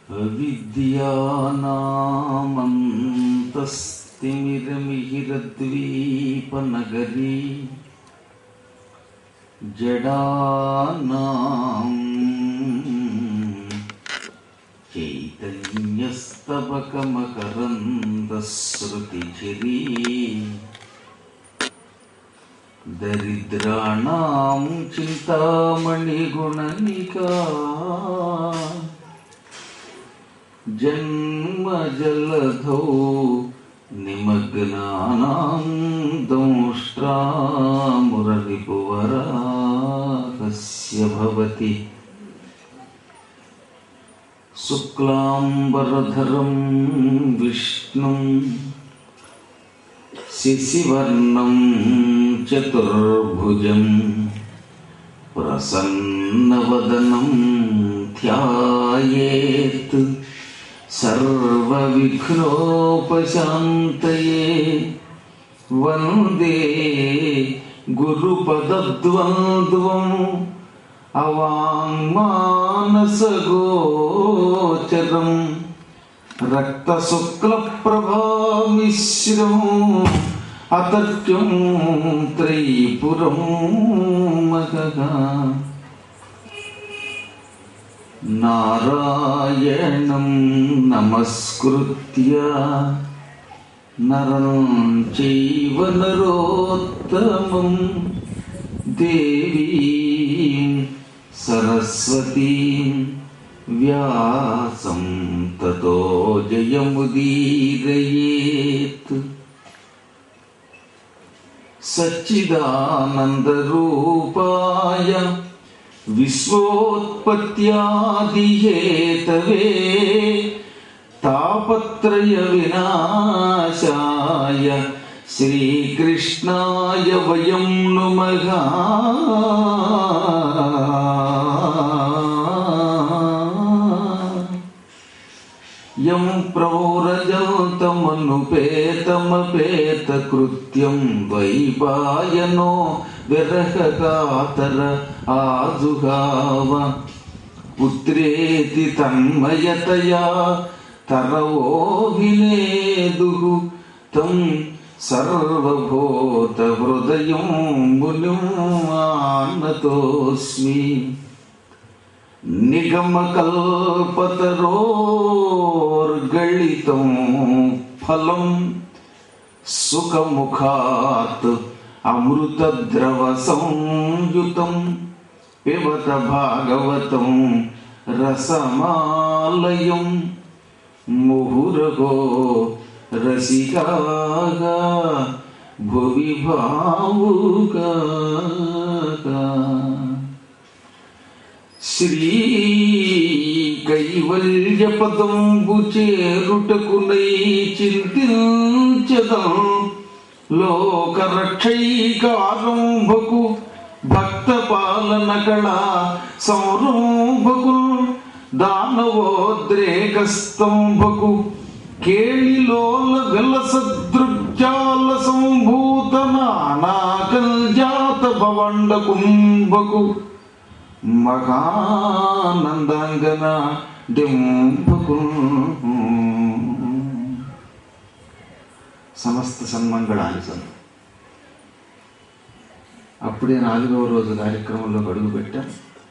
అవిద్యానామంతస్తిమిరమిహిరద్వీపనగరీ జడానాం చైతన్యస్తబకమకరందశ్రుతిచిరీ దరిద్రాణం చింతామణిగుణనికా జన్మజలధౌ నిమగ్నానాం దంష్ట్రామురరిపువరాహస్య భవతి శుక్లాంబరధరం విష్ణుం శశివర్ణం చతుర్భుజం ప్రసన్నవదనం ధ్యాయేత్ సర్వవిఘ్నోపశాంతయే వందే గురుపదద్వంద్వం అవాంగ్మానసగోచరం రక్తశుక్లప్రభామిశ్రం అతర్క్యం త్రైపురం మహగా నారాయణం నమస్కృత్య నరం చైవ నరోత్తమం దేవీం సరస్వతీం వ్యాసం తతో జయముదీరయేత్ సచ్చిదానందరూపాయ విశ్వోత్పత్యాదిహేతవే తాపత్రయ వినాశాయ శ్రీకృష్ణాయ వయం నుమగా యం ప్రౌరజంతమనుపేతమపేతకృత్యం వైపాయనో విరహకాతర ఆజుగావ పుత్రేతి తన్మయతయా తరవోహినేదు తం సర్వభూత హృదయం మునిం ఆనతోస్మి నిగమకల్పతరోర్గళితం ఫలం సుఖముఖాత్ అమృతద్రవ సంయుతం పిబత భాగవతం రసమాలయం ముహురగో రసికాగా భువి భావుగా శ్రీ కైవల్యపదంబు చేరుటకునై చింతించదం లోకరక్షైకారంభకు భక్త పాలన కళా సంరంభకు దానవోద్రేకస్తంభకు కేళిలోల విలసదృగ్జాల సంభూత నానాకల్జాత భవండ కుంభకు మహానందాంగన డింపకు సమస్త సన్మంగళాన్ని సంత అప్పుడే నాలుగవ రోజు కార్యక్రమంలో అడుగు పెట్టాం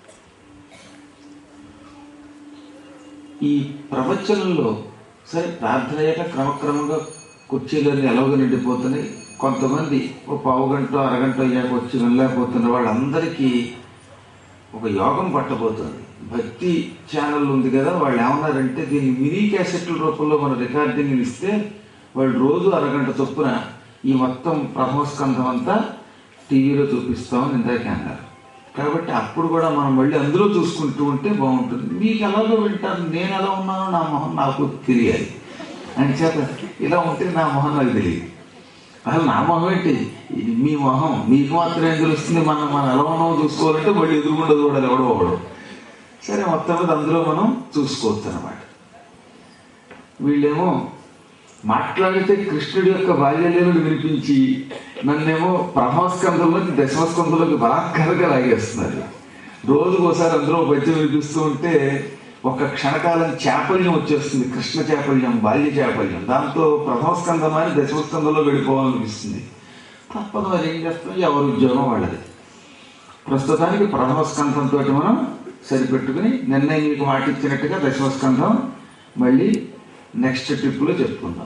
ఈ ప్రవచనంలో సరే ప్రార్థన అయ్యాక క్రమక్రమంగా కుర్చీలన్నీ ఎలాగో నిండిపోతున్నాయి కొంతమంది ఒక పావు గంట అరగంట అయ్యాక వచ్చి వెళ్ళలేకపోతున్న వాళ్ళందరికీ ఒక యోగం పట్టబోతుంది భక్తి ఛానల్ ఉంది కదా వాళ్ళు ఏమన్నారంటే దీన్ని మినీ క్యాసెట్ల రూపంలో మన రికార్డింగ్ ఇస్తే వాళ్ళు రోజు అరగంట చొప్పున ఈ మొత్తం ప్రథమ స్కంధం అంతా టీవీలో చూపిస్తామని ఇందాకే అన్నారు కాబట్టి అప్పుడు కూడా మనం మళ్ళీ అందులో చూసుకుంటూ ఉంటే బాగుంటుంది మీకు ఎలాగో వింటారు నేను ఎలా ఉన్నానో నా మొహం నాకు తెలియాలి అని చేత ఇలా ఉంటే నా మొహం నాకు తెలియదు అసలు నా మొహం ఏంటి ఇది మీ మొహం మీకు మాత్రం ఏం తెలుస్తుంది మనం మనం ఎలా ఉన్నామో చూసుకోవాలంటే మళ్ళీ ఎదురుగుండా చూడాలి ఎవడో ఒకడు సరే మొత్తం మీద అందులో మనం చూసుకోవచ్చు అనమాట వీళ్ళేమో మాట్లాడితే కృష్ణుడి యొక్క బాల్యలీలను వినిపించి నన్నేమో ప్రథమస్కంధంలోకి దశమస్కంధంలోకి బలాత్కారంగా లాగేస్తున్నారు రోజుకోసారి అందులో పద్యం వినిపిస్తూ ఉంటే ఒక క్షణకాలం చాపల్యం వచ్చేస్తుంది కృష్ణ చాపల్యం బాల్య చాపల్యం దాంతో ప్రథమ స్కందం అని దశమ స్కందంలో వెళ్ళిపోవాలనిపిస్తుంది తప్పదు మరి ఏం చేస్తాం ఎవరి ఉద్యోగం వాళ్ళది ప్రస్తుతానికి ప్రథమ స్కంధంతో మనం సరిపెట్టుకుని నిన్నే మీకు మాట ఇచ్చినట్టుగా దశమ స్కంధం మళ్ళీ నెక్స్ట్ ట్రిప్లో చెప్పుకుందాం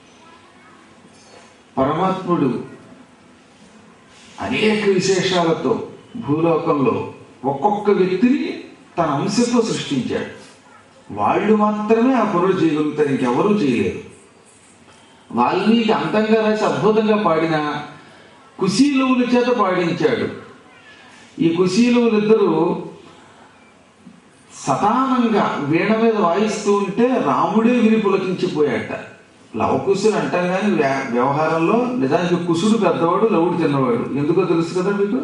పరమాత్ముడు అనేక విశేషాలతో భూలోకంలో ఒక్కొక్క వ్యక్తిని తన అంశతో సృష్టించాడు వాళ్ళు మాత్రమే ఆ పనులు చేయగలుగుతారు ఇంకెవరూ చేయలేరు వాల్మీకి అందంగా రాసి అద్భుతంగా పాడిన కుశీలువుల చేత పాడించాడు ఈ కుశీలువులిద్దరూ సతానంగా వీణ మీద వాయిస్తూ ఉంటే రాముడే విని పులకించిపోయాట లవకుశులు అంటాం కానీ వ్య- వ్యవహారంలో నిజానికి కుశుడు పెద్దవాడు లవుడు చిన్నవాడు ఎందుకో తెలుసు కదా మీకు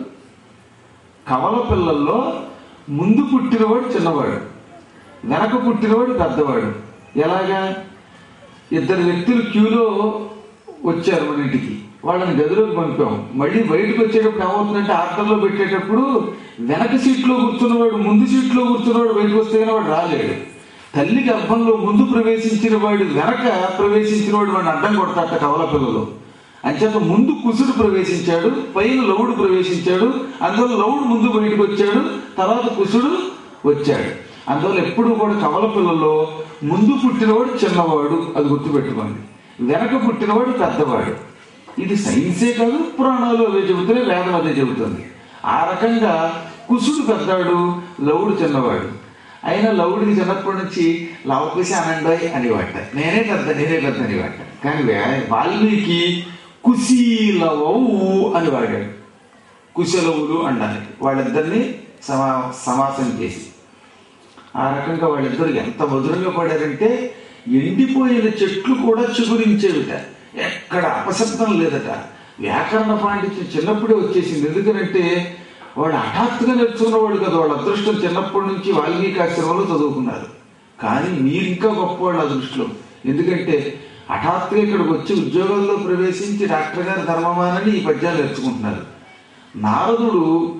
కవల పిల్లల్లో ముందు పుట్టినవాడు చిన్నవాడు వెనక పుట్టినవాడు పెద్దవాడు ఎలాగా ఇద్దరు వ్యక్తులు క్యూలో వచ్చారు మన ఇంటికి వాళ్ళని గదిలోకి పంపాం మళ్ళీ బయటకు వచ్చేటప్పుడు ఏమవుతుందంటే ఆటల్లో పెట్టేటప్పుడు వెనక సీట్లో కూర్చున్నవాడు ముందు సీట్లో కూర్చున్నవాడు బయటకు వస్తే కానీ వాడు రాలేడు తల్లి గర్భంలో ముందు ప్రవేశించిన వాడు వెనక ప్రవేశించిన వాడు వాడిని అడ్డం కొడతాట కవల పిల్లలు అంచేత ముందు కుసుడు ప్రవేశించాడు పైన లవుడు ప్రవేశించాడు అందువల్ల లవుడు ముందు బయటకు వచ్చాడు తర్వాత కుసుడు వచ్చాడు అందువల్ల ఎప్పుడు కూడా కవల పిల్లల్లో ముందు పుట్టినవాడు చిన్నవాడు అది గుర్తుపెట్టుకోండి వెనక పుట్టినవాడు పెద్దవాడు ఇది సైన్సే కాదు పురాణాలు అదే చెబుతున్నాయి వేదం అదే చెబుతుంది ఆ రకంగా కుసుడు పెద్దాడు లవుడు చిన్నవాడు అయినా లవుడికి చిన్నప్పటి నుంచి లవకుశ అనండోయ్ అనేవాట నేనే పెద్ద నేనే పెద్ద అనేవాట కానీ వే- వాల్మీకి కుశీలవవు అని వాడాడు కుశలవులు అనడానికి వాళ్ళిద్దరిని సమా సమాసం చేసి ఆ రకంగా వాళ్ళిద్దరు ఎంత మధురంగా పాడారంటే ఎండిపోయిన చెట్లు కూడా చిగురించేవిట ఎక్కడ అపశబ్దం లేదట వ్యాకరణ పాండిత్యం చిన్నప్పుడే వచ్చేసింది ఎందుకంటే వాడు హఠాత్తుగా నేర్చుకున్నవాడు కదా వాళ్ళ అదృష్టం చిన్నప్పటి నుంచి వాల్మీకి ఆశ్రమంలో చదువుకున్నారు కానీ మీరు ఇంకా గొప్పవాళ్ళు ఆ దృష్టిలో ఎందుకంటే హఠాత్తుగా ఇక్కడికి వచ్చి ఉద్యోగాల్లో ప్రవేశించి డాక్టర్ గారి ధర్మమానని ఈ పద్యాలు నేర్చుకుంటున్నారు నారదుడు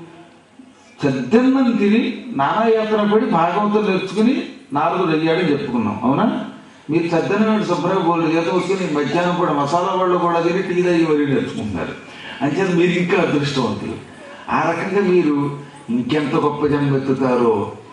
చద్దన్నం తిని నానాయాత్ర పడి భాగవతం నేర్చుకుని నారదుడు అయ్యాడని చెప్పుకున్నాం అవునా మీరు చద్దన్నం నాడు శుభ్రంగా బోల్డ్ చేత వచ్చుకుని మధ్యాహ్నం కూడా మసాలా వాళ్ళు కూడా తిని టీ తాగి మరీ నేర్చుకుంటున్నారు అంచేత మీరు ఇంకా అదృష్టవంతులు ఆ రకంగా మీరు ఇంకెంత గొప్ప జన్మెత్తుతారో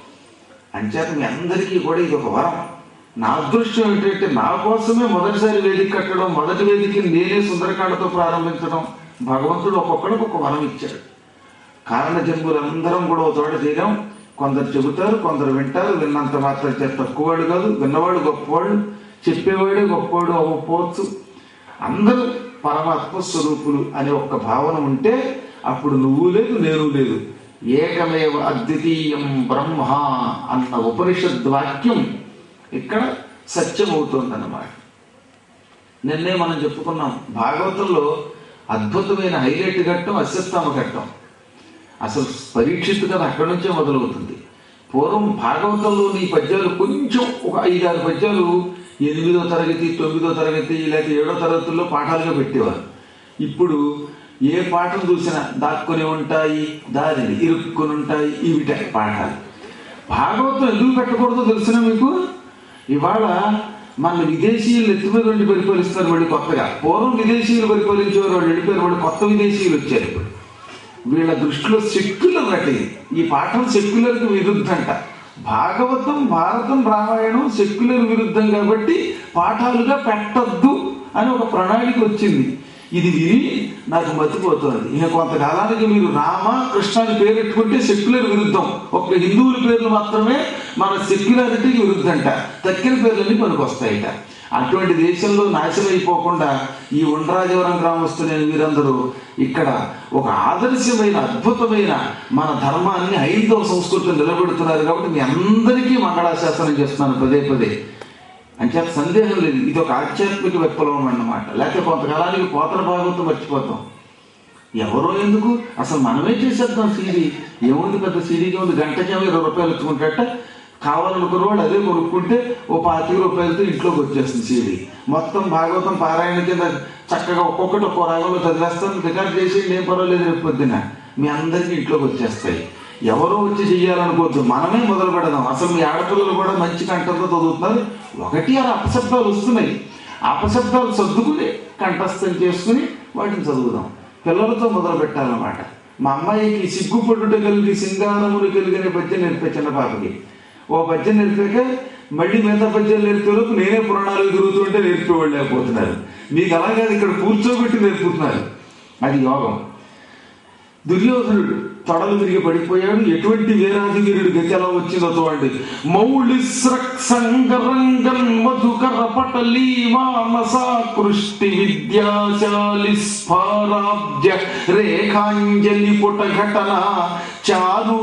అంచేత మీ అందరికీ కూడా ఇది ఒక వరం నా అదృష్టం ఏంటంటే నా కోసమే మొదటిసారి వేదిక కట్టడం మొదటి వేదికని నేనే సుందరకాండతో ప్రారంభించడం భగవంతుడు ఒక్కొక్కడికి ఒక వరం ఇచ్చాడు కారణ జన్ములందరం కూడా ఒక చోట చేరాం కొందరు చెబుతారు కొందరు వింటారు విన్నంత మాత్రం చేత తక్కువవాడు కాదు విన్నవాడు గొప్పవాడు చెప్పేవాడే గొప్పవాడు అవ్వకపోవచ్చు అందరూ పరమాత్మ స్వరూపులు అనే ఒక్క భావన ఉంటే అప్పుడు నువ్వు లేదు నేను లేదు ఏకమేవ అద్వితీయం బ్రహ్మ అన్న ఉపనిషద్ వాక్యం ఇక్కడ సత్యం అవుతుందన్నమాట నిన్నే మనం చెప్పుకున్నాం భాగవతంలో అద్భుతమైన హైలైట్ ఘట్టం అశ్వత్థామ ఘట్టం అసలు పరీక్షిత్ కథ అక్కడి నుంచే మొదలవుతుంది పూర్వం భాగవతంలోని ఈ పద్యాలు కొంచెం ఒక ఐదారు పద్యాలు ఎనిమిదో తరగతి తొమ్మిదో తరగతి లేక ఏడో తరగతుల్లో పాఠాలుగా పెట్టేవారు ఇప్పుడు ఏ పాఠం చూసినా దాక్కుని ఉంటాయి దారిని ఇరుక్కుని ఉంటాయి ఇవిట పాఠాలు భాగవతం ఎందుకు పెట్టకూడదో తెలిసిన మీకు ఇవాళ మన విదేశీయులు ఎత్తి మీద ఉండి పరిపాలిస్తున్నారు వాళ్ళు కొత్తగా పూర్వం విదేశీయులు పరిపాలించేవారు వాళ్ళు వెళ్ళిపోయారు వాళ్ళు కొత్త విదేశీయులు వచ్చారు ఇప్పుడు వీళ్ళ దృష్టిలో సెక్యులర్ అట ఇది. ఈ పాఠం సెక్యులర్కి విరుద్ధంట భాగవతం భారతం రామాయణం సెక్యులర్ విరుద్ధం కాబట్టి పాఠాలుగా పెట్టద్దు అని ఒక ప్రణాళిక వచ్చింది ఇది విని నాకు మతిపోతుంది ఇక కొంతకాలానికి మీరు రామ కృష్ణ అని పేరు పెట్టుకుంటే సెక్యులర్ విరుద్ధం ఒక హిందువుల పేర్లు మాత్రమే మన సెక్యులారిటీకి విరుద్ధంట తక్కిన పేర్లన్నీ పనికొస్తాయిట అటువంటి దేశంలో నాశనం అయిపోకుండా ఈ ఉండ్రాజవరం గ్రామస్తులైన మీరందరూ ఇక్కడ ఒక ఆదర్శమైన అద్భుతమైన మన ధర్మాన్ని హైందవ సంస్కృతిని నిలబెడుతున్నారు కాబట్టి మీ అందరికీ మంగళాశాసనం చేస్తున్నాను పదే పదే అంటే సందేహం లేదు ఇది ఒక ఆధ్యాత్మిక విప్లవం అన్నమాట లేకపోతే కొంతకాలానికి పోతల భాగవతం మర్చిపోతాం ఎవరో ఎందుకు అసలు మనమే చేసేద్దాం సీడీ ఏముంది పెద్ద సీడీకి ఉంది గంటకేమో ఇరవై రూపాయలు ఇచ్చుకుంటాట కావాలనుకున్న వాళ్ళు అదే కొనుక్కుంటే ఓ పాతిక రూపాయలతో ఇంట్లోకి వచ్చేస్తుంది సీడీ మొత్తం భాగవతం పారాయణ కింద చక్కగా ఒక్కొక్కటి ఒక్కో రాగంలో చదివేస్తాను రికార్డ్ చేసి ఏం పర్వాలేదు రేపు పొద్దున మీ అందరికీ ఇంట్లోకి వచ్చేస్తాయి ఎవరో వచ్చి చెయ్యాలనుకోవద్దు మనమే మొదలు పెడదాం అసలు మీ ఆడపిల్లలు కూడా మంచి కంఠంతో చదువుతున్నారు ఒకటి అలా అపశబ్దాలు వస్తున్నాయి ఆ అపశబ్దాలు సర్దుకుని కంఠస్థం చేసుకుని వాటిని చదువుదాం పిల్లలతో మొదలు పెట్టాలన్నమాట మా అమ్మాయికి సిగ్గుపడుట కలిగి సింగారములు కలిగిన పద్యం నేర్పే చిన్న పాపకి ఓ పద్యం నేర్పాక మళ్ళీ మిగతా పద్యాలు నేర్పేలోపు నేనే పురాణాలు తిరుగుతుంటే నేర్పేవాళ్ళు లేకపోతున్నారు మీకు అలాగే ఇక్కడ కూర్చోబెట్టి నేర్పుతున్నారు అది యోగం దుర్యోధనుడు తొడలు తిరిగి పడిపోయాడు ఎటువంటి వీరాది వీరుడు గతి ఎలా వచ్చిందో చూడండి మౌళి సంగరంగం మధుకర పటలీ మానసాకృష్టి విద్యాశాలి స్ఫారాబ్జ రేఖాంజలి పుట ఘటన చారు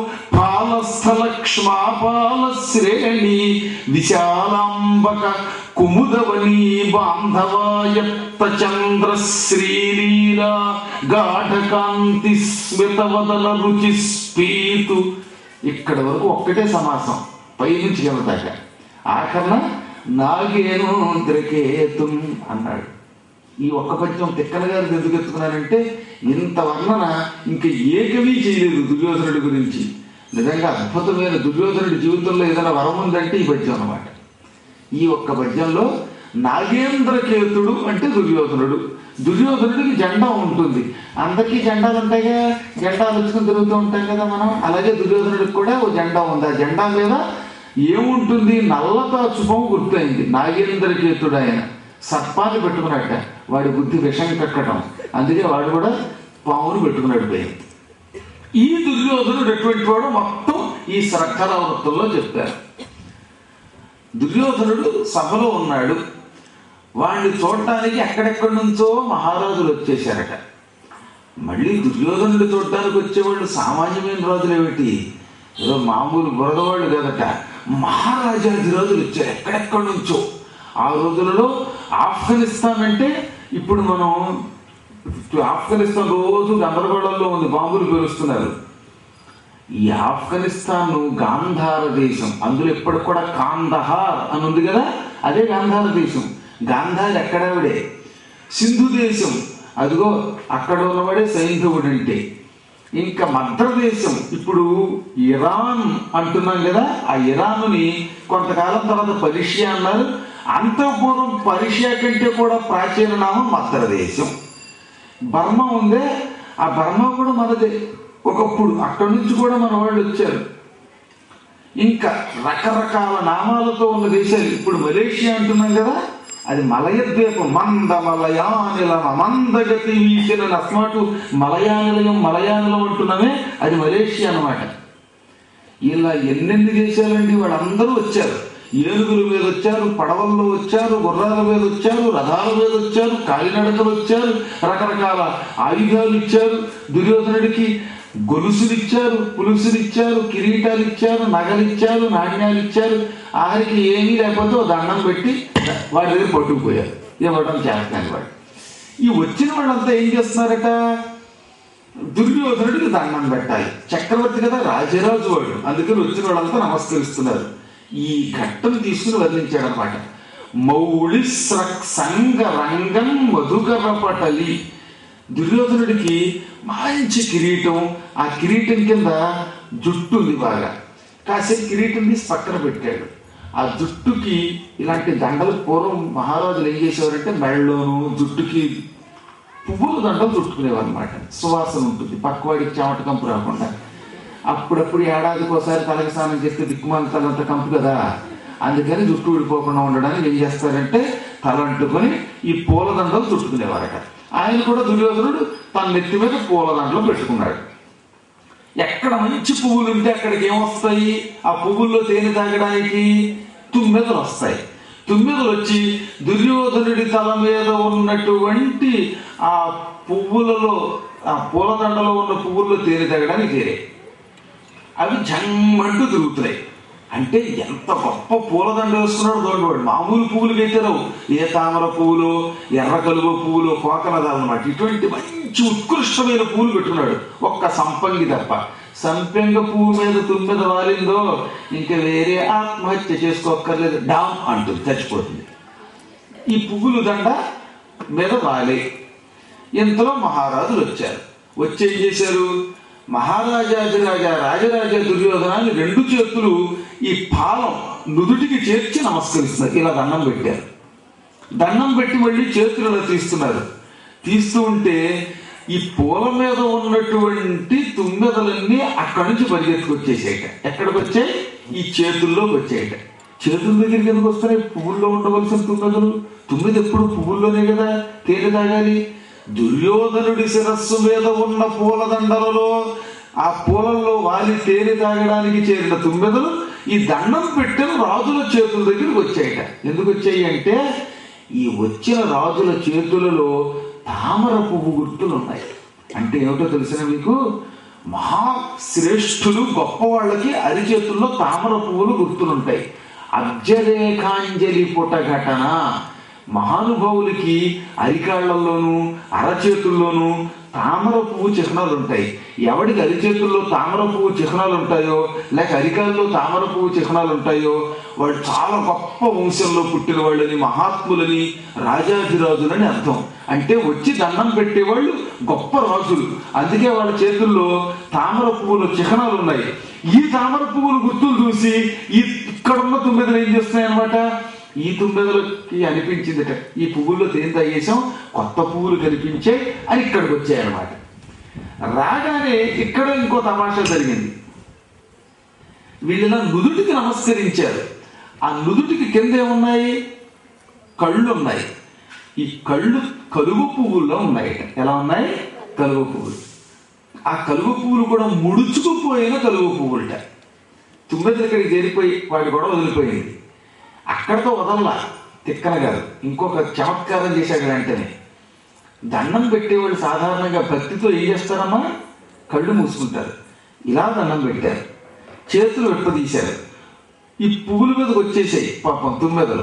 పాలస్థలక్ష్మాపాల శ్రేణి విశాలాంబక కుముదవని బాంధవాయత్త చంద్ర శ్రీలీలా గాఢకాంతి స్మితవదల రుచి స్పీతు ఇక్కడ వరకు ఒక్కటే సమాసం పైనుంచి కింద దాకా ఆఖరణ నాగేను ద్రకేతుం అన్నాడు ఈ ఒక్క పద్యం తిక్కన గారు ఎందుకు ఎత్తుకున్నారంటే ఇంత వర్ణన ఇంక ఏ కవి చేయలేదు దుర్యోధనుడి గురించి నిజంగా అద్భుతమైన దుర్యోధనుడి జీవితంలో ఏదైనా వరం ఉందంటే ఈ పద్యం అన్నమాట ఈ ఒక్క పద్యంలో నాగేంద్రకేతుడు అంటే దుర్యోధనుడు దుర్యోధనుడికి జెండా ఉంటుంది అందరికీ జెండాలు ఉంటాయిగా జెండాలు వచ్చుకుని తిరుగుతూ ఉంటాం కదా మనం అలాగే దుర్యోధనుడికి కూడా ఓ జెండా ఉంది ఆ జెండా మీద ఏముంటుంది నల్లతా చుపం గుర్తయింది నాగేంద్రకేతుడు ఆయన సర్పాన్ని పెట్టుకున్నట్ట వాడి బుద్ధి విషం కక్కడం అందుకే వాడు కూడా పామును పెట్టుకున్నాడు పోయింది ఈ దుర్యోధనుడు ఎటువంటి వాడు మొత్తం ఈ సరక్కర వృత్తంలో చెప్పారు దుర్యోధనుడు సభలో ఉన్నాడు వాడిని చూడటానికి ఎక్కడెక్కడి నుంచో మహారాజులు వచ్చేశారట మళ్ళీ దుర్యోధనుడు చూడటానికి వచ్చేవాళ్ళు సామాన్యమైన రాజులు ఏమిటి ఏదో మామూలు బురదవాళ్ళు కదట మహారాజాది రోజులు వచ్చారు ఎక్కడెక్కడి నుంచో ఆ రోజులలో ఆఫ్ఘనిస్తాన్ అంటే ఇప్పుడు మనం ఆఫ్ఘనిస్తాన్ రోజు గందరగోళంలో ఉంది బాంబులు పేలుస్తున్నారు ఈ ఆఫ్ఘనిస్తాన్ గాంధార దేశం అందులో ఇప్పటికి కూడా కాందహార్ అని ఉంది కదా అదే గాంధార దేశం గాంధార్ ఎక్కడావిడే సింధు దేశం అదిగో అక్కడ ఉన్నవాడే సైంధవుడు అంటే ఇంకా మధ్రదేశం ఇప్పుడు ఇరాన్ అంటున్నాం కదా ఆ ఇరాన్ని కొంతకాలం తర్వాత పర్షియా అన్నారు అంతఃపూర్వం పర్షియా కంటే కూడా ప్రాచీన నామం మధ్రదేశం బర్మా ఉందే ఆ బర్మా కూడా మనదే ఒకప్పుడు అక్కడి నుంచి కూడా మన వాళ్ళు వచ్చారు ఇంకా రకరకాల నామాలతో ఉన్న దేశాలు ఇప్పుడు మలేషియా అంటున్నాం కదా అది మలయ ద్వీపం మంద మలయానిలమ మందగతి వీసిన అస్మాటు మలయానిలయం మలయానిలం అంటున్నామే అది మలేషియా అన్నమాట ఇలా ఎన్నెన్ని దేశాలండి వాళ్ళందరూ వచ్చారు ఏనుగుల మీద వచ్చారు పడవల్లో వచ్చారు గుర్రాల మీద వచ్చారు రథాల మీద వచ్చారు కాలినడకలు వచ్చారు రకరకాల ఆయుధాలు ఇచ్చారు దుర్యోధనుడికి గొలుసులు ఇచ్చారు పులుసులు ఇచ్చారు కిరీటాలు ఇచ్చారు నగలు ఇచ్చారు నాణ్యాలు ఇచ్చారు ఆఖరికి ఏమీ లేకపోతే ఓ దండం పెట్టి వాడి దగ్గర పట్టుకుపోయారు ఇవ్వడం చేస్తాను వాడు ఈ వచ్చిన వాళ్ళంతా ఏం చేస్తున్నారట దుర్యోధనుడికి దండం పెట్టాలి చక్రవర్తి కదా రాజరాజు వాడు అందుకని వచ్చిన వాళ్ళంతా నమస్కరిస్తున్నారు ఈ ఘట్టం తీసుకుని వర్ణించాడు అనమాట మౌళి సంగ రంగం మధుకర పటలి దుర్యోధనుడికి మంచి కిరీటం ఆ కిరీటం కింద జుట్టు ఉంది బాగా కాసేపు కిరీటం తీసి పక్కన పెట్టాడు ఆ జుట్టుకి ఇలాంటి దండలు పూర్వం మహారాజులు ఏం చేసేవారంటే మెళ్ళలోను జుట్టుకి పువ్వుల దండలు చుట్టుకునేవారు అనమాట సువాసన ఉంటుంది పక్కవాడికి చెమట కంపు రాకుండా అప్పుడప్పుడు ఏడాదికి ఒకసారి తలకి స్నానం చేస్తే దిక్కుమాల తలంత కంపు కదా అందుకని జుట్టు ఊడిపోకుండా ఉండడానికి ఏం చేస్తారంటే తల అంటుకొని ఈ పూల దండలు చుట్టుకునేవారట ఆయన కూడా దుర్యోధనుడు తన నెత్తి మీద పూల దండలు పెట్టుకున్నాడు ఎక్కడ మంచి పువ్వులు ఉంటే అక్కడికి ఏమొస్తాయి ఆ పువ్వుల్లో తేనె తాగడానికి తుమ్మెదలు వస్తాయి తుమ్మెదలు వచ్చి దుర్యోధనుడి తల మీద ఉన్నటువంటి ఆ పువ్వులలో ఆ పూలదండలో ఉన్న పువ్వుల్లో తేనె తాగడానికి చేరే అవి జమ్మంటూ తిరుగుతున్నాయి అంటే ఎంత గొప్ప పూలదండ వేసుకున్నాడు చూడండి వాడు మామూలు పువ్వులకి అయితే రావు ఏ తామర పువ్వులు ఎర్ర కలువ పువ్వులు కోకనదాలన్నమాట ఇటువంటి మంచి ఉత్కృష్టమైన పువ్వులు పెట్టుకున్నాడు ఒక్క సంపంగి తప్ప సంపెంగ పువ్వు మీద తుమ్మిద వాలిందో ఇంకా వేరే ఆత్మహత్య చేసుకోక్కర్లేదు డామ్ అంటుంది చచ్చిపోతుంది ఈ పువ్వులు దండ మీద వాలి ఇంతలో మహారాజులు వచ్చారు వచ్చి ఏం చేశారు మహారాజాదిరాజ రాజరాజ దుర్యోధనాన్ని రెండు చేతులు ఈ పాలం నుదుటికి చేర్చి నమస్కరిస్తున్నారు ఇలా దండం పెట్టారు దండం పెట్టి మళ్ళీ చేతులు ఇలా తీస్తున్నారు తీస్తూ ఉంటే ఈ పూల మీద ఉన్నటువంటి తుమ్మెదలన్నీ అక్కడి నుంచి పరిగెత్తుకొచ్చేసాయట ఎక్కడికి వచ్చాయి ఈ చేతుల్లోకి వచ్చాయట చేతుల దగ్గరికి ఎందుకు వస్తున్నాయి పువ్వుల్లో ఉండవలసిన తుమ్మెదలు తుమ్మెద ఎప్పుడు పువ్వుల్లోనే కదా తేనె తాగాలి దుర్యోధనుడి శిరస్సు మీద ఉన్న పూలదండలలో ఆ పూలల్లో వాలి తేనె తాగడానికి చేరిన తుమ్మెదలు ఈ దండం పెట్టిన రాజుల చేతుల దగ్గరికి వచ్చాయట ఎందుకు వచ్చాయి అంటే ఈ వచ్చిన రాజుల చేతులలో తామర పువ్వు గుర్తులు ఉన్నాయి అంటే ఏమిటో తెలిసిన మీకు మహాశ్రేష్ఠులు గొప్ప వాళ్ళకి అరిచేతుల్లో తామర పువ్వులు గుర్తులుంటాయి అబ్జరేఖాంజలి పుట ఘటన మహానుభావులకి అరికాళ్లలోనూ అరచేతుల్లోనూ తామర పువ్వు చిహ్నాలు ఉంటాయి ఎవడికి అరిచేతుల్లో తామర పువ్వు చిహ్నాలు ఉంటాయో లేక అరికాల్లో తామర పువ్వు చిహ్నాలు ఉంటాయో వాడు చాలా గొప్ప వంశంలో పుట్టిన వాళ్ళని మహాత్ములని రాజాధిరాజులని అర్థం అంటే వచ్చి దండం పెట్టేవాళ్ళు గొప్ప రాజులు అందుకే వాళ్ళ చేతుల్లో తామర పువ్వుల చిహ్నాలు ఉన్నాయి ఈ తామర పువ్వుల గుర్తులు చూసి ఈ ఇక్కడున్న తొమ్మిదిలు ఏం చేస్తున్నాయి అనమాట ఈ తుమ్మెదలకి అనిపించిందట ఈ పువ్వుల్లో తేనె తాగేసాం కొత్త పువ్వులు కనిపించాయి అని ఇక్కడికి వచ్చాయి అనమాట రాగానే ఇక్కడ ఇంకో తమాషా జరిగింది వీళ్ళ నుదుటికి నమస్కరించారు ఆ నుదుటికి కింద ఏమున్నాయి కళ్ళు ఉన్నాయి ఈ కళ్ళు కలువ పువ్వుల్లో ఉన్నాయి ఎలా ఉన్నాయి కలువ పువ్వులు ఆ కలువ పువ్వులు కూడా ముడుచుకుపోయిన కలువ పువ్వులట తుమ్మెద ఇక్కడికి చేరిపోయి వాటి కూడా వదిలిపోయింది అక్కడతో వదల్లా తిక్కన గారు ఇంకొక చమత్కారం చేశాడు వెంటనే దండం పెట్టేవాళ్ళు సాధారణంగా భక్తితో ఏం చేస్తారమ్మా కళ్ళు మూసుకుంటారు ఇలా దండం పెట్టారు చేతులు వెప్పదీశారు ఈ పువ్వుల మీదకి వచ్చేసాయి పాపం తుమ్మెదలు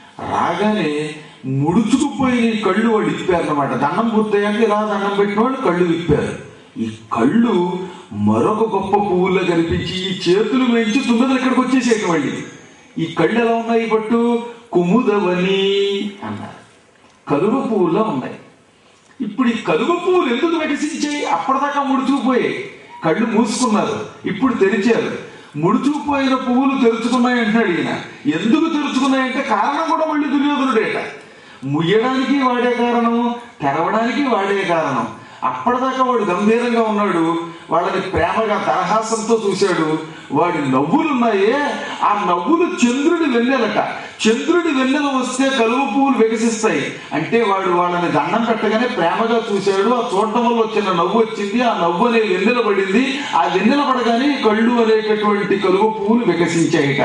రాగానే ముడుచుకుపోయిన ఈ కళ్ళు వాళ్ళు ఇప్పారనమాట దండం పూర్తయ్యాక ఇలా దండం పెట్టిన వాళ్ళు కళ్ళు విప్పారు ఈ కళ్ళు మరొక గొప్ప పువ్వుల్లో కనిపించి ఈ చేతులు వేయించి తుమ్మెదలు ఇక్కడికి వచ్చేసేటి మళ్ళీ ఈ కళ్ళు ఎలా ఉన్నాయి పట్టు కుముదవని అన్నారు కలువ పువ్వుల్లో ఉన్నాయి ఇప్పుడు ఈ కలువ పువ్వులు ఎందుకు వికసించాయి అప్పటిదాకా ముడుచుకుపోయాయి కళ్ళు మూసుకున్నారు ఇప్పుడు తెరిచారు ముడుచుకుపోయిన పువ్వులు తెరుచుకున్నాయి అంటున్నాడు ఈయన ఎందుకు తెరుచుకున్నాయంటే కారణం కూడా మళ్ళీ దుర్యోధనుడేట ముయ్యడానికి వాడే కారణం తెరవడానికి వాడే కారణం అప్పటిదాకా వాడు గంభీరంగా ఉన్నాడు వాళ్ళని ప్రేమగా దరహాసంతో చూశాడు వాడి నవ్వులున్నాయే ఆ నవ్వులు చంద్రుడి వెన్నెలట చంద్రుడి వెన్నెల వస్తే కలువ పువ్వులు వికసిస్తాయి అంటే వాడు వాళ్ళని దండం పెట్టగానే ప్రేమగా చూశాడు ఆ చూడటం వల్ల వచ్చిన నవ్వు వచ్చింది ఆ నవ్వు అనే వెన్నెల పడింది ఆ వెన్నెల పడగానే ఈ కళ్ళు అనేటటువంటి కలువ పువ్వులు వికసించాయిట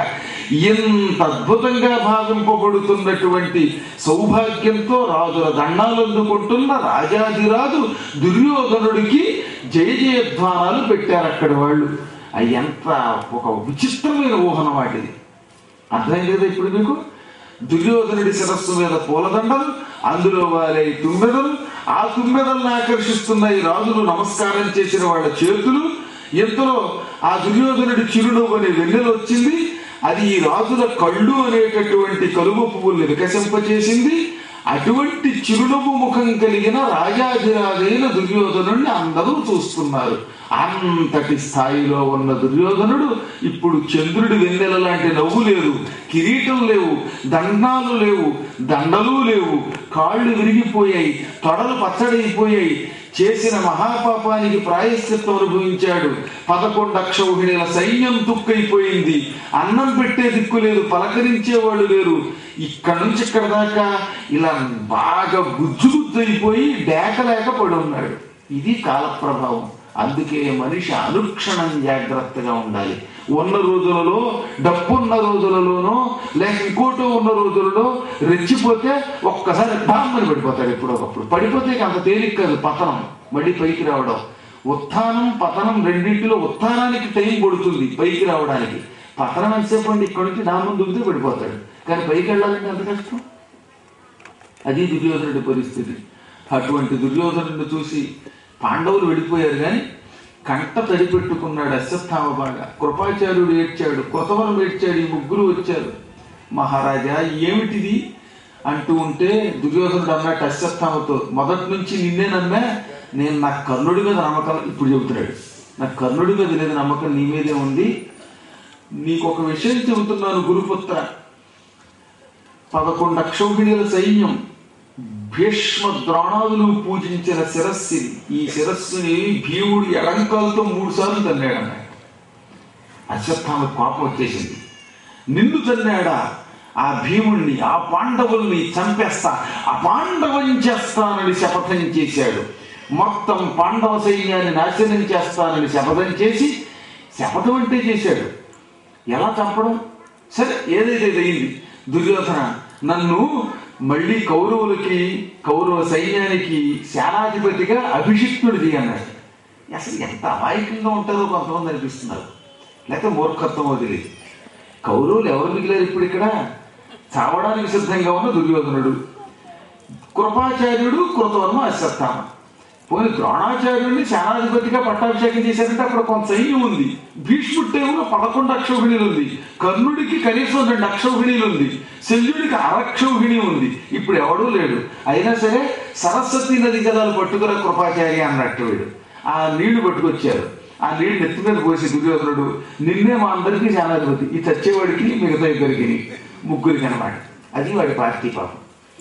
ఎంత అద్భుతంగా భావింపబడుతున్నటువంటి సౌభాగ్యంతో రాజుల దండాలు అందుకుంటున్న రాజాదిరాజు దుర్యోధనుడికి జయ జయధ్వానాలు పెట్టారు అక్కడ వాళ్ళు అవి ఎంత ఒక విచిత్రమైన ఊహన వాటిది అర్థమైంది కదా ఇప్పుడు మీకు దుర్యోధనుడి శిరస్సు మీద పూలదండలు అందులో వారే తుమ్మెదలు ఆ తుమ్మెదల్ని ఆకర్షిస్తున్న ఈ రాజులు నమస్కారం చేసిన వాళ్ళ చేతులు ఎంతలో ఆ దుర్యోధనుడి చిరునవ్వు అనే వెన్నెల వచ్చింది అది ఈ రాజుల కళ్ళు అనేటటువంటి కలువ పువ్వుల్ని వికసింపచేసింది అటువంటి చిరునవ్వు ముఖం కలిగిన రాజాధిరాజైన దుర్యోధనుడిని అందరూ చూస్తున్నారు అంతటి స్థాయిలో ఉన్న దుర్యోధనుడు ఇప్పుడు చంద్రుడి వెన్నెల లాంటి నవ్వు లేదు కిరీటం లేవు దండాలు లేవు దండలు లేవు కాళ్ళు విరిగిపోయాయి తొడలు పచ్చడైపోయాయి చేసిన మహాపాపానికి ప్రాయశ్చిత్తం అనుభవించాడు పదకొండు అక్షౌహిణీల సైన్యం తుక్కైపోయింది అన్నం పెట్టే దిక్కు లేదు పలకరించేవాళ్ళు లేరు ఇక్కడ నుంచి ఇక్కడ దాకా ఇలా బాగా గుజ్జు గుజ్జు అయిపోయి డేకలేక పడి ఉన్నాడు ఇది కాలప్రభావం అందుకే మనిషి అనుక్షణం జాగ్రత్తగా ఉండాలి ఉన్న రోజులలో డబ్బున్న రోజులలోనో లేక ఇంకోటో ఉన్న రోజులలో రెచ్చిపోతే ఒక్కసారి డామ్మని పడిపోతాడు ఎప్పుడో ఒకప్పుడు పడిపోతే ఇక అంత తేలిక కాదు పతనం మళ్ళీ పైకి రావడం ఉత్థానం పతనం రెండింటిలో ఉత్థానానికి టైం పడుతుంది పైకి రావడానికి పతనం ఎంతసేపు అండి ఇక్కడి నుంచి డామ్మని దుగ్గితే పడిపోతాడు కానీ పైకి వెళ్ళాలంటే ఎంత కష్టం అది దుర్యోధనుడి పరిస్థితి అటువంటి దుర్యోధనుడిని చూసి పాండవులు వెళ్ళిపోయారు కానీ కంట తడి పెట్టుకున్నాడు అశ్వత్థామ బాగా కృపాచార్యుడు ఏడ్చాడు కృతవరం ఏడ్చాడు ఈ ముగ్గురు వచ్చారు మహారాజా ఏమిటిది అంటూ ఉంటే దుర్యోధనుడు అన్నట్టు అశ్వత్థామతో మొదటి నుంచి నిన్నే నమ్మా నేను నా కర్ణుడి మీద నమ్మకం ఇప్పుడు చెబుతున్నాడు నాకు కర్ణుడి మీద లేదు నమ్మకం నీ మీదే ఉంది నీకు ఒక విషయం చెబుతున్నాను గురుపుత్ర పదకొండు అక్షౌహిణీల సైన్యం భీష్మ ద్రోణాదులు పూజించిన శిరస్సు ఇది. ఈ శిరస్సుని భీముడు ఎడంకాలతో మూడు సార్లు తన్నాడు అన్నాడు అశ్వత్థామ కోపం వచ్చేసింది నిన్ను తన్నాడా ఆ భీముణ్ణి ఆ పాండవుల్ని చంపేస్తా ఆ పాండవం చేస్తానని శపథం చేశాడు మొత్తం పాండవ సైన్యాన్ని నాశనం చేస్తానని శపథం చేసి శపథం అంటే చేశాడు ఎలా చంపడం సరే ఏదైతే అయింది దుర్యోధన నన్ను మళ్ళీ కౌరవులకి కౌరవ సైన్యానికి సేనాధిపతిగా అభిషిక్తుడు చేయన్నాడు అసలు ఎంత అమాయకంగా ఉంటారో కొంతమంది అనిపిస్తున్నారు లేకపోతే మూర్ఖత్వం వదిలి కౌరవులు ఎవరు మిగిలారు ఇప్పుడు ఇక్కడ చావడానికి సిద్ధంగా ఉన్న దుర్యోధనుడు కృపాచార్యుడు కృతవర్మ అశ్వత్థామ పోయి ద్రోణాచార్యుడిని సేనాధిపతిగా పట్టాభిషేకం చేశారంటే అక్కడ కొంత సైన్యం ఉంది భీష్ముడికేమో పదకొండు అక్షౌహిణీలు ఉంది కర్ణుడికి కనీసం రెండు అక్షౌహిణీలు ఉంది శల్యుడికి అరక్షౌహిణి ఉంది ఇప్పుడు ఎవడూ లేడు అయినా సరే సరస్వతి నది జలాలు పట్టుకున్న కృపాచార్య అన్నట్టు వీడు ఆ నీళ్లు పట్టుకొచ్చారు ఆ నీళ్లు నెత్తి మీద పోసి దుర్యోధనుడు నిన్నే మా అందరికీ సేనాధిపతి ఈ చచ్చేవాడికి మిగతా ఇద్దరికి ముగ్గురికి అనమాట అది వాడి పార్టీ పాపం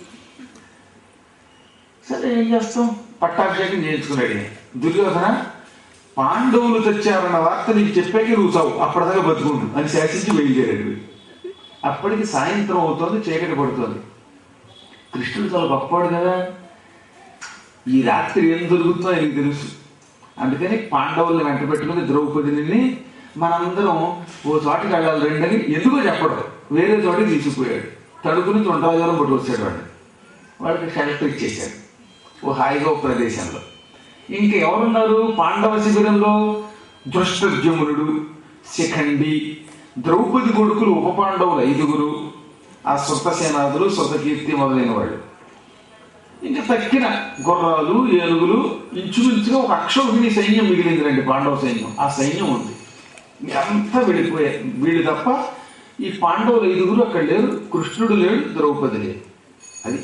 సరే ఏం చేస్తాం పట్టాభిషేకం చేయించుకున్నాడు ఈయన. దుర్యోధన పాండవులు తెచ్చారన్న వార్త నీకు చెప్పాక నువ్వు చావు అప్పటిదాకా బతుకుంటు అని శాసించి బయలుదేరాడు వీడు. అప్పటికి సాయంత్రం అవుతుంది చీకటి పడుతుంది కృష్ణుడు చాలా గొప్పవాడు కదా ఈ రాత్రి ఏం జరుగుతుందో ఆయనకి తెలుసు అందుకని పాండవుల్ని వెంట పెట్టుకుని ద్రౌపదిని మనందరం ఓ చోటకి వెళ్ళాలి రెండని ఎందుకో చెప్పడం వేరే చోటకి తీసుకుపోయాడు తడుకు నుంచి ఒంటరాజాలం పట్టుకొచ్చాడు వాడిని వాడికి షెల్టర్ ఇచ్చేశాడు ఓ హాయిగా ఓ ప్రదేశంలో ఇంక ఎవరున్నారు పాండవ శిబిరంలో దృష్టద్యుమ్నుడు శిఖండి ద్రౌపది కొడుకులు ఉప పాండవులు ఐదుగురు ఆ శృతసేనాదులు శృతకీర్తి మొదలైన వాళ్ళు ఇంకా తక్కిన గుర్రాలు ఏనుగులు ఇంచుమించుగా ఒక అక్షౌహిణి సైన్యం మిగిలింది రండి పాండవ సైన్యం ఆ సైన్యం ఉంది అంతా వెళ్ళిపోయారు వీళ్ళు తప్ప ఈ పాండవులు ఐదుగురు అక్కడ లేరు కృష్ణుడు లేడు ద్రౌపది లేదు అది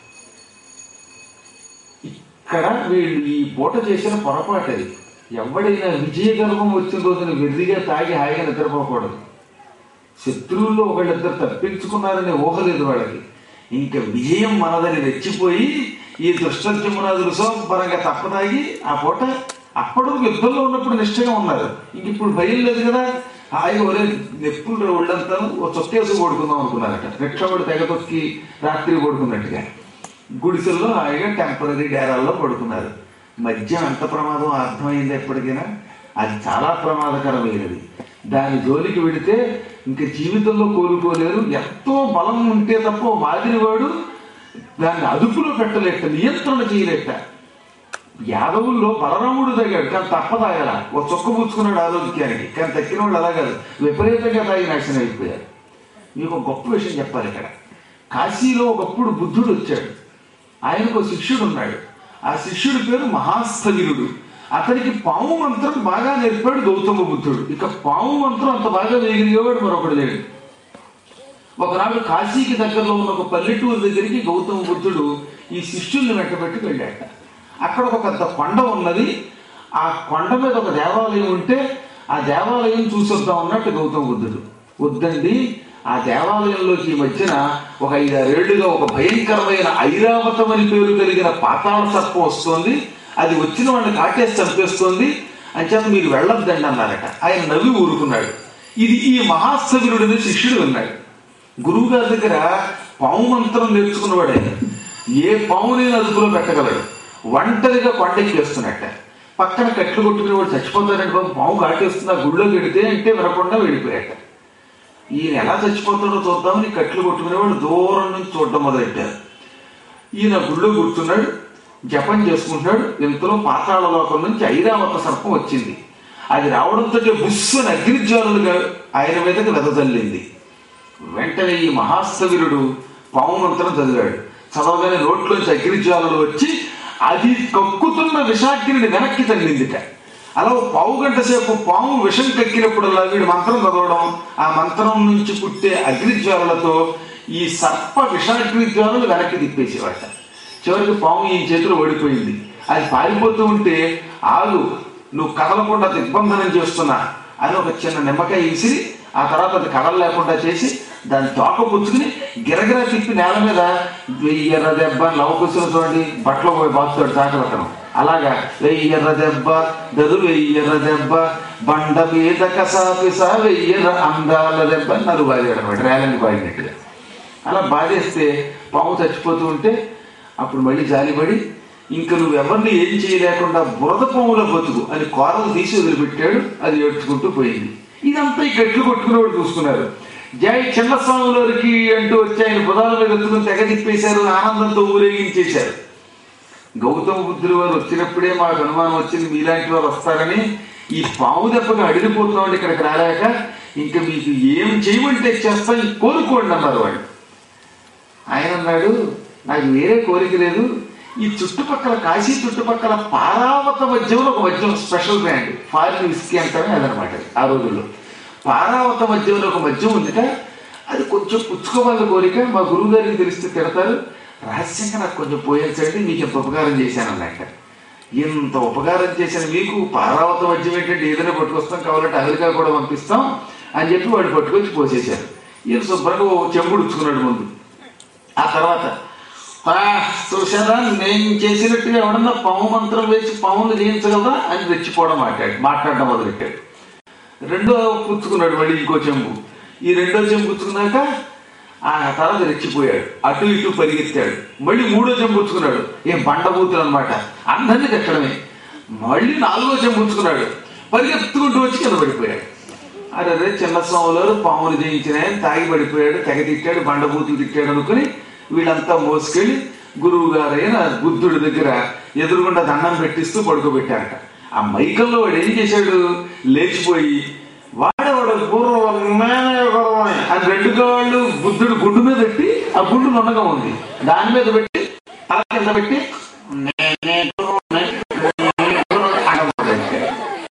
ఇక్కడ వీళ్ళు ఈ పూట చేసిన పొరపాటు అది ఎవడైనా విజయ గర్వం వచ్చిన రోజున వెర్రిగా తాగి హాయిగా నిద్రపోకూడదు శత్రువుల్లో ఒకళ్ళిద్దరు తప్పించుకున్నారనే ఊహ లేదు వాళ్ళకి ఇంకా విజయం మనదని రెచ్చిపోయి ఈ దుష్టజమునాదులు శుభ్రంగా తప్పదాగి ఆ పూట అప్పుడు యుద్ధంలో ఉన్నప్పుడు నిష్ఠగా ఉన్నారు ఇంక ఇప్పుడు భయం లేదు కదా హాయిగా ఒరే నెప్పులు ఒళ్ళంతా ఓ చొక్కేసి పడుకుందాం అనుకున్నారట రిక్షావాడు తెగ తొక్కి రాత్రి పడుకున్నట్టుగా గుడిసెల్లో హాయిగా టెంపరీ డేరాల్లో పడుకున్నారు మద్యం ఎంత ప్రమాదం అర్థమైంది ఎప్పటికైనా అది చాలా ప్రమాదకరమైనది దాని జోలికి వెడితే ఇంక జీవితంలో కోలుకోలేరు ఎంతో బలం ఉంటే తప్ప ఓ మాదిరివాడు దాన్ని అదుపులో పెట్టలేట నియంత్రణ చేయలేట యాదవుల్లో బలరాముడు తగ్గాడు కానీ తప్ప తాగల ఓ చొక్క పుచ్చుకున్నాడు ఆరోగ్యానికి కానీ తక్కిన వాళ్ళు అలా కాదు విపరీతంగా తాగి నాశనం అయిపోయారు మీకు ఒక గొప్ప విషయం చెప్పాలి ఇక్కడ కాశీలో ఒకప్పుడు బుద్ధుడు వచ్చాడు ఆయనకు ఒక శిష్యుడు ఉన్నాడు ఆ శిష్యుడి పేరు మహాస్థవిరుడు అతనికి పాము మంత్రం బాగా నేర్పాడు గౌతమ బుద్ధుడు ఇక పాము మంత్రం అంత బాగా వేగిరిగేవాడు మరొకడు లేడు ఒకనాడు కాశీకి దగ్గరలో ఉన్న ఒక పల్లెటూరు దగ్గరికి గౌతమ బుద్ధుడు ఈ శిష్యుల్ని వెంటబెట్టి వెళ్ళాట అక్కడ ఒక పెద్ద కొండ ఉన్నది ఆ కొండ మీద ఒక దేవాలయం ఉంటే ఆ దేవాలయం చూసొద్దాం అన్నట్టు గౌతమ బుద్ధుడు వద్దండి ఆ దేవాలయంలోకి ఈ మధ్యన ఒక ఐదారేళ్లుగా ఒక భయంకరమైన ఐరావతం అని పేరు కలిగిన పాతాళ సర్పం వస్తోంది అది వచ్చిన వాడిని కాటేసి చంపేస్తోంది అంచేత మీరు వెళ్ళొద్దండి అన్నారట ఆయన నవ్వి ఊరుకున్నాడు ఇది ఈ మహాస్థవిరుడని శిష్యుడు ఉన్నాడు గురువు గారి దగ్గర పాము మంత్రం నేర్చుకున్నవాడు ఆయన ఏ పామునైనా అదుపులో పెట్టగలడు ఒంటరిగా కొండెక్కేస్తున్నట్ట పక్కన కట్లు కొట్టుకునేవాడు చచ్చిపోతాడంటే బాబు పాము కాటేస్తుంది ఆ గుళ్ళోకి వెడితే అంటే వినకుండా వెళ్ళిపోయాట ఈయన ఎలా చచ్చిపోతాడో చూద్దామని కట్లు కొట్టుకునేవాడు దూరం నుంచి చూడడం మొదలెట్టారు ఈయన గుళ్ళో కూర్చున్నాడు జపం చేసుకుంటున్నాడు ఇంతలో పాతాళ లోకం నుంచి ఐరావత సర్పం వచ్చింది అది రావడంతో బుస్సున అగ్నిజ్వాలలుగా ఆయన మీదకి వెదజల్లింది వెంటనే ఈ మహాస్థవిరుడు పాము మంత్రం చదివాడు చదవగానే నోట్లోంచి అగ్నిజ్వాలలు వచ్చి అది కక్కుతున్న విషాగ్నిని వెనక్కి తగిలిందిట అలా ఓ పావు గంట సేపు పాము విషం కక్కినప్పుడల్లా వీడు మంత్రం చదవడం ఆ మంత్రం నుంచి పుట్టే అగ్నిజ్వాలలతో ఈ సర్ప విషాగ్ని జ్వాలలు వెనక్కి తిప్పేసేవాట చివరికి పాము ఈ చేతిలో ఓడిపోయింది అది పారిపోతూ ఉంటే ఆలు నువ్వు కదలకుండా దిగ్బంధనం చేస్తున్నా అని ఒక చిన్న నిమ్మకాయ విసిరి ఆ తర్వాత అది కదల లేకుండా చేసి దాని తోక పుచ్చుకుని గిరగిర తిప్పి నేల మీద వెయ్యెర్ర దెబ్బ లవకుశలు చూడండి బట్టలు పోయి బాగుతాడు చాకలతనం అలాగా వెయ్యెర్ర దెబ్బ దదు వెయ్యెర్ర దెబ్బ బండ మీద కసాపిస వెయ్యెర్ర అందాల దెబ్బ అని నలుగు బాగాడు అనమాట రేలంగి బాడినట్టుగా అలా బాధేస్తే పాము చచ్చిపోతూ ఉంటే అప్పుడు మళ్ళీ జాలిపడి ఇంకా నువ్వు ఎవరిని ఏం చేయలేకుండా బురద పాముల బతుకు అని కోరలు తీసి వదిలిపెట్టాడు అది ఏడ్చుకుంటూ పోయింది ఇదంతా ఈ గట్లు కొట్టుకునేవాడు చూసుకున్నారు జై చిన్నస్వాములకి అంటూ వచ్చి ఆయన బుధాల మీద ఎత్తుకుని తెగ తిప్పేశారు ఆనందంతో ఊరేగించేశారు గౌతమ బుద్ధుడు వారు వచ్చినప్పుడే మాకు అనుమానం వచ్చింది మీలాంటి వారు వస్తారని ఈ పాము దెబ్బగా అడిగిపోతున్నాడు ఇక్కడికి రాలేక ఇంకా మీకు ఏం చేయమంటే చేస్తాం కోరుకోండి అన్నారు వాళ్ళు ఆయన అన్నాడు నాకు వేరే కోరిక లేదు ఈ చుట్టుపక్కల కాశీ చుట్టుపక్కల పారావత మద్యంలో ఒక మద్యం స్పెషల్ బ్రాండ్ ఫారిన్ విస్కీ అంటామే అదనమాట ఆ రోజుల్లో పారావత మద్యంలో ఒక మద్యం ఉందిట అది కొంచెం పుచ్చుకోవాలని కోరిక మా గురువు గారికి తెలిస్తే తిడతారు రహస్యంగా నాకు కొంచెం పోయించండి మీకు ఇంత ఉపకారం చేశానన్నట్ట ఇంత ఉపకారం చేసిన మీకు పారావత మద్యం ఏంటంటే ఏదైనా పట్టుకొస్తాం కావాలంటే అమెరికా కూడా పంపిస్తాం అని చెప్పి వాడు పట్టుకొచ్చి పోసేశారు ఈయన శుభ్రంగా ఓ చెంబుడు ఉచ్చుకున్నాడు ముందు ఆ తర్వాత "ఆ, చూశారా నేను చేసినట్టుగా ఎవడన్నా పాము మంత్రం వేసి పాములు జయించగలరా అని రెచ్చిపోవడం మాట్లాడు మాట్లాడడం మొదలెట్టాడు రెండో పుచ్చుకున్నాడు మళ్ళీ ఇంకో చెంబు ఈ రెండో చెంబు పుచ్చుకున్నాక ఆ తర్వాత రెచ్చిపోయాడు అటు ఇటు పరిగెత్తాడు మళ్ళీ మూడో చెంబు పుచ్చుకున్నాడు ఏం బండబూతులు అనమాట అందరినీ కట్టడమే మళ్ళీ నాలుగో చెంబు పుచ్చుకున్నాడు పరిగెత్తుకుంటూ వచ్చి కింద పడిపోయాడు అరే రే చిన్న స్వాములు పాములు జయించినాయని తాగి పడిపోయాడు తెగ తిట్టాడు బండబూతులు తిట్టాడు అనుకుని వీళ్ళంతా మోసుకెళ్ళి గురువు గారైన బుద్ధుడి దగ్గర ఎదురుగుండా దండం పెట్టిస్తూ పడుకోబెట్టారట ఆ మైకల్లో వాడు ఏం చేశాడు లేచిపోయి వాడేవాడు పూర్వం మేనే గుర్రమే అని రెండు కాళ్ళు బుద్ధుడు గుండు మీద పెట్టి ఆ గుండు నున్నగా ఉంది దాని మీద పెట్టి తల కింద పెట్టి నేనే గుర్రమే, నేనే గుర్రమే అనబోదంటే.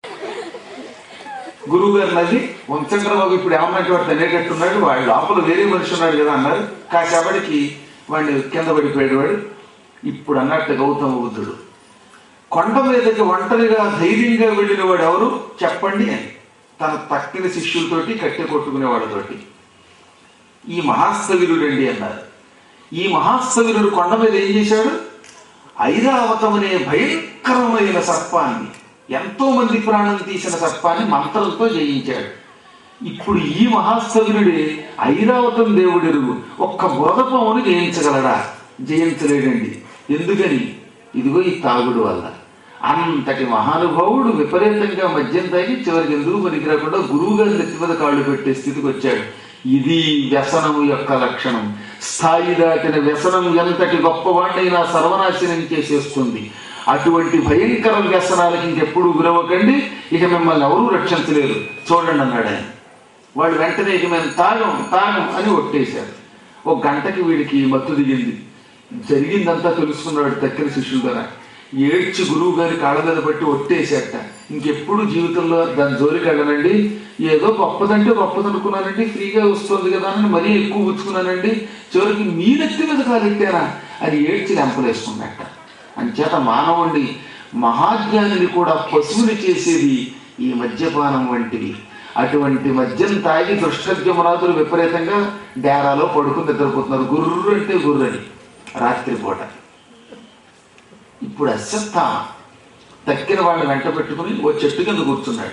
గురువు గారు నది వంచంద్ర బాబు ఇప్పుడు ఏమన్నట్టు వాడు తినేటట్టున్నాడు వాడు లోపల వేరే మనిషి ఉన్నాడు కదా అన్నారు కాసేపటికి వాడిని కింద పడిపోయాడు వాడు ఇప్పుడు అన్నట్టు గౌతమ బుద్ధుడు కొండ మీదకి ఒంటరిగా ధైర్యంగా వెళ్ళిన వాడు ఎవరు చెప్పండి అని తన తక్కిన శిష్యులతోటి కట్టె కొట్టుకునే వాళ్ళతోటి ఈ మహాస్థవిరుడండి అన్నారు ఈ మహాస్థవిరుడు కొండ మీద ఏం చేశాడు ఐరావతం అనే భయంకరమైన సర్పాన్ని ఎంతో మంది ప్రాణం తీసిన సర్పాన్ని మంత్రంతో జయించాడు ఇప్పుడు ఈ మహాస్థవిరుడే ఐరావతం దేవుడెరుగు ఒక్క బురదపామును జయించగలడా జయించలేడండి ఎందుకని ఇదిగో ఈ తాగుడు వల్ల అంతటి మహానుభావుడు విపరీతంగా మద్యం తాగి చివరికి ఎందుకు పనికిరాకుండా గురువు గారి నెత్తి మీద కాళ్ళు పెట్టే స్థితికి వచ్చాడు ఇది వ్యసనము యొక్క లక్షణం స్థాయి దాటిన వ్యసనం ఎంతటి గొప్పవాడినైనా సర్వనాశనం చేసేస్తుంది అటువంటి భయంకర వ్యసనాలకి ఇంకెప్పుడు గురవ్వకండి ఇక మిమ్మల్ని ఎవరూ రక్షించలేరు చూడండి అన్నాడు ఆయన వాళ్ళు వెంటనే ఇక మేము తాగం తాగం అని ఒట్టేశారు ఒక గంటకి వీడికి మత్తు దిగింది జరిగిందంతా తెలుసుకున్నాడు దగ్గర శిష్యుడు కదా ఏడ్చి గురువు గారి కాళ్ళ మీద పట్టి ఒట్టేసేట ఇంకెప్పుడు జీవితంలో దాని జోలికి వెళ్ళనండి ఏదో గొప్పదంటే గొప్పది అనుకున్నానండి ఫ్రీగా వస్తుంది కదా అని మరీ ఎక్కువ పుచ్చుకున్నానండి చివరికి మీ నెత్తి మీద కాలెట్టారా అని ఏడ్చి లెంపలేసుకున్నట్ట అంచేత మానవుణ్ణి మహాజ్ఞానిని కూడా పశువుని చేసేది ఈ మద్యపానం వంటివి అటువంటి మద్యం తాగి దుష్కర్జమునాథులు విపరీతంగా డేరాలో పడుకుని నిద్రపోతున్నారు గుర్రు అంటే గుర్రు అని రాత్రిపూట ఇప్పుడు అశ్వత్థామ తక్కిన వాళ్ళని వెంట పెట్టుకుని ఓ చెట్టు కింద కూర్చున్నాడు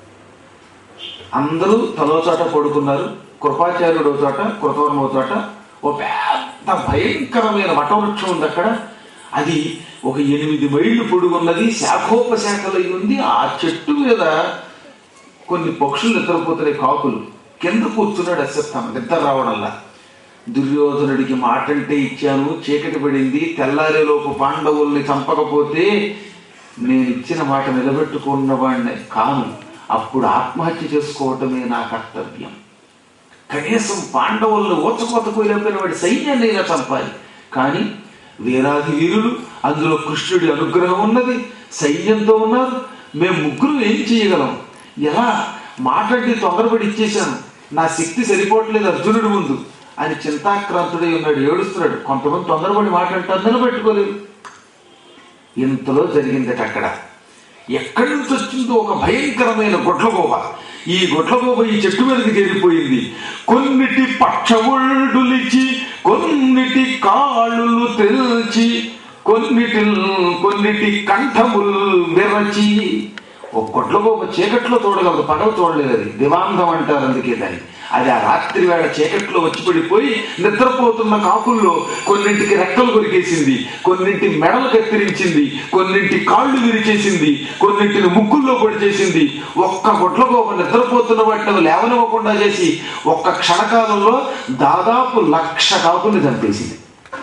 అందరూ తలో చోట పడుకున్నారు కృపాచార్యుడు ఓ చోట కృతవర్మ ఓ చోట ఓ పెద్ద భయంకరమైన వటవృక్షం ఉంది అక్కడ అది ఒక ఎనిమిది మైళ్ళు పొడుగున్నది శాఖోపశాఖలై ఉంది ఆ చెట్టు మీద కొన్ని పక్షులు నిద్రపోతున్నాయి కాకులు కింద కూర్చున్నాడు అశ్వత్థామ నిద్ర రావడంలా దుర్యోధనుడికి మాటంటే ఇచ్చాను చీకటి పడింది తెల్లారేలోపు పాండవుల్ని చంపకపోతే నేను ఇచ్చిన మాట నిలబెట్టుకున్నవాడిని కాను అప్పుడు ఆత్మహత్య చేసుకోవటమే నా కర్తవ్యం కనీసం పాండవులను ఓచకోతకోలేకపోయిన వాడి సైన్యాన్ని ఇలా చంపాలి కానీ వీరాది వీరులు అందులో కృష్ణుడి అనుగ్రహం ఉన్నది సైన్యంతో ఉన్నారు మేము ముగ్గురు ఏం చేయగలం ఎలా మాట్లాడి తొందరపడి ఇచ్చేశాను నా శక్తి సరిపోవట్లేదు అర్జునుడి ముందు అని చింతాక్రాంతుడై ఉన్నాడు ఏడుస్తున్నాడు కొంతమంది తొందరపడి మాట్లాడటారు నిలబెట్టుకోలేదు ఇంతలో జరిగిందట అక్కడ ఎక్కడి నుంచి వచ్చిందో ఒక భయంకరమైన గొడ్లగోబ ఈ గొడ్లగోబ ఈ చెట్టు మీదకి చేరిపోయింది కొన్నిటి పక్షవుళ్ళులిచి కొన్నిటి కాళ్ళు తెల్చి కొన్నిటి కొన్నిటి కంఠములు విరచి ఒక గొడ్లగోబ చీకట్లో చూడగలదు పగలు చూడలేదు అది దివాంగం అంటారు అందుకే దాన్ని అది ఆ రాత్రి వేళ చీకట్లో వచ్చి పడిపోయి నిద్రపోతున్న కాకుల్లో కొన్నింటికి రెక్కలు కొరికేసింది కొన్నింటి మెడలు కత్తిరించింది కొన్నింటి కాళ్ళు విరిచేసింది కొన్నింటిని ముక్కుల్లో పొడి చేసింది ఒక్క గొడ్లగోబ నిద్రపోతున్న వాటిని లేవనివ్వకుండా చేసి ఒక్క క్షణకాలంలో దాదాపు లక్ష కాకుల్ని చంపేసింది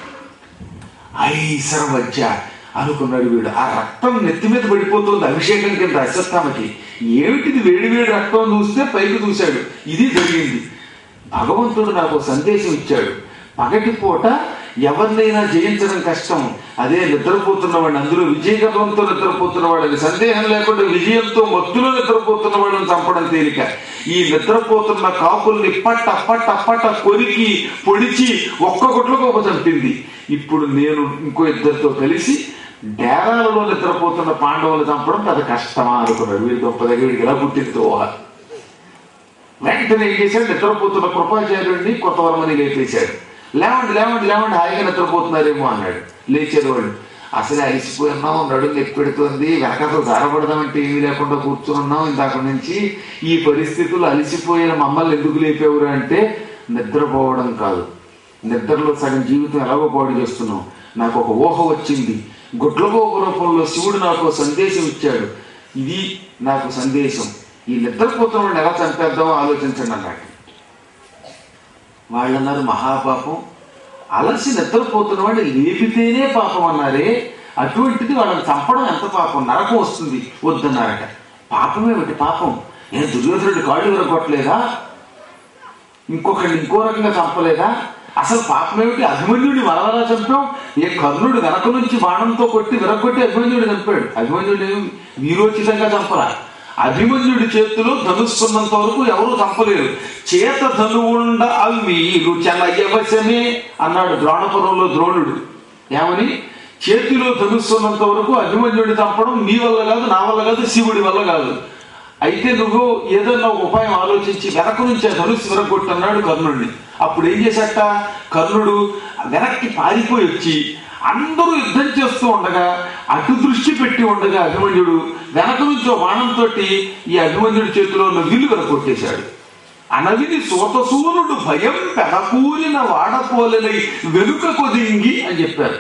ఐసరం వచ్చా అనుకున్నాడు వీడు ఆ రక్తం నెత్తి మీద పడిపోతుంది అభిషేకం కింద అశ్వత్థామకి ఏమిటిది వేడి వేడి రక్తం చూస్తే పైకి చూశాడు ఇది జరిగింది భగవంతుడు నాకు సందేశం ఇచ్చాడు పగటి పూట ఎవరినైనా జయించడం కష్టం అదే నిద్రపోతున్న వాడిని అందులో విజయగర్వంతో నిద్రపోతున్న వాడిని సందేహం లేకుండా విజయంతో మత్తులో నిద్రపోతున్న వాడిని చంపడం తేలిక ఈ నిద్రపోతున్న కాకుల్ని పట్ట పట్ట పట్ట కొరికి పొడిచి ఒక్క గుట్లకోప చంపింది ఇప్పుడు నేను ఇంకో ఇద్దరితో కలిసి డేరాలలో నిద్రపోతున్న పాండవులు చంపడం పెద్ద కష్టమా అనుకున్నాడు వీడి గొప్ప దగ్గర వీడికి ఎలా పుట్టింది ఊహ వెంటనే ఏం చేశాడు నిద్రపోతున్న కృపాచార్యుడిని కొత్తవరమని లేపేశాడు లేవండి లేవండి లేవండి హాయిగా నిద్రపోతున్నారేమో అన్నాడు లేచారు వాళ్ళు అసలే అలిసిపోయినాం నడుము నొప్పి పెడుతుంది వెనకాల జారపడదామంటే ఏమీ లేకుండా కూర్చున్నాం ఇందాక నుంచి ఈ పరిస్థితులు అలిసిపోయిన మమ్మల్ని ఎందుకు లేపేవారు అంటే నిద్రపోవడం కాదు నిద్రలో సగం జీవితం ఎలాగో పాడు చేస్తున్నాం నాకు ఒక ఊహ వచ్చింది గుడ్లగోపు రూపంలో శివుడు నాకు సందేశం ఇచ్చాడు ఇది నాకు సందేశం ఈ నిద్రపోతున్న వాడిని ఎలా చంపేద్దామో ఆలోచించండి అన్నాడు వాళ్ళు అన్నారు మహాపాపం అలసి నిద్రపోతున్న వాడిని లేపితేనే పాపం అన్నారే అటువంటిది వాళ్ళని చంపడం ఎంత పాపం నరకం వస్తుంది వద్దన్నారట పాపమేమిటి పాపం నేను దుర్యోధనుడి కాళ్ళు విరగొట్టలేదా ఇంకొకరిని ఇంకో రకంగా చంపలేదా అసలు పాపమేమిటి అభిమన్యుడిని వలవలా చంపాం ఏ కర్ణుడు వెనక నుంచి బాణంతో కొట్టి విరగొట్టి అభిమన్యుడు చంపాడు అభిమన్యుడు ఏమి వీరోచితంగా చంపరా అభిమన్యుడి చేతిలో ధనుస్తున్నంత వరకు ఎవరూ చంపలేరు చేత ధనువుండ అల్మీరు చలయవశమే అన్నాడు ద్రోణపురంలో ద్రోణుడు ఏమని చేతిలో ధనుస్తున్నంత వరకు అభిమన్యుడిని చంపడం నీ వల్ల కాదు నా వల్ల కాదు శివుడి వల్ల కాదు అయితే నువ్వు ఏదన్నా ఒక ఉపాయం ఆలోచించి వెనక నుంచి ఆ ధనుస్సు విరగొట్టన్నాడు కర్ణుడిని అప్పుడు ఏం చేశాట కర్ణుడు వెనక్కి పారిపోయి వచ్చి అందరూ యుద్ధం చేస్తూ ఉండగా అటు దృష్టి పెట్టి ఉండగా అభిమన్యుడు వెనక నుంచి ఓ బాణంతో ఈ అభిమన్యుడి చేతిలో ఉన్న విల్లు విరగొట్టేశాడు అనవిని సూతసూనుడు భయం పెదకూరిన వాడపోలనై వెనుక కొదింగి అని చెప్పారు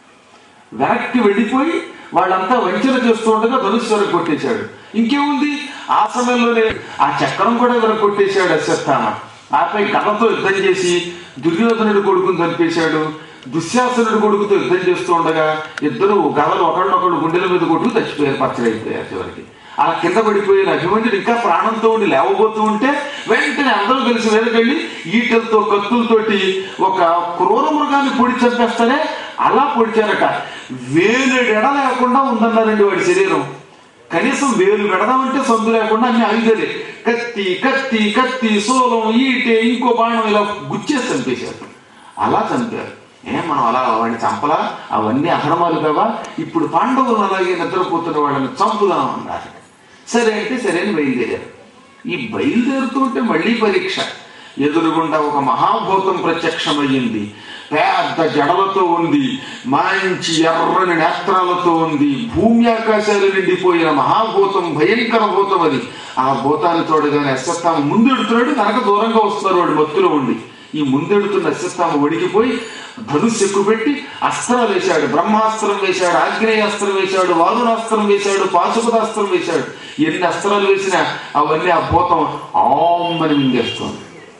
వెనక్కి వెళ్ళిపోయి వాళ్ళంతా వంచన చేస్తూ ఉండగా ధనుస్సు విరగొట్టేశాడు ఇంకేముంది ఆ సమయంలోనే ఆ చక్రం కూడా విరగొట్టేశాడు అశ్వత్థామ ఆపై గదతో యుద్ధం చేసి దుర్యోధనుడి కొడుకుని చంపేశాడు దుశ్శాసనుడి కొడుకుతో యుద్ధం చేస్తూ ఉండగా ఇద్దరు గదలు ఒకళ్ళనొకళ్ళు గుండెల మీద కొట్టుకు చచ్చిపోయారు పచ్చడైపోయారు చివరికి అలా కింద పడిపోయిన అభిమన్యుడు ఇంకా ప్రాణంతో ఉండి లేవబోతూ ఉంటే వెంటనే అందరూ కలిసి వెనకెళ్ళి ఈటలతో కత్తులతోటి ఒక క్రూర మృగాన్ని పొడి చంపేస్తానే అలా పొడిచారట వేలు ఎడ లేకుండా ఉందన్నారండి వాడి శరీరం కనీసం వేలు పెడదామంటే సందు లేకుండా అన్ని ఆయుధాలే కత్తి కత్తి కత్తి సోలం ఈటే ఇంకో బాణం ఇలా గుచ్చేసి చంపేశారు అలా చంపారు ఏ మనం అలా వాడిని చంపలా అవన్నీ అహరమాలు కావా ఇప్పుడు పాండవులు అలాగే నిద్రపోతున్న వాళ్ళని చంపుదాం అన్నారు సరే అంటే సరే అని బయలుదేరారు ఈ బయలుదేరుతుంటే మళ్ళీ పరీక్ష ఎదురుగుండా ఒక మహాభూతం ప్రత్యక్షమయ్యింది పెద్ద జడలతో ఉంది మంచి ఎర్రని నేత్రాలతో ఉంది భూమి ఆకాశాలు నిండిపోయిన మహాభూతం భయంకర భూతం అది ఆ భూతాన్ని చూడగానే అశ్వత్థామ ముందెడుతున్నాడు కనుక దూరంగా వస్తున్నారు వాడు మత్తులో ఉండి ఈ ముందెడుతున్న అశ్వత్థామ వడికిపోయి ధనుస్సు ఎక్కుపెట్టి అస్త్రాలు వేశాడు బ్రహ్మాస్త్రం వేశాడు ఆగ్నేయాస్త్రం వేశాడు వారుణాస్త్రం వేశాడు పాశుపతాస్త్రం వేశాడు ఎన్ని అస్త్రాలు వేసినా అవన్నీ ఆ భూతం ఆమ్ అని మింగేస్తుంది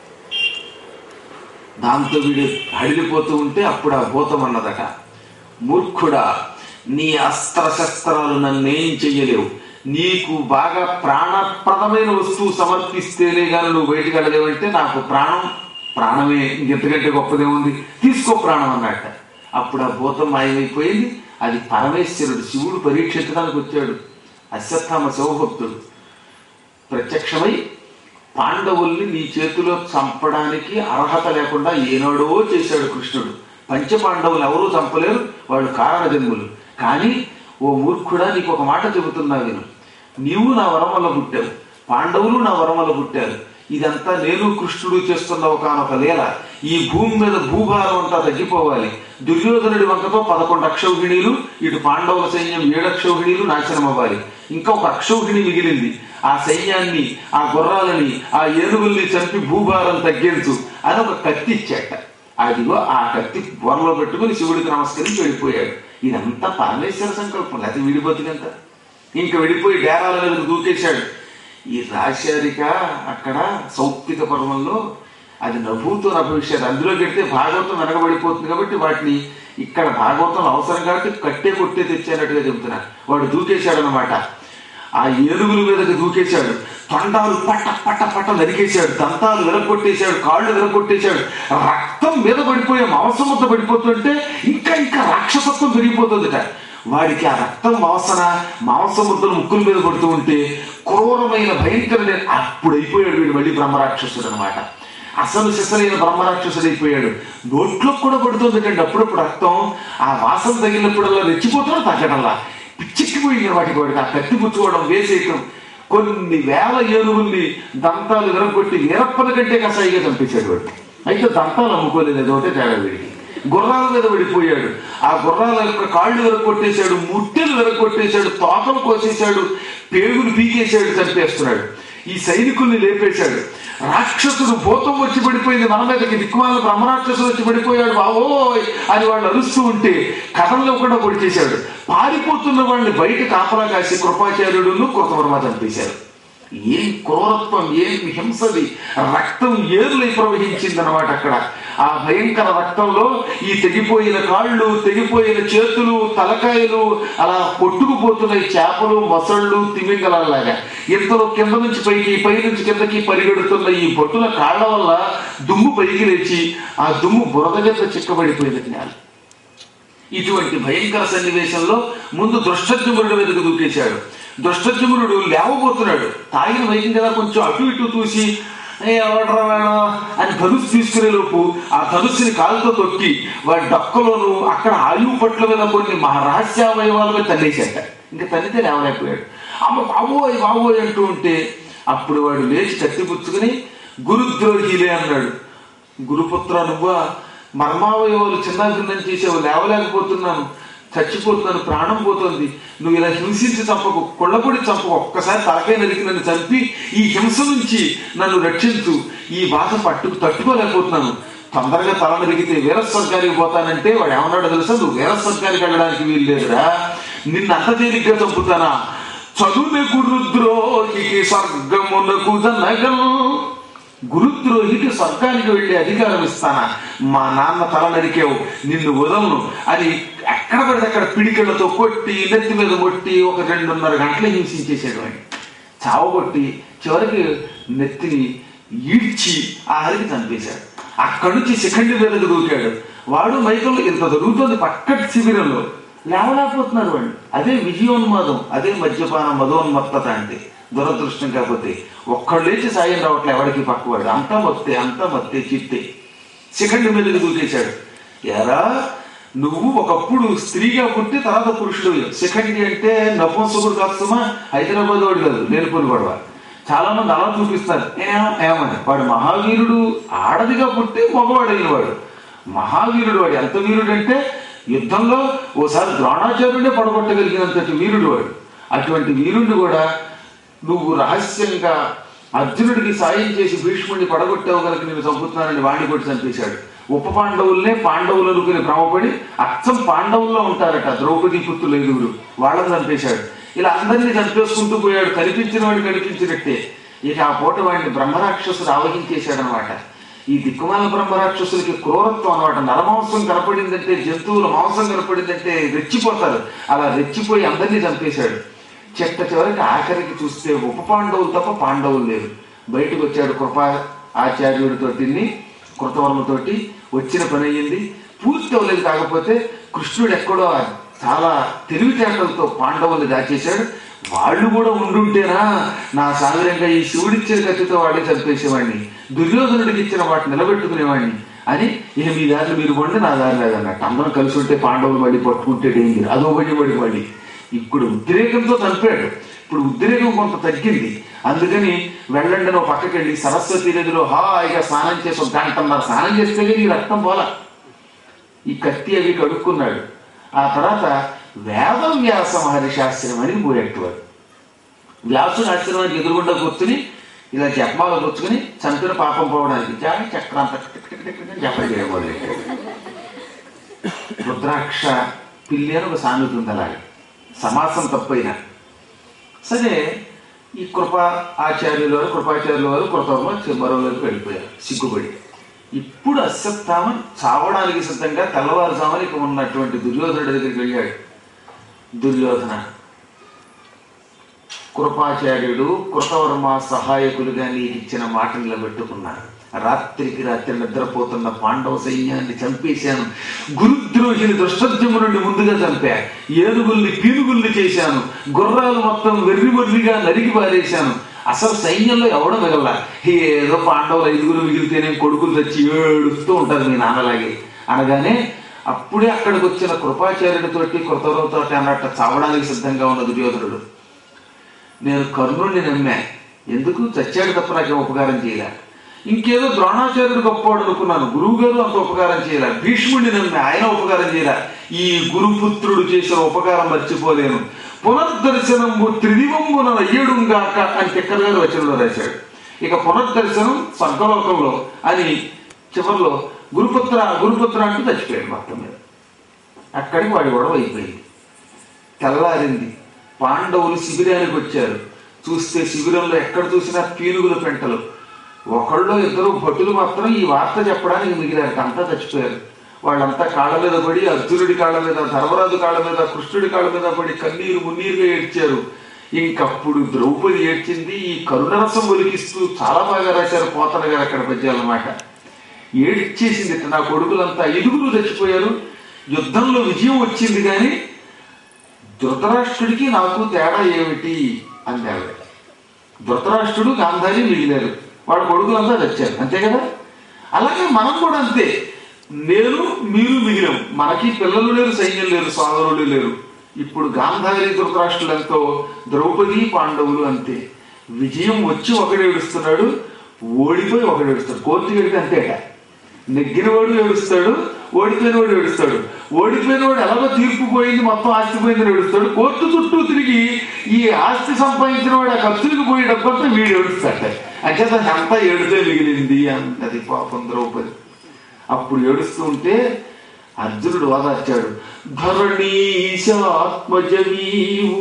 దాంతో వీడు హడిలిపోతూ ఉంటే అప్పుడు ఆ భూతం అన్నదట మూర్ఖుడా నీ అస్త్ర శస్త్రాలు నన్నేం చెయ్యలేవు నీకు బాగా ప్రాణప్రదమైన వస్తువు సమర్పిస్తేనే కానీ నువ్వు బయటికి వెళ్ళలేవంటే నాకు ప్రాణం ప్రాణమే ఇంకెంతకంటే గొప్పదేముంది తీసుకో ప్రాణం అన్నట్ట అప్పుడు ఆ భూతం మాయమైపోయింది అది పరమేశ్వరుడు శివుడు పరీక్షించడానికి వచ్చాడు అశ్వత్థామ శివభక్తుడు ప్రత్యక్షమై పాండవుల్ని నీ చేతిలో చంపడానికి అర్హత లేకుండా ఏనాడో చేశాడు కృష్ణుడు పంచపాండవులు ఎవరూ చంపలేరు వాళ్ళు కారణ జన్ములు కానీ ఓ మూర్ఖుడా నీకు ఒక మాట చెబుతున్నా విను నీవు నా వరం వల్ల పుట్టావు పాండవులు నా వరం వల్ల పుట్టారు ఇదంతా నేను కృష్ణుడు చేస్తున్న ఒకనొక లీల ఈ భూమి మీద భూభారం అంతా తగ్గిపోవాలి దుర్యోధనుడి వంకతో పదకొండు అక్షౌహిణీలు ఇటు పాండవుల సైన్యం ఏడు అక్షౌహిణీలు నాశనం అవ్వాలి ఇంకా ఒక అక్షౌహిణి మిగిలింది ఆ సైన్యాన్ని ఆ గుర్రాలని ఆ ఏనుగుల్ని చంపి భూభారం తగ్గించు అని ఒక కత్తి ఇచ్చాట అదిగో ఆ కత్తి బొరలో పెట్టుకుని శివుడికి నమస్కరించి వెళ్ళిపోయాడు ఇదంతా పరమేశ్వర సంకల్పం లేకపోతే విడిపోతుందంత ఇంకా వెళ్ళిపోయి డేరాల మీదకు దూకేశాడు ఈ రాశారిక అక్కడ సౌప్తిక పర్వంలో అది నభూతో నభవిష్యత్ అందులో పెడితే భాగవతం వెనకబడిపోతుంది కాబట్టి వాటిని ఇక్కడ భాగవతం అవసరం కాబట్టి కట్టే కొట్టే తెచ్చానట్టుగా చెబుతున్నా వాడు దూకేశాడు అనమాట ఆ ఏనుగుల మీదకి దూకేశాడు తొండాలు పట్ట పట్ట పట్ట నరికేశాడు దంతాలు విరగొట్టేశాడు కాళ్ళు విరగొట్టేశాడు రక్తం మీద పడిపోయే మాంసం ముద్ద పడిపోతుంటే ఇంకా ఇంకా రాక్షసత్వం పెరిగిపోతుందిట వాడికి ఆ రక్తం వాసన మాంసం ముద్దలు ముక్కుల మీద పడుతూ ఉంటే క్రూరమైన భయంకరమైన అప్పుడు అయిపోయాడు వీడు మళ్ళీ బ్రహ్మరాక్షసుడు అనమాట అసలు సిసలైన బ్రహ్మరాక్షసుడు అయిపోయాడు నోట్లో కూడా పడుతుంది కండి అప్పుడప్పుడు రక్తం ఆ వాసన తగిలినప్పుడల్లా రెచ్చిపోతున్నాడు తగ్గడంలా పిచ్చెక్కిపోయింది వాటికి వాడికి ఆ కత్తి పుచ్చుకోవడం వేసేయటం కొన్ని వేల ఏనుగుల్ని దంతాలు విరగొట్టి వీరప్పల కంటే కసాయిగా చంపేశాడు వాడు అయితే దంతాలు అమ్ముకోలేదు అదొకటే తేడా వీడికి గుర్రాల మీద పడిపోయాడు ఆ గుర్రాల యొక్క కాళ్ళు విరగొట్టేశాడు ముట్టెలు విరగొట్టేశాడు తోకలు కోసేశాడు పేగులు పీకేశాడు చంపేస్తున్నాడు ఈ సైనికుల్ని లేపేశాడు రాక్షసుడు భూతం వచ్చి పడిపోయింది మన మీదకి దిక్కుమాల బ్రహ్మరాక్షసుడు వచ్చి పడిపోయాడు బావోయ్ అని వాళ్ళు అరుస్తూ ఉంటే కథంలో కూడా పొడి చేశాడు పారిపోతున్న వాళ్ళని బయట కాపలా కాసి కృపాచార్యుడును కృతవర్మ చంపేశారు ఏం క్రూరత్వం ఏం హింసది రక్తం ఏర్లై ప్రవహించింది అనమాట అక్కడ ఆ భయంకర రక్తంలో ఈ తెగిపోయిన కాళ్ళు తెగిపోయిన చేతులు తలకాయలు అలా కొట్టుకుపోతున్నాయి చేపలు మొసళ్ళు తిమింగలాగా ఇంతలో కింద నుంచి పైకి పై నుంచి కిందకి పరిగెడుతున్న ఈ బొట్టుల కాళ్ళ వల్ల దుమ్ము పైకి లేచి ఆ దుమ్ము బురద కింద చిక్కబడిపోయింది నేల ఇటువంటి భయంకర సన్నివేశంలో ముందు దృష్టజ్ఞమురుడు మీదకు దూకేశాడు దృష్టజ్ఞమురుడు లేవబోతున్నాడు తాగిన వైద్యం కదా కొంచెం అటు ఇటు చూసి "ఏ, ఎవడ్రా వాడు?" అని ధనుసు తీసుకునే లోపు ఆ ధనుస్సుని కాలుతో తొక్కి వాడి డక్కలోను అక్కడ ఆయువు పట్ల మీద కొన్ని మహా రహస్యావయవాల మీద తల్లేశాట ఇంకా తల్లితే లేవలేకపోయాడు అమ్మ బాబోయ్ బాబోయ్ అంటూ ఉంటే అప్పుడు వాడు లేచి కత్తిపుచ్చుకుని గురుద్రోహిలే అన్నాడు గురుపుత్ర నువ్వా మర్మావయవాలు చిన్న భిన్నం చేసావు లేవలేకపోతున్నాను చచ్చిపోతున్నాను ప్రాణం పోతుంది నువ్వు ఇలా హింసించి చంపకు కొళ్ళపొడి చంపకు ఒక్కసారి తలకాయ నరికి నన్ను చంపి ఈ హింస నుంచి నన్ను రక్షించు ఈ బాధ పట్టు తట్టుకోలేకపోతున్నాను తొందరగా తల నరిగితే వీరస్వర్గానికి పోతానంటే వాడు ఏమన్నాడో తెలుసా నువ్వు వీరస్వర్గానికి వెళ్ళడానికి వీలు లేదురా నిన్ను అంత తేలిగ్గా చంపుతానా చదువునే గురుద్రోహికి స్వర్గమునకు జనగం గురుద్రోహికి స్వర్గానికి వెళ్ళే అధికారం ఇస్తానా మా నాన్న తల నరికేవు నిన్ను వదలను అని ఎక్కడ పడితే అక్కడ పిడికిళ్లతో కొట్టి నెత్తి మీద కొట్టి ఒక రెండున్నర గంటలు హింసించేసాడు వాడిని చావగొట్టి చివరికి నెత్తిని ఈడ్చి ఆ హరికి చంపేశాడు అక్కడి నుంచి శిఖండి మీదకు దూకాడు వాడు మైకంలో ఇంత జరుగుతుంది పక్కటి శిబిరంలో లేవలేకపోతున్నారు వాడు అదే విజయోన్మాదం అదే మద్యపాన మదోన్మత్తత అంటే దురదృష్టం కాకపోతే ఒక్కడు లేచి సాయం రావట్లే ఎవరికి పక్కవాడు అంతా మత్తే అంతా మత్తే చిత్తే శిఖండి మీదకి దూకేశాడు ఎరా నువ్వు ఒకప్పుడు స్త్రీగా పుట్టి తర్వాత పురుషుడు శిఖండి అంటే నపుంసకుడు కాస్తమా హైదరాబాద్ వాడు కాదు లేనిపోని గొడవ చాలా మంది అలా చూపిస్తారు ఏం ఏమని వాడు మహావీరుడు ఆడదిగా పుట్టి మగవాడైన వాడు మహావీరుడు వాడు ఎంత వీరుడు అంటే యుద్ధంలో ఓసారి ద్రోణాచార్యుడే పడగొట్టగలిగినంతటి వీరుడు వాడు అటువంటి వీరుడిని కూడా నువ్వు రహస్యంగా అర్జునుడికి సాయం చేసి భీష్ముడిని పడగొట్టావు కనుక నేను చంపుతున్నానని వాడిని కొట్టి చంపేశాడు ఉప పాండవుల్నే పాండవులు అనుకుని భ్రమపడి అచ్చం పాండవుల్లో ఉంటారట ద్రౌపది పుత్రులు ఐదుగురు వాళ్ళని చంపేశాడు ఇలా అందరినీ చంపేసుకుంటూ పోయాడు కనిపించిన వాడిని కనిపించినట్టే ఇక ఆ పూట వాడిని బ్రహ్మరాక్షసుడు ఆవహించేశాడనమాట ఈ దిక్కుమాల బ్రహ్మరాక్షసులకి క్రూరత్వం అనమాట నరమాంసం కనపడిందంటే జంతువుల మాంసం కనపడిందంటే రెచ్చిపోతారు అలా రెచ్చిపోయి అందరినీ చంపేశాడు చెట్ట చివరికి ఆఖరికి చూస్తే ఉప పాండవులు తప్ప పాండవులు లేరు బయటకు వచ్చాడు కృపా ఆచార్యుడితోటి కృతవర్మతోటి వచ్చిన పని అయ్యింది పూర్తి అవ్వలేదు కాకపోతే కృష్ణుడు ఎక్కడో చాలా తెలివితేటలతో పాండవుల్ని దాచేశాడు వాళ్ళు కూడా ఉండుంటేనా నా సాగరంగా ఈ శివుడిచ్చిన కత్తితో వాడే చంపేసేవాడిని దుర్యోధనుడికి ఇచ్చిన వాటిని నిలబెట్టుకునేవాడిని అని ఇక మీ దారిలో మీరు పండి నా దారి లేదన్నట్టు అందరం కలిసి ఉంటే పాండవులు మళ్ళీ పట్టుకుంటే డేంజర్ అదో పడి పడి మళ్ళీ ఇప్పుడు ఉద్రేకంతో చంపాడు ఇప్పుడు ఉద్రేకం కొంత తగ్గింది అందుకని వెళ్ళండి నువ్వు పక్కకి వెళ్ళి సరస్వతి నదిలో హాయిగా స్నానం చేసి ఒక గంటన్నర స్నానం చేస్తే కానీ ఈ రక్తం పోలా ఈ కత్తి అవి కడుక్కున్నాడు ఆ తర్వాత వేదవ్యాస మహర్షి ఆశ్రమం అని పోయేట్టువాడు వ్యాసుని ఆశ్రమానికి ఎదురుగుండా కూర్చుని ఇలా జపమాల కూర్చుని చంపిన పాపం పోవడానికి చాలా చక్రాంత జపం చేయడం మొదలెట్టాడు రుద్రాక్ష పిల్లి అని ఒక సామెత ఉంది అలాగే సమాసం తప్పైన సరే ఈ కృప ఆచార్యులు వారు కృపాచార్యుల వారు కృతవర్మ మరోలోకి వెళ్ళిపోయారు సిగ్గుపడి ఇప్పుడు అశ్వత్థామన్ చావడానికి సిద్ధంగా తెల్లవారుజామున ఇక ఉన్నటువంటి దుర్యోధనుడి దగ్గరికి వెళ్ళాడు దుర్యోధన కృపాచార్యుడు కృతవర్మ సహాయకులుగా నీకు ఇచ్చిన మాట నిలబెట్టుకున్నాను రాత్రికి రాత్రి నిద్రపోతున్న పాండవ సైన్యాన్ని చంపేశాను గురుద్రోహిని దృష్టద్యము నుండి ముందుగా చంపా ఏనుగుల్ని పీనుగుల్ని చేశాను గుర్రాలు మొత్తం వెర్రి వెర్రిగా నరికి పారేశాను అసలు సైన్యంలో ఎవడ మిగల ఏదో పాండవులు ఐదుగురు మిగిలితేనే కొడుకులు తెచ్చి ఏడుస్తూ ఉంటారు మీ నాన్నలాగే అనగానే అప్పుడే అక్కడికి వచ్చిన కృపాచార్యుడితోటి కృతవరంతోటి అన్నట్టు చావడానికి సిద్ధంగా ఉన్న దుర్యోధనుడు నేను కర్ణుడిని నమ్మా ఎందుకు చచ్చాడు తప్ప నాకు ఉపకారం చేయలే ఇంకేదో ద్రోణాచార్యుడు గొప్పవాడు అనుకున్నాను గురువు గారు అంత ఉపకారం చేయలే భీష్ముడిని నమ్మి ఆయన ఉపకారం చేయలే ఈ గురుపుత్రుడు చేసిన ఉపకారం మర్చిపోలేను పునర్దర్శనము త్రిదివంబున అయ్యడుగాక అని తిక్కర్ గారు వచనంలో రాశాడు ఇక పునర్దర్శనం స్వర్గలోకంలో అని చివరిలో గురుపుత్ర గురుపుత్ర అంటూ చచ్చిపోయాడు మొత్తం మీద అక్కడికి వాడి గొడవ అయిపోయింది తెల్లారింది పాండవులు శిబిరానికి వచ్చారు చూస్తే శిబిరంలో ఎక్కడ చూసినా పీనుగుల పెంటలు ఒకళ్ళు ఇద్దరు భటులు మాత్రం ఈ వార్త చెప్పడానికి మిగిలారు అంతా చచ్చిపోయారు వాళ్ళంతా కాళ్ళ మీద పడి అర్జునుడి కాళ్ళ మీద ధర్మరాజు కాళ్ళ మీద కృష్ణుడి కాళ్ళ మీద పడి కన్నీరు మున్నీరుగా ఏడ్చారు ఇంకప్పుడు ద్రౌపది ఏడ్చింది ఈ కరుణరసం ఒలికిస్తూ చాలా బాగా రాశారు పోతన గారు అక్కడ పద్యాలన్నమాట ఏడ్చేసింది నా కొడుకులంతా ఐదుగురు చచ్చిపోయారు యుద్ధంలో విజయం వచ్చింది కానీ ధృతరాష్ట్రుడికి నాకు తేడా ఏమిటి అంది ఆవిడ ధృతరాష్ట్రుడు గాంధారి మిగిలారు వాడు కొడుకులంతా చచ్చారు అంతే కదా అలాగే మనం కూడా అంతే నేను మీరు మిగిలాం మనకి పిల్లలు లేరు సైన్యం లేరు సోదరులు లేరు ఇప్పుడు గాంధారి ధృతరాష్ట్రులు ఎంతో ద్రౌపది పాండవులు అంతే విజయం వచ్చి ఒకడు ఏడుస్తున్నాడు ఓడిపోయి ఒకడు ఏడుస్తాడు కోర్టుకి వెళ్తే అంతేట నెగ్గినవాడు ఏడుస్తాడు ఓడిపోయినవాడు ఏడుస్తాడు ఓడిపోయినవాడు ఎలాగో తీర్పు పోయింది మొత్తం ఆస్తి పోయిందని ఏడుస్తాడు కోర్టు చుట్టూ తిరిగి ఈ ఆస్తి సంపాదించిన వాడు ఆ ఖర్చులకు పోయే డబ్బంతా వీడు ఏడుస్తాడు అంచేత అంతా ఏడుతే మిగిలింది అన్నది పాపం ద్రౌపది అప్పుడు ఏడుస్తూ ఉంటే అర్జునుడు ఓదార్చాడు ధరణీశాత్మజవీవు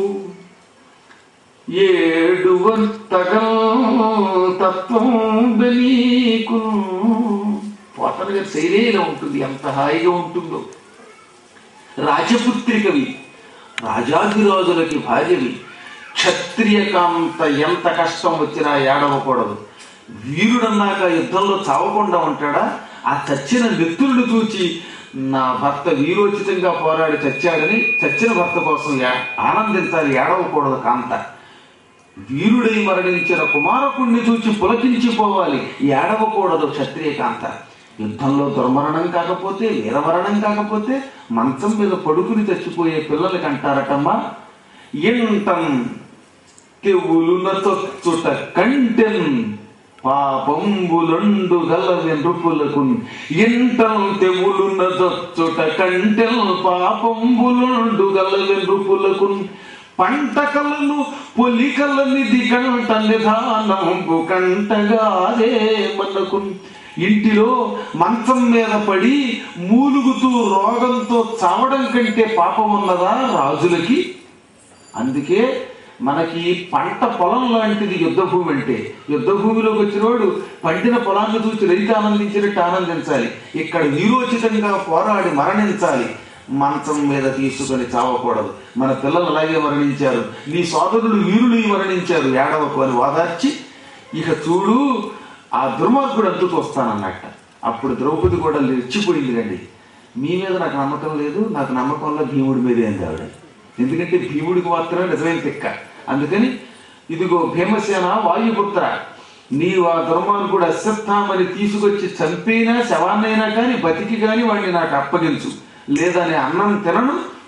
ఏడు వంతగా తత్వం నీకు పోతన గారి శైలే ఇలా ఉంటుంది ఎంత హాయిగా ఉంటుందో రాజపుత్రికవి రాజాధిరాజులకి భార్యవి క్షత్రియకాంత ఎంత కష్టం వచ్చినా ఏడవకూడదు వీరుడన్నాక యుద్ధంలో చావకుండా ఉంటాడా ఆ చచ్చిన వ్యక్తులను చూచి నా భర్త వీరోచితంగా పోరాడి చచ్చాడని చచ్చిన భర్త కోసం ఏ- ఆనందించాలి ఏడవకూడదు కాంత వీరుడై మరణించిన కుమారకుణ్ణి చూచి పులకించిపోవాలి ఏడవకూడదు క్షత్రియ కాంత యుద్ధంలో దుర్మరణం కాకపోతే వీరమరణం కాకపోతే మంచం మీద పడుకుని చచ్చిపోయే పిల్లలకి అంటారటమ్మా ఎంటం తెవులున తొచ్చుట కంటెన్ పాపంబులండు గలవి నృపులకు ఎంటం తెవులున తొచ్చుట కంటెన్ పాపంబులండు గలవి నృపులకు పంట కలను పొలికలనిది కంట నిధానంబు కంటగాదే మనకు ఇంటిలో మంచం మీద పడి మూలుగుతూ రోగంతో చావడం కంటే పాపం ఉన్నదా రాజులకి అందుకే మనకి పంట పొలం లాంటిది యుద్ధ భూమి అంటే యుద్ధ భూమిలోకి వచ్చినవాడు పండిన పొలాన్ని చూసి రైతు ఆనందించినట్టు ఆనందించాలి ఇక్కడ వీరోచితంగా పోరాడి మరణించాలి మంచం మీద తీసుకొని చావకూడదు మన పిల్లలు అలాగే మరణించారు నీ సోదరులు వీరులు మరణించారు ఏడవకు అని వాదార్చి ఇక చూడు ఆ దుర్మార్గుడు అంతు చూస్తానన్నట్ట అప్పుడు ద్రౌపది కూడా రెచ్చిపోయింది కండి మీ మీద నాకు నమ్మకం లేదు నాకు నమ్మకంలో భీముడి మీదే అంది ఆవిడ ఎందుకంటే భీముడికి మాత్రమే నిజమైన తిక్క అందుకని ఇదిగో భీమసేన వాయుపుత్ర నీవు ఆ దుర్మార్గుడు అశ్వత్థామని తీసుకొచ్చి చంపైనా శవాన్నైనా కానీ బతికి కానీ వాడిని నాకు అప్పగించు లేదని అన్నం తినను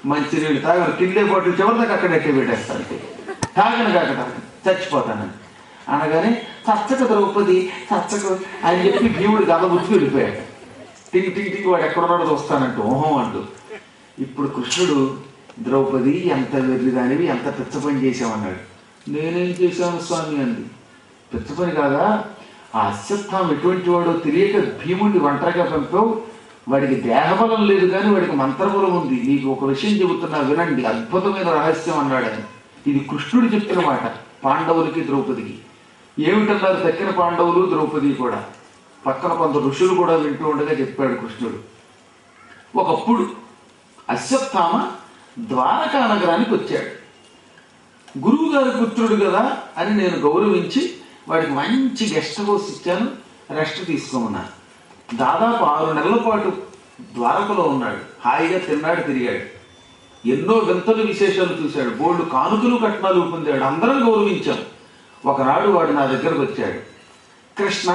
మంచినీళ్ళు తాగను కిందే బాటిల్ చివరిదాకా అక్కడ ఎట్టి పెట్టేస్తాను తాగను కాక తాగను చచ్చిపోతానని అనగానే చచ్చక ద్రౌపది చచ్చక అని చెప్పి భీముడు గల గుర్తు వెళ్ళిపోయాడు టింగ్ టింగ్ టింగ్ వాడు ఎక్కడున్నాడో చూస్తానంటూ ఓహో అంటూ ఇప్పుడు కృష్ణుడు ద్రౌపది ఎంత వెర్రిదానివి ఎంత పిచ్చ పని చేసామన్నాడు నేనేం చేశాను స్వామి అంది పిచ్చ పని కాదా ఆ అశ్వత్థాం ఎటువంటి వాడో తెలియక భీముడిని ఒంటరిగా పంపావు వాడికి దేహబలం లేదు కానీ వాడికి మంత్రబలం ఉంది నీకు ఒక విషయం చెబుతున్నా వినండి అద్భుతమైన రహస్యం అన్నాడు ఆయన ఇది కృష్ణుడు చెప్పిన మాట పాండవులకి ద్రౌపదికి ఏమిటన్నారు తక్కిన పాండవులు ద్రౌపది కూడా పక్కన కొంత ఋషులు కూడా వింటూ ఉండగా చెప్పాడు కృష్ణుడు ఒకప్పుడు అశ్వత్థామ ద్వారకా నగరానికి వచ్చాడు గురువు గారి పుత్రుడు కదా అని నేను గౌరవించి వాడికి మంచి గెస్ట్ హౌస్ ఇచ్చాను రెస్ట్ తీసుకోమన్నాను దాదాపు ఆరు నెలల పాటు ద్వారకలో ఉన్నాడు హాయిగా తిన్నాడు తిరిగాడు ఎన్నో వింతలు విశేషాలు చూశాడు బోల్డ్ కానుకలు కట్నాలు పొందాడు అందరం గౌరవించాం ఒకనాడు వాడు నా దగ్గరకు వచ్చాడు కృష్ణ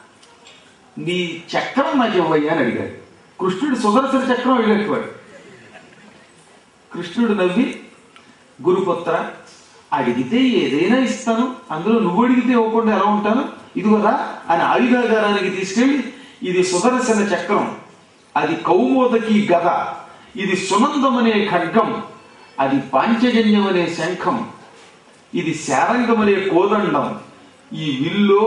నీ చక్రం నాకు ఇవ్వయ్యా అని అడిగాడు కృష్ణుడు సుదర్శన చక్రం అడిగేవాడు కృష్ణుడు నవ్వి గురుపుత్ర అడిగితే ఏదైనా ఇస్తాను అందులో నువ్వు అడిగితే ఇవ్వకుండా ఎలా ఉంటాను ఇదిగోరా అని ఆయుధాగారానికి తీసుకెళ్ళి ఇది సుదర్శన చక్రం అది కౌమోదకి గద ఇది సునందం అనే ఖడ్గం అది పాంచజన్యం అనే శంఖం ఇది శారంగం అనే కోదండం ఈ విల్లో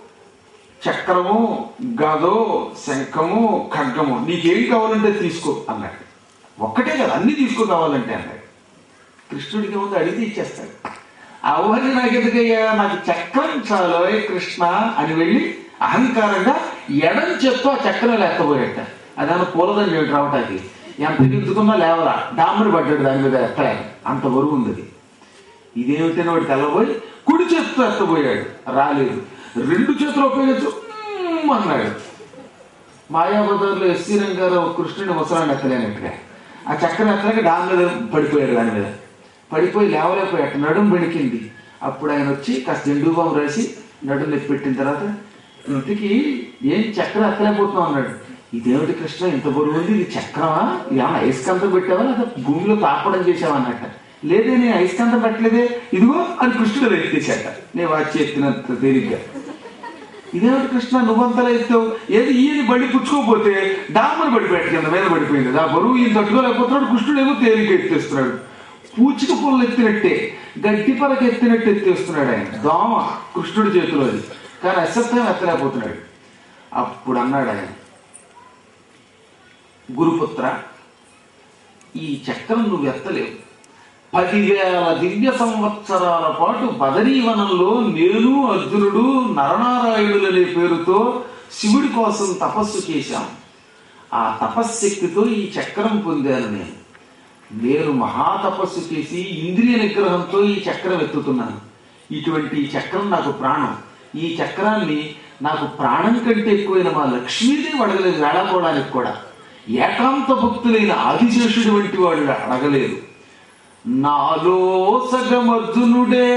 చక్రము గదో శంఖము ఖడ్గము నీకేం కావాలంటే తీసుకో అన్నాడు ఒక్కటే కదా అన్ని తీసుకో కావాలంటే అన్నాడు కృష్ణుడికి ముందు అడిగి ఇచ్చేస్తాడు అవన్నీ నాకు ఎందుకయ్యా నాకు చక్రం చాలోయ్ కృష్ణ అని వెళ్ళి అహంకారంగా ఎడం చేత్తో ఆ చక్రం లేకపోయాట అదన్న పూలదని నేను రావటానికి ఎంత దిద్దుకున్నా లేవరా డామ్మని పడ్డాడు దాని మీద ఎత్తలే అంత బరువు ఉంది అది. ఇదేమిటని వాడు తెల్లబోయి కుడి చేత్తో ఎత్తబోయాడు రాలేదు రెండు చేతులు ఉపయోగించు "మ్మ్" అన్నాడు మాయాబజార్లో ఎస్సీ రంగారావు కృష్ణుని ముసలాన్ని ఎత్తలేనట్టుగా ఆ చక్రం ఎత్తలేక డామ్ మీద పడిపోయాడు దాని మీద పడిపోయి లేవలేకపోయాడు నడుం బెణికింది అప్పుడు ఆయన వచ్చి కాస్త జెండు బాంబు రాసి నడుం నొప్పి పెట్టిన తర్వాత ఇంటికి ఏం చక్రం ఎత్తలేకపోతున్నావు అన్నాడు ఇదేమిటి కృష్ణ ఇంత బరువు ఉంది ఇది చక్రమా ఏమన్నా అయస్కాంతం పెట్టావా లేదా భూమిలో తాపడం చేసావా అన్నట్ట లేదే నేను అయస్కాంతం పెట్టలేదే ఇదిగో అని కృష్ణుడు ఎత్తేశాట నేను వాచి ఎత్తినంత తేలిగ్గా ఇదేమిటి కృష్ణ నువ్వంతలా ఎత్తావు ఏది ఈయన బడి పుచ్చుకోపోతే డామ్మని పడిపోయాడు కింద మీద పడిపోయింది ఆ బరువు ఈయన తట్టుకోలేకపోతున్నాడు కృష్ణుడు ఏమో తేలిక ఎత్తేస్తున్నాడు పూచిక పుల్లలు ఎత్తినట్టే గడ్డి పలక ఎత్తినట్టు ఎత్తేస్తున్నాడు ఆయన దోమ కృష్ణుడి చేతిలో అది కానీ అశ్వత్థం ఎత్తలేకపోతున్నాడు అప్పుడు అన్నాడు ఆయన గురుపుత్ర ఈ చక్రం నువ్వు ఎత్తలేవు పదివేల దివ్య సంవత్సరాల పాటు బదరీవనంలో నేను అర్జునుడు నరనారాయణులనే పేరుతో శివుడి కోసం తపస్సు చేశాం ఆ తపశ్శక్తితో ఈ చక్రం పొందాను నేను నేను మహాతపస్సు చేసి ఇంద్రియ నిగ్రహంతో ఈ చక్రం ఎత్తుతున్నాను ఇటువంటి ఈ చక్రం నాకు ప్రాణం ఈ చక్రాన్ని నాకు ప్రాణం కంటే ఎక్కువైన మా లక్ష్మీదేవి అడగలేదు వేళాకోవడానికి కూడా ఏకాంత భక్తులైన ఆదిశేషుడు వంటి వాడు అడగలేదు నాలో సగమర్జునుడే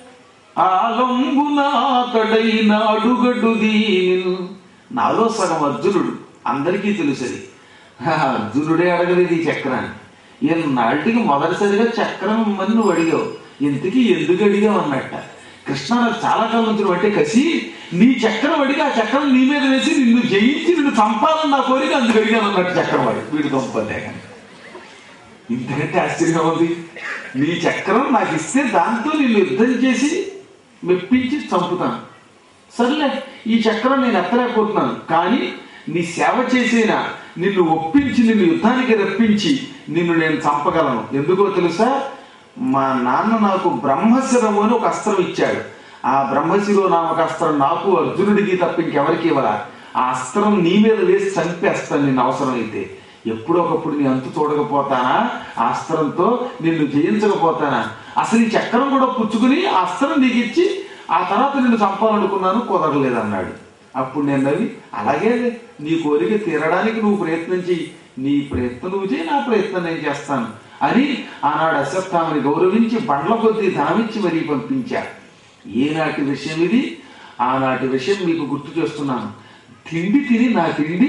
ఆలంబునాతడైన అడుగడు దీని నాలో సగం అర్జునుడు అందరికీ తెలుసది హా, అర్జునుడే అడగలేదు ఈ చక్రాన్ని ఈనాటికి మొదటిసారిగా చక్రం ఇమ్మని నువ్వు అడిగావు ఇంతకీ ఎందుకు అడిగావు అన్నట్ట కృష్ణ నాకు చాలా కాలం నుంచి నువ్వు అంటే కసి నీ చక్రం అడిగి ఆ చక్రం నీ మీద వేసి నిన్ను జయించి నిన్ను చంపాలని నా కోరిక అందుకు అడిగాను అన్నట్టు చక్రం వాడి వీడు చంపలే కానీ ఇంతకంటే ఆశ్చర్యం ఉంది నీ చక్రం నాకు ఇస్తే దాంతో నిన్ను యుద్ధం చేసి మెప్పించి చంపుతాను సర్లే ఈ చక్రం నేను ఎత్తలేకపోతున్నాను కానీ నీ సేవ చేసేనా నిన్ను ఒప్పించి నిన్ను యుద్ధానికి రప్పించి నిన్ను నేను చంపగలను ఎందుకో తెలుసా మా నాన్న నాకు బ్రహ్మశిరము అని ఒక అస్త్రం ఇచ్చాడు ఆ బ్రహ్మశిరో నామక అస్త్రం నాకు అర్జునుడికి తప్ప ఇంకెవరికి ఇవ్వరా ఆ అస్త్రం నీ మీద వేసి చంపేస్తాను నిన్ను అవసరమైతే ఎప్పుడో ఒకప్పుడు నీ అంతు చూడకపోతానా ఆ అస్త్రంతో నిన్ను జయించకపోతానా అసలు ఈ చక్రం కూడా పుచ్చుకుని ఆ అస్త్రం నీకు ఇచ్చి ఆ తర్వాత నిన్ను చంపాలనుకున్నాను కుదరలేదన్నాడు అప్పుడు నేను నవ్వి అలాగే నీ కోరిక తీరడానికి నువ్వు ప్రయత్నం చెయ్యి నీ ప్రయత్నం నువ్వు చేయి నా ప్రయత్నం నేను చేస్తాను అని ఆనాడు అశ్వత్థామని గౌరవించి బండ్ల కొద్దీ ధనమిచ్చి మరీ పంపించా ఏనాటి విషయం ఇది ఆనాటి విషయం మీకు గుర్తు చేస్తున్నాను తిండి తిని నా తిండి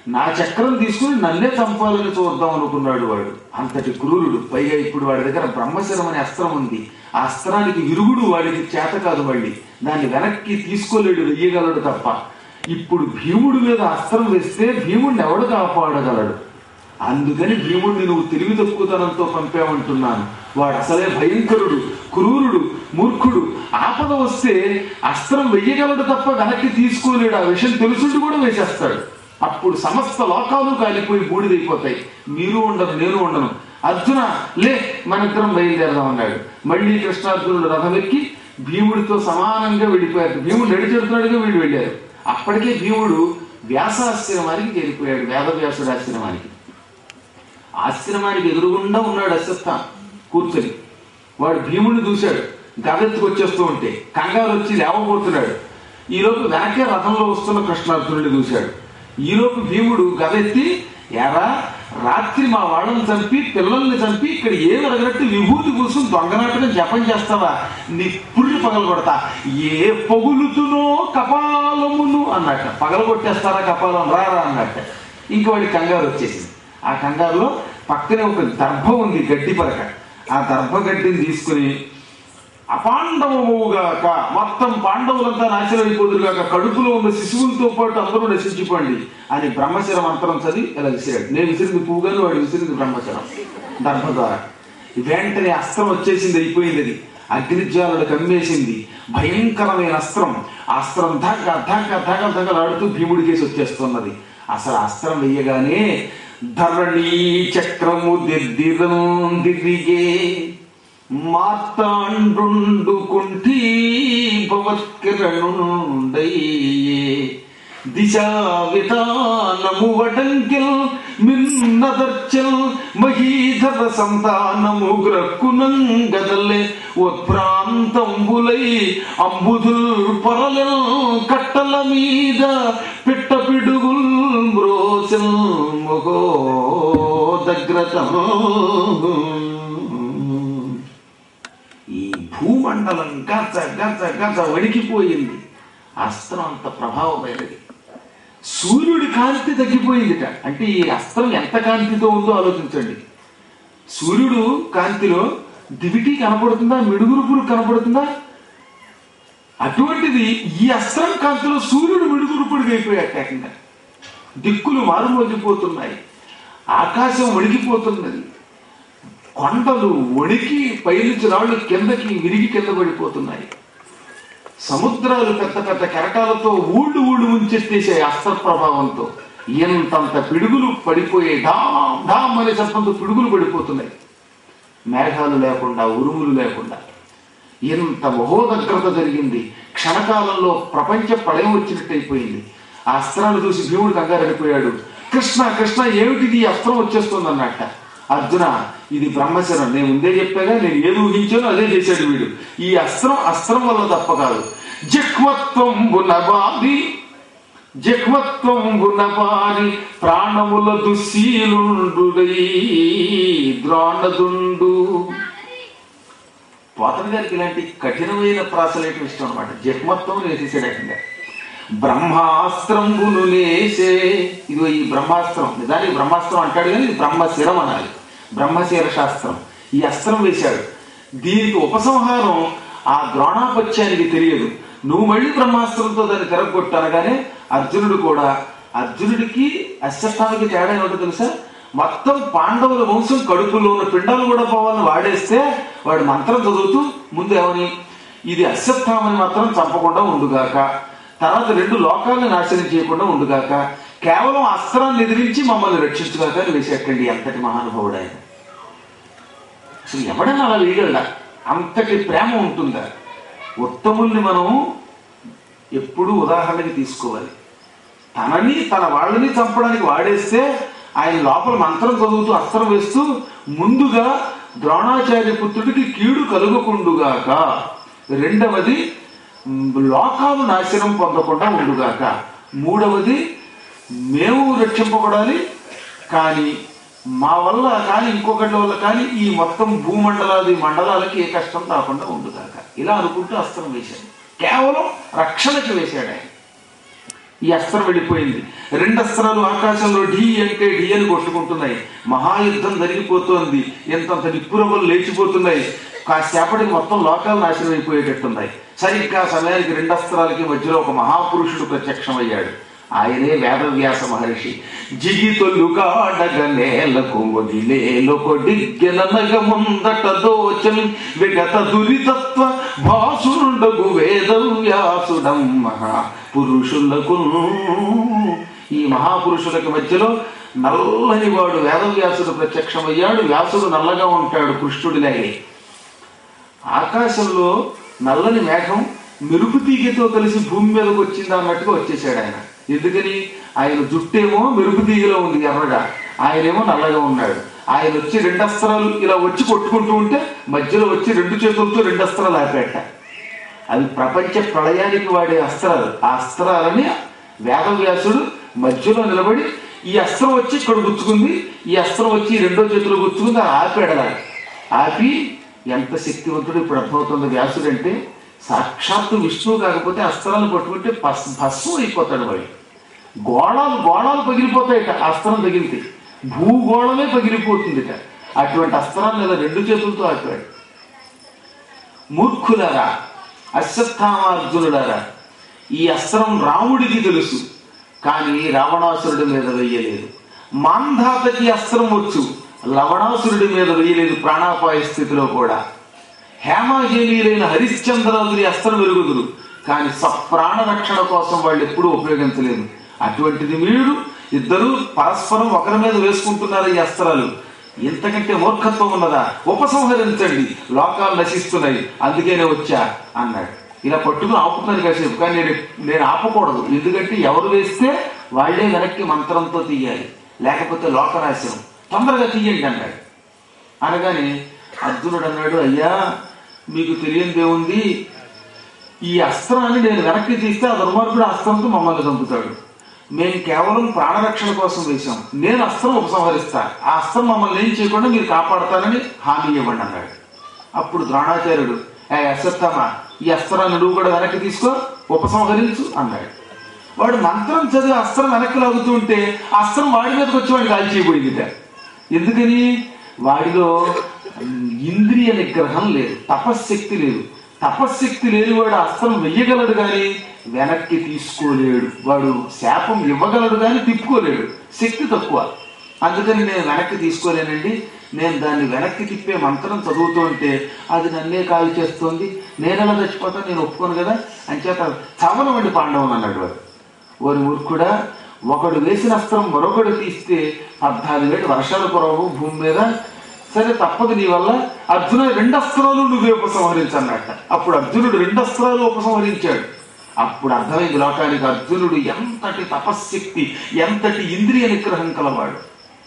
నా చక్రం తీసుకుని నన్నే చంపాలని చూద్దాం అనుకున్నాడు వాడు అంతటి క్రూరుడు పైగా ఇప్పుడు వాడి దగ్గర బ్రహ్మశరం అనే అస్త్రం ఉంది ఆ అస్త్రానికి విరుగుడు వాడికి చేత కాదు మళ్ళీ దాన్ని వెనక్కి తీసుకోలేడు వెయ్యగలడు తప్ప ఇప్పుడు భీముడి మీద అస్త్రం వేస్తే భీముడిని ఎవడు కాపాడగలడు అందుకని భీముడిని నువ్వు తెలివి తక్కువతనంతో పంపామంటున్నాను వాడు అసలే భయంకరుడు క్రూరుడు మూర్ఖుడు ఆపద వస్తే అస్త్రం వెయ్యగలడు తప్ప వెనక్కి తీసుకోలేడు ఆ విషయం తెలుసుండి కూడా వేసేస్తాడు అప్పుడు సమస్త లోకాలు కాలిపోయి బూడిదైపోతాయి మీరు ఉండరు నేను ఉండను అర్జున లే మన ఇద్దరం బయలుదేరదాం అన్నాడు మళ్ళీ కృష్ణార్జునుడు రథం ఎక్కి భీముడితో సమానంగా వెళ్ళిపోయారు భీముడు నడిచెడుతున్నాడుగా వీళ్ళు వెళ్ళారు అప్పటికే భీముడు వ్యాసాశ్రమానికి చేరిపోయాడు వేదవ్యాసుడు ఆశ్రమానికి ఆశ్రమానికి ఎదురుగుండా ఉన్నాడు అశ్వత్థామ కూర్చొని వాడు భీముడిని చూశాడు గదెత్తుకు వచ్చేస్తూ ఉంటే కంగారు వచ్చి లేవబోతున్నాడు ఈలోపు వెనకే రథంలో వస్తున్న కృష్ణార్జునుడిని చూశాడు ఈలోపు భీముడు గదెత్తి ఎరా రాత్రి మా వాళ్ళని చంపి పిల్లల్ని చంపి ఇక్కడ ఏం అడగనట్టు విభూతి కూర్చుని దొంగనాటకం జపం చేస్తావా నీ పుర్రి పగలు కొడతా ఏ పగులుతునో కపాలమును అన్నట్ట పగలు కొట్టేస్తారా కపాలం రారా అన్నట్ట ఇంక వాడి కంగారు వచ్చేసింది ఆ కంగారులో పక్కనే ఒక దర్భ ఉంది గడ్డి పరక ఆ దర్భ గడ్డిని తీసుకుని అపాండవముగాక మొత్తం పాండవులంతా నాశనం అయిపోదురుగాక కడుపులో ఉన్న శిశువులతో పాటు అందరూ నశించిపోండి అని బ్రహ్మశర మంత్రం చదివి ఇలా విసిరాడు నేను విసిరింది పువ్వుగాను వాడు విసిరింది బ్రహ్మశరం దర్భ ద్వారా వెంటనే అస్త్రం వచ్చేసింది అయిపోయింది అది అగ్నిజ్వాలను కమ్మేసింది భయంకరమైన అస్త్రం ఆ అస్త్రం ధగ ధగ ధగ ధగలాడుతూ భీముడి కేసి వచ్చేస్తున్నది అసలు అస్త్రం వెయ్యగానే ధరణీ చక్రము దిద్దిరం దిరిగే మార్తాండు కుంఠీ భవత్కిరణుండయ్యే దిశా విధానము వడంకిల్ మిన్నదర్చల్ మహీధర సంతానము గ్రక్కునంగదల్లే ఉత్ప్రాంతంబులై అంబుధుల్ పొరలెల్ కట్టల మీద పిట్ట పిడుగుల్ మ్రోసెల్ మొగో ఈ భూమండలం గజ గజ గజ వణికిపోయింది అస్త్రం అంత ప్రభావమైనది సూర్యుడి కాంతి తగ్గిపోయిందిట అంటే ఈ అస్త్రం ఎంత కాంతితో ఉందో ఆలోచించండి సూర్యుడు కాంతిలో దివిటి కనపడుతుందా మిడుగురు పురుగు కనపడుతుందా అటువంటిది ఈ అస్త్రం కాంతిలో సూర్యుడు మిడుగురు పురుగు అయిపోయాక ఏకంగా దిక్కులు మారుమోగిపోతున్నాయి ఆకాశం వణికిపోతున్నది కొండలు వణికి పైనుంచి రాళ్ళు కిందకి విరిగి కింద పడిపోతున్నాయి సముద్రాలు పెద్ద పెద్ద కెరటాలతో ఊళ్ళు ఊళ్ళు ముంచెత్తేసే అస్త్ర ప్రభావంతో ఎంతంత పిడుగులు పడిపోయే ఢామ్ ఢామ్ అనే శబ్దంతో పిడుగులు పడిపోతున్నాయి మేఘాలు లేకుండా ఉరుములు లేకుండా ఎంత మహోదగ్రత జరిగింది క్షణకాలంలో ప్రపంచ ప్రళయం వచ్చినట్టు అయిపోయింది ఆ అస్త్రాన్ని చూసి భీముడు కంగారడిపోయాడు కృష్ణ కృష్ణ ఏమిటిది ఈ అస్త్రం వచ్చేస్తుంది అన్నట్ట అర్జున ఇది బ్రహ్మశరం నేను ముందే చెప్పాగా నేను ఏది ఊహించానో అదే చేశాడు వీడు ఈ అస్త్రం అస్త్రం వల్ల తప్ప కాదు జక్మత్వం బునబాది జక్మత్వం బునబాది ప్రాణముల దుశ్శీలుండుడై ద్రోణదుండు పోతన గారికి ఇలాంటి కఠినమైన ప్రాసలేటం ఇష్టం అనమాట జగ్మత్వం వేసేసాడు ఏకంగా బ్రహ్మాస్త్రంబును నేసే ఇదిగో ఈ బ్రహ్మాస్త్రం నిజానికి బ్రహ్మాస్త్రం అంటాడు కానీ ఇది బ్రహ్మశిరం అనాలి బ్రహ్మశీర శాస్త్రం ఈ అస్త్రం వేశాడు దీనికి ఉపసంహారం ఆ ద్రోణాపత్యానికి తెలియదు నువ్వు మళ్ళీ బ్రహ్మాస్త్రంతో దాన్ని తిరగొట్టు అనగానే అర్జునుడు కూడా అర్జునుడికి అశ్వత్థానికి తేడా ఏమిటో తెలుసా మొత్తం పాండవుల వంశం కడుపులో ఉన్న పిండాలు కూడా పోవాలని వాడేస్తే వాడు మంత్రం చదువుతూ ముందు ఏమని ఇది అశ్వత్థామని మాత్రం చంపకుండా ఉండుగాక తర్వాత రెండు లోకాలను నాశనం చేయకుండా ఉండుగాక కేవలం అస్త్రాన్ని ఎదిరించి మమ్మల్ని రక్షించుగాక అని వేసేటండి అంతటి మహానుభావుడు ఆయన అసలు ఎవడన్నా అలా వేయగలడా అంతటి ప్రేమ ఉంటుందా ఉత్తముల్ని మనం ఎప్పుడూ ఉదాహరణకి తీసుకోవాలి తనని తన వాళ్ళని చంపడానికి వాడేస్తే ఆయన లోపల మంత్రం చదువుతూ అస్త్రం వేస్తూ ముందుగా ద్రోణాచార్య పుత్రుడికి కీడు కలుగకుండుగాక రెండవది మ్, లోకాలు నాశనం పొందకుండా ఉండుగాక మూడవది మేము రక్షింపబడాలి కానీ మా వల్ల కానీ ఇంకొకటి వల్ల కానీ ఈ మొత్తం భూమండలాది మండలాలకి ఏ కష్టం రాకుండా ఉండుగాక ఇలా అనుకుంటూ అస్త్రం వేశాడు కేవలం రక్షణకి వేశాడు ఆయన ఈ అస్త్రం వెళ్ళిపోయింది రెండు అస్త్రాలు ఆకాశంలో ఢీ అంటే ఢీ అని కొట్టుకుంటున్నాయి మహాయుద్ధం జరిగిపోతోంది ఎంతంత నిప్పురవ్వలు లేచిపోతున్నాయి కాసేపటికి మొత్తం లోకాలు నాశనం అయిపోయేటట్టున్నాయి సరిగ్గా ఆ సమయానికి రెండు అస్త్రాలకి మధ్యలో ఒక మహాపురుషుడు ప్రత్యక్షమయ్యాడు ఆయనే వేదవ్యాస మహర్షి జిగితొల్లు కాడగ నేలకు వదిలేలు కొడిగ్గెననగ ముందట దోచం విగత దురితత్వ భాసుండగు వేదవ్యాసుడం మహా పురుషులకు ఈ మహాపురుషులకి మధ్యలో నల్లని వాడు వేదవ్యాసుడు ప్రత్యక్షమయ్యాడు వ్యాసుడు నల్లగా ఉంటాడు కృష్ణుడిలాగే ఆకాశంలో నల్లని మేఘం మెరుపు తీగతో కలిసి భూమి మీదకి వచ్చింది అన్నట్టుగా వచ్చేసాడు ఆయన ఎందుకని ఆయన జుట్టేమో మెరుపు తీగలో ఉంది ఎర్రగా ఆయనేమో నల్లగా ఉన్నాడు ఆయన వచ్చి రెండు అస్త్రాలు ఇలా వచ్చి కొట్టుకుంటూ ఉంటే మధ్యలో వచ్చి రెండు చేతులతో రెండు అస్త్రాలు ఆపేట అవి ప్రపంచ ప్రళయానికి వాడే అస్త్రాలు ఆ అస్త్రాలని వేదవ్యాసుడు మధ్యలో నిలబడి ఈ అస్త్రం వచ్చి ఇక్కడ గుచ్చుకుంది ఈ అస్త్రం వచ్చి ఈ రెండో చేతిలో గుచ్చుకుంది అది ఆపాడు అలా ఆపి ఎంత శక్తివంతుడు ఇప్పుడు అర్థమవుతుంది వ్యాసుడు అంటే సాక్షాత్తు విష్ణువు కాకపోతే అస్త్రాలను పట్టుకుంటే భస్ భస్మం అయిపోతాడు వాడు గోళాలు గోళాలు పగిలిపోతాయిట ఆ అస్త్రం తగిలితే భూగోళమే పగిలిపోతుందిట అటువంటి అస్త్రాన్ని ఇలా రెండు చేతులతో ఆపాడు మూర్ఖులారా అశ్వత్థామార్జునులారా ఈ అస్త్రం రాముడికి తెలుసు కానీ రావణాసురుడి మీద వెయ్యలేదు మాంధాతకి అస్త్రం వచ్చు లవణాసురుడి మీద వెయ్యలేదు ప్రాణాపాయ స్థితిలో కూడా హేమాహేలీలైన హరిశ్చంద్రాదుని అస్త్రం వెలుగుదురు కానీ సప్రాణ రక్షణ కోసం వాళ్ళు ఎప్పుడూ ఉపయోగించలేదు అటువంటిది మీరు ఇద్దరు పరస్పరం ఒకరి మీద వేసుకుంటున్నారు ఈ అస్త్రాలు ఇంతకంటే మూర్ఖత్వం ఉన్నదా ఉపసంహరించండి లోకాలు నశిస్తున్నాయి అందుకేనే వచ్చా అన్నాడు ఇలా పట్టుకుని ఆపుతున్నాను కాసేపు కానీ నేను నేను ఆపకూడదు ఎందుకంటే ఎవరు వేస్తే వాళ్ళే వెనక్కి మంత్రంతో తీయాలి లేకపోతే లోకనాశనం తొందరగా తీయండి అన్నాడు అనగానే అర్జునుడు అన్నాడు అయ్యా మీకు తెలియనిదేముంది ఈ అస్త్రాన్ని నేను వెనక్కి తీస్తే ఆ దుర్మార్గుడు అస్త్రంతో మమ్మల్ని చంపుతాడు మేము కేవలం ప్రాణరక్షణ కోసం వేశాం నేను అస్త్రం ఉపసంహరిస్తా ఆ అస్త్రం మమ్మల్ని ఏం చేయకుండా మీరు కాపాడతానని హామీ ఇవ్వండి అన్నాడు అప్పుడు ద్రోణాచార్యుడు ఏ అశ్వత్థామా ఈ అస్త్రాన్ని నువ్వు కూడా వెనక్కి తీసుకో ఉపసంహరించు అన్నాడు వాడు మంత్రం చదివి అస్త్రం వెనక్కి లాగుతూ ఉంటే ఆ అస్త్రం వాడి మీదకి వచ్చి వాడు కాల్చిపోయిందిట ఎందుకని వాడిలో ఇంద్రియ నిగ్రహం లేదు తపశ్శక్తి లేదు తపశ్శక్తి లేని వాడు అస్త్రం వెయ్యగలడు కానీ వెనక్కి తీసుకోలేడు వాడు శాపం ఇవ్వగలడు కానీ తిప్పుకోలేడు శక్తి తక్కువ అందుకని నేను వెనక్కి తీసుకోలేనండి నేను దాన్ని వెనక్కి తిప్పే మంత్రం చదువుతూ ఉంటే అది నన్నే కాల్ చేస్తోంది నేను ఎలా చచ్చిపోతాను నేను ఒప్పుకోను కదా అంచేత చవనమండి పాండవులు అన్నాడు వాడు ఓరి మూర్ఖుడా ఒకడు వేసిన అస్త్రం మరొకడు తీస్తే పద్నాలుగేళ్ళు వర్షాలు కురవు భూమి మీద సరే తప్పదు నీ వల్ల అర్జున రెండు అస్త్రాలు నువ్వే ఉపసంహరించన్నట్ట అప్పుడు అర్జునుడు రెండు అస్త్రాలు ఉపసంహరించాడు అప్పుడు అర్థమైంది లోకానికి అర్జునుడు ఎంతటి తపశ్శక్తి ఎంతటి ఇంద్రియ నిగ్రహం కలవాడు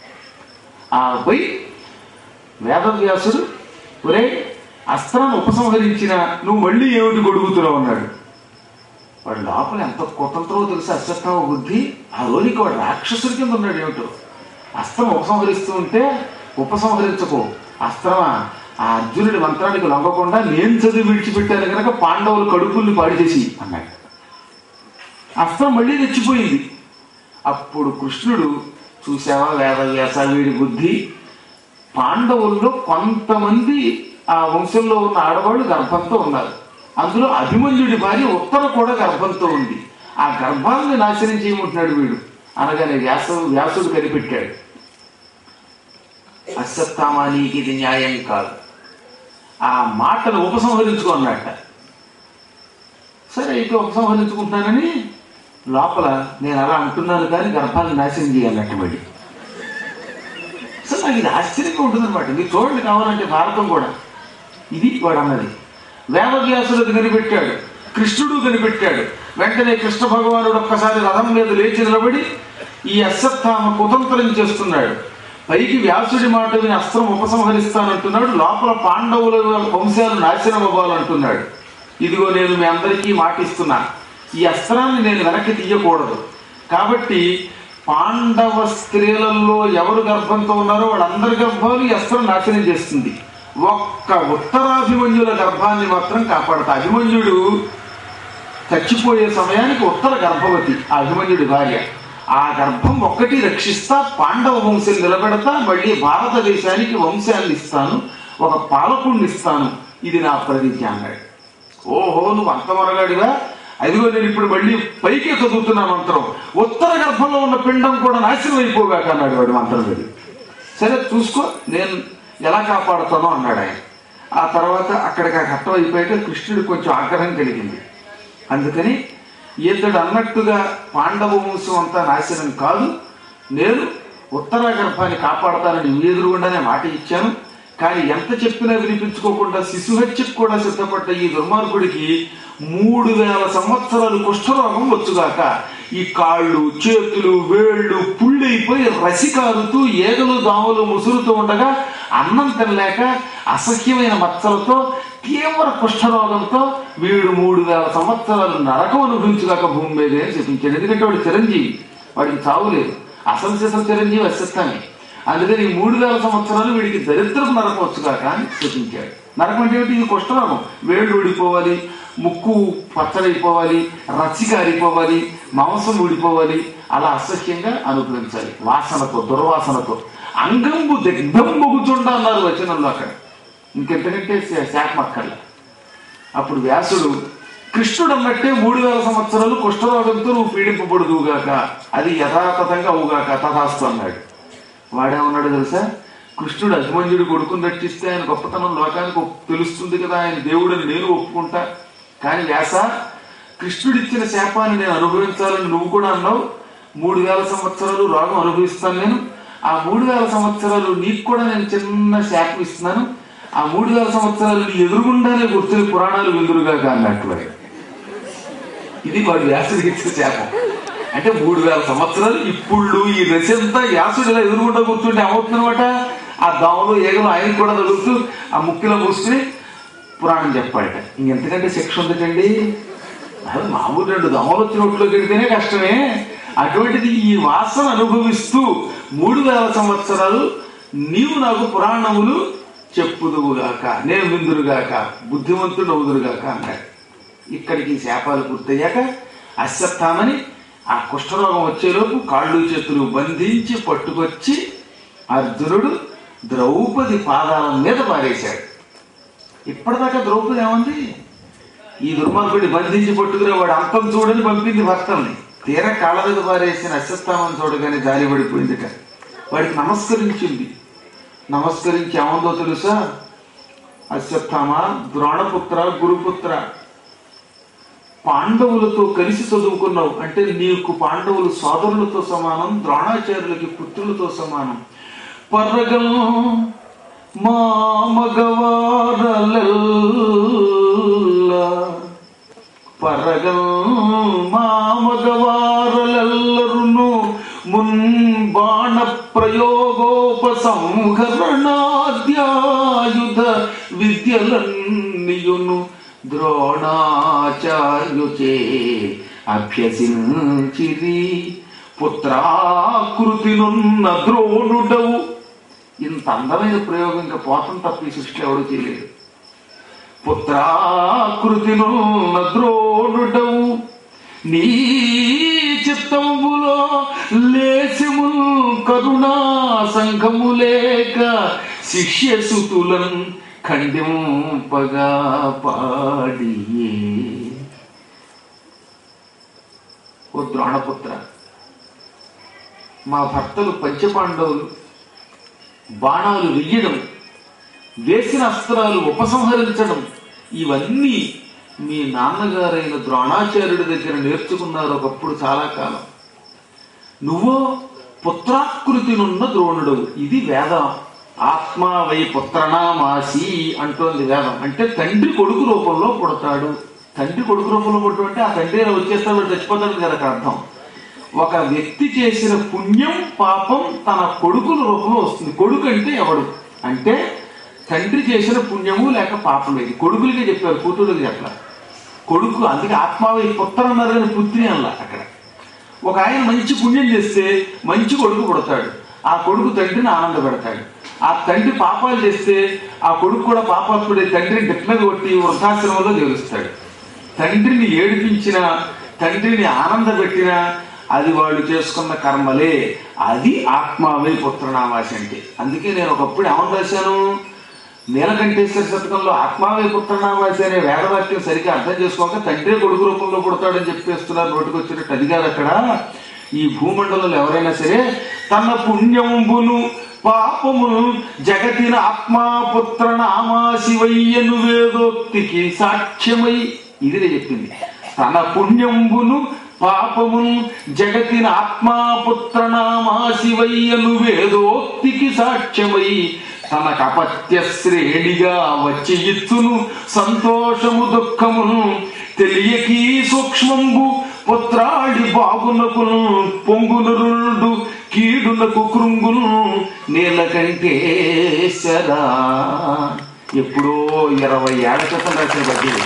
ఆ పోయి వేదవ్యాసుడు ఒరే అస్త్రాన్ని ఉపసంహరించిన నువ్వు మళ్ళీ ఏమిటి గొడుగుతున్నావు అన్నాడు వాడు లోపల ఎంత కుతంత్రమో తెలిసి అశ్వత్థామ బుద్ధి ఆ రోజుకి వాడు రాక్షసుడి కింద ఉన్నాడు ఏమిటో అస్త్రం ఉపసంహరిస్తూ ఉంటే ఉపసంహరించకు అస్త్రమా ఆ అర్జునుడి మంత్రానికి లొంగకుండా నేను చదివి విడిచిపెట్టాను కనుక పాండవులు కడుపుల్ని పాడు చేసి అన్నాడు అస్త్రం మళ్ళీ తెచ్చిపోయింది అప్పుడు కృష్ణుడు చూసావా వేదవ్యాస వీడి బుద్ధి పాండవుల్లో కొంతమంది ఆ వంశంలో ఉన్న ఆడవాళ్ళు గర్భంతో ఉన్నారు అందులో అభిమన్యుడి భార్య ఉత్తర కూడా గర్భంతో ఉంది ఆ గర్భాన్ని నాశనం చేయమంటున్నాడు వీడు అనగానే వ్యాస వ్యాసుడు కనిపెట్టాడు అశ్వత్థామానికి ఇది న్యాయం కాదు ఆ మాటను ఉపసంహరించుకో అన్నట్ట సరే అయితే ఉపసంహరించుకుంటున్నానని లోపల నేను అలా అంటున్నాను కానీ గర్భాన్ని నాశనం చేయాలన్నట్టు మళ్ళీ అసలు నాకు ఇది ఆశ్చర్యంగా ఉంటుందన్నమాట మీరు చూడండి కావాలంటే భారతం కూడా ఇది వాడు అన్నది వేదవ్యాసుడు కనిపెట్టాడు కృష్ణుడు కనిపెట్టాడు వెంటనే కృష్ణ భగవానుడు ఒక్కసారి రథం మీద లేచి నిలబడి ఈ అశ్వత్థామ కుతంత్రం చేస్తున్నాడు పైకి వ్యాసుడి మాట విని అస్త్రం ఉపసంహరిస్తానంటున్నాడు లోపల పాండవుల వంశాలు నాశనం అవ్వాలంటున్నాడు ఇదిగో నేను మీ అందరికీ మాటిస్తున్నా ఈ అస్త్రాన్ని నేను వెనక్కి తీయకూడదు కాబట్టి పాండవ స్త్రీలలో ఎవరు గర్భంతో ఉన్నారో వాళ్ళందరి గర్భాలు ఈ అస్త్రం నాశనం చేస్తుంది ఒక్క ఉత్తరాభిమన్యుల గర్భాన్ని మాత్రం కాపాడతా అభిమన్యుడు చచ్చిపోయే సమయానికి ఉత్తర గర్భవతి ఆ అభిమన్యుడి భార్య ఆ గర్భం ఒక్కటి రక్షిస్తా పాండవ వంశం నిలబెడతా మళ్ళీ భారతదేశానికి వంశాన్ని ఇస్తాను ఒక పాలకుడిని ఇస్తాను ఇది నా ప్రతిజ్ఞ అన్నాడు ఓహో నువ్వు అంత మరగాడిగా అదిగో నేను ఇప్పుడు మళ్ళీ పైకే చదువుతున్నా మంత్రం ఉత్తర గర్భంలో ఉన్న పిండం కూడా నాశనం అయిపోగాక అన్నాడు వాడు మంత్రం వెళ్ళి సరే చూసుకో నేను ఎలా కాపాడుతానో అన్నాడు ఆయన ఆ తర్వాత అక్కడికి ఆ ఘట్టం అయిపోయాక కృష్ణుడు కొంచెం ఆగ్రహం కలిగింది అందుకని ఇతడు అన్నట్టుగా పాండవ వంశం అంతా నాశనం కాదు నేను ఉత్తర గర్భాన్ని కాపాడతానని మీ ఎదురుగుండానే మాట ఇచ్చాను కానీ ఎంత చెప్పినా వినిపించుకోకుండా శిశుహత్యకు కూడా సిద్ధపడ్డ ఈ దుర్మార్గుడికి మూడు వేల సంవత్సరాలు కుష్ఠరోగం వచ్చుగాక ఈ కాళ్ళు చేతులు వేళ్ళు పుళ్ళైపోయి రసికారుతూ ఏగలు దాములు ముసురుతూ ఉండగా అన్నం తినలేక అసహ్యమైన మచ్చలతో తీవ్ర కుష్ఠరోగంతో వీడు మూడు వేల సంవత్సరాలు నరకం అనుభవించుగాక భూమి మీదే అని చెప్పించాడు ఎందుకంటే వాడు చిరంజీవి వాడికి చావు లేదు అసలు సిసలు చిరంజీవి అస్తిత్వాన్ని అందుకని ఈ మూడు వేల సంవత్సరాలు వీడికి దరిద్రపు నరకం వచ్చుగాక అని సూచించాడు నరకం అంటే ఏమిటి? ఇది కుష్ఠరోగం వేళ్ళు ఊడిపోవాలి ముక్కు పచ్చడైపోవాలి రచ్చి కారిపోవాలి మాంసం ఊడిపోవాలి అలా అసహ్యంగా అనుభవించాలి వాసనతో దుర్వాసనతో అంగంబు దిగ్ధం మొగుచుండ అన్నారు వచనంలో అక్కడ ఇంకెంతకంటే శా- శాపం అక్కర్ల అప్పుడు వ్యాసుడు కృష్ణుడు అన్నట్టే మూడు వేల సంవత్సరాలు కుష్ఠరోగంతో నువ్వు పీడింపబడుదువుగాక అది యథాతథంగా అవుగాక తథాస్తు అన్నాడు వాడేమన్నాడు తెలుసా కృష్ణుడు అభిమన్యుడు కొడుకుని రక్షిస్తే ఆయన గొప్పతనం లోకానికి ఒప్- తెలుస్తుంది కదా ఆయన దేవుడని నేను ఒప్పుకుంటా కానీ వ్యాస కృష్ణుడు ఇచ్చిన శాపాన్ని నేను అనుభవించాలని నువ్వు కూడా అన్నావు మూడు వేల సంవత్సరాలు రోగం అనుభవిస్తాను నేను ఆ మూడు వేల సంవత్సరాలు నీకు కూడా నేను చిన్న శాపం ఇస్తున్నాను ఆ మూడు వేల సంవత్సరాలు నీ ఎదురుగుండానే గుర్తుని పురాణాలు విందురుగా అన్నట్లు వాడు. ఇది వాడు వ్యాసుడికి ఇచ్చే శాపం అంటే మూడు వేల సంవత్సరాలు ఇప్పుడు ఈ రసి అంతా వ్యాసుడు ఇలా ఎదురుగుండా కూర్చుంటే ఏమవుతుందన్నమాట ఆ దోమలు ఏగలు ఆయన కూడా తగులుతూ ఆ ముక్కిలో మూసుకుని పురాణం చెప్పాడట ఇంకెంతకంటే శిక్ష ఉందటండి అది మామూలు రెండు దోమలు వచ్చి నోట్లోకి వెడితేనే కష్టమే అటువంటిది ఈ వాసన అనుభవిస్తూ మూడు వేల సంవత్సరాలు నీవు నాకు పురాణములు చెప్పుదువుగాక నేను విందురుగాక బుద్ధిమంతుడు అవుదురుగాక అన్నాడు ఇక్కడికి ఈ శాపాలు పూర్తయ్యాక అశ్వత్థామని ఆ కుష్ఠరోగం వచ్చేలోపు కాళ్ళు చేతులు బంధించి పట్టుకొచ్చి అర్జునుడు ద్రౌపది పాదాల మీద పారేశాడు ఇప్పటిదాకా ద్రౌపది ఏమంది ఈ దుర్మార్గుడిని బంధించి పట్టుకునే వాడు అంతం చూడని పంపింది భర్తల్ని తీర కాళ్ళ మీద పారేసిన అశ్వత్థామని చూడగానే జాలి పడిపోయిందిట వాడికి నమస్కరించింది నమస్కరించి ఏమందో తెలుసా అశ్వత్థామ ద్రోణపుత్ర గురుపుత్ర పాండవులతో కలిసి చదువుకున్నావు అంటే నీకు పాండవులు సోదరులతో సమానం ద్రోణాచార్యులకి పుత్రులతో సమానం పర్రగం మా మగవారలెల్ల పర్రగం మా మగవారలెల్లరును మున్ బాణ ప్రయోగోపసంహరణాద్యాయుధ విద్యలన్నీయును ద్రోణాచార్యుచే అభ్యసించిరి పుత్రాకృతినున్న ద్రోణుడవు ఇంత అందమైన ప్రయోగం ఇంకా పోతం తప్ప ఈ సృష్టిలో ఎవడు చేయలేదు పుత్రాకృతినున్న ద్రోణుడవు నీ చిత్తములో లేశముల్ కరుణా సంఘము లేక శిష్యసుతులం ఖండింపగా పాడియే ఓ ద్రోణపుత్ర మా భర్తలు పంచపాండవులు బాణాలు వెయ్యడం వేసిన అస్త్రాలు ఉపసంహరించడం ఇవన్నీ మీ నాన్నగారైన ద్రోణాచార్యుడి దగ్గర నేర్చుకున్నారు ఒకప్పుడు చాలా కాలం నువ్వో పుత్రాకృతినున్న ద్రోణుడవు ఇది వేదం ఆత్మ వై పుత్రనామాసి అంటోంది వేదం అంటే తండ్రి కొడుకు రూపంలో పుడతాడు తండ్రి కొడుకు రూపంలో పుట్టడం అంటే ఆ తండ్రి ఇలా వచ్చేస్తాడు వాడు చచ్చిపోతాడు కదా అక్కడ అర్థం ఒక వ్యక్తి చేసిన పుణ్యం పాపం తన కొడుకుల రూపంలో వస్తుంది కొడుకు అంటే ఎవడు అంటే తండ్రి చేసిన పుణ్యము లేక పాపం లేదు కొడుకులకే చెప్పారు కూతురుకి చెప్పారు కొడుకు అందుకే ఆత్మావై పుత్ర అన్నారు కానీ పుత్రి అలా అక్కడ ఒక ఆయన మంచి పుణ్యం చేస్తే మంచి కొడుకు పుడతాడు ఆ కొడుకు తండ్రిని ఆనంద పెడతాడు ఆ తండ్రి పాపాలు చేస్తే ఆ కొడుకు కూడా పాపాత్ముడే తండ్రిని గిట్ల కొట్టి వృద్ధాశ్రమంలో చేరుస్తాడు తండ్రిని ఏడిపించినా తండ్రిని ఆనందపెట్టినా అది వాళ్ళు చేసుకున్న కర్మలే అది ఆత్మావే పుత్రనామాసి అంటే అందుకే నేను ఒకప్పుడు ఏమని రాశాను నీలకంఠేశ్వర శతకంలో ఆత్మావే పుత్రనామాసి అనే వేదవాక్యం సరిగ్గా అర్థం చేసుకోక తండ్రి కొడుకు రూపంలో పుడతాడని చెప్పేస్తున్నారు నోటికి వచ్చినట్టు అది కాదు అక్కడ ఈ భూమండలంలో ఎవరైనా సరే తన పుణ్యంబును పాపమును జగతిన ఆత్మాపుత్ర నామాశివయ్యను వేదోక్తికి సాక్ష్యమై ఇది నేను చెప్పింది తన పుణ్యంబును పాపమును జగతిన ఆత్మాపుత్ర నామాశివయ్యను వేదోక్తికి సాక్ష్యమై తన కపత్య శ్రేణిగా వచ్చి ఇచ్చును సంతోషము దుఃఖమును తెలియకీ సూక్ష్మంబు పుత్రాడి బాగునకును పొంగునరుడు కీడునకు కృంగును నీలకంఠేశ్వరా ఎప్పుడో ఇరవై ఏళ్ల క్రితం రాసిన పద్యం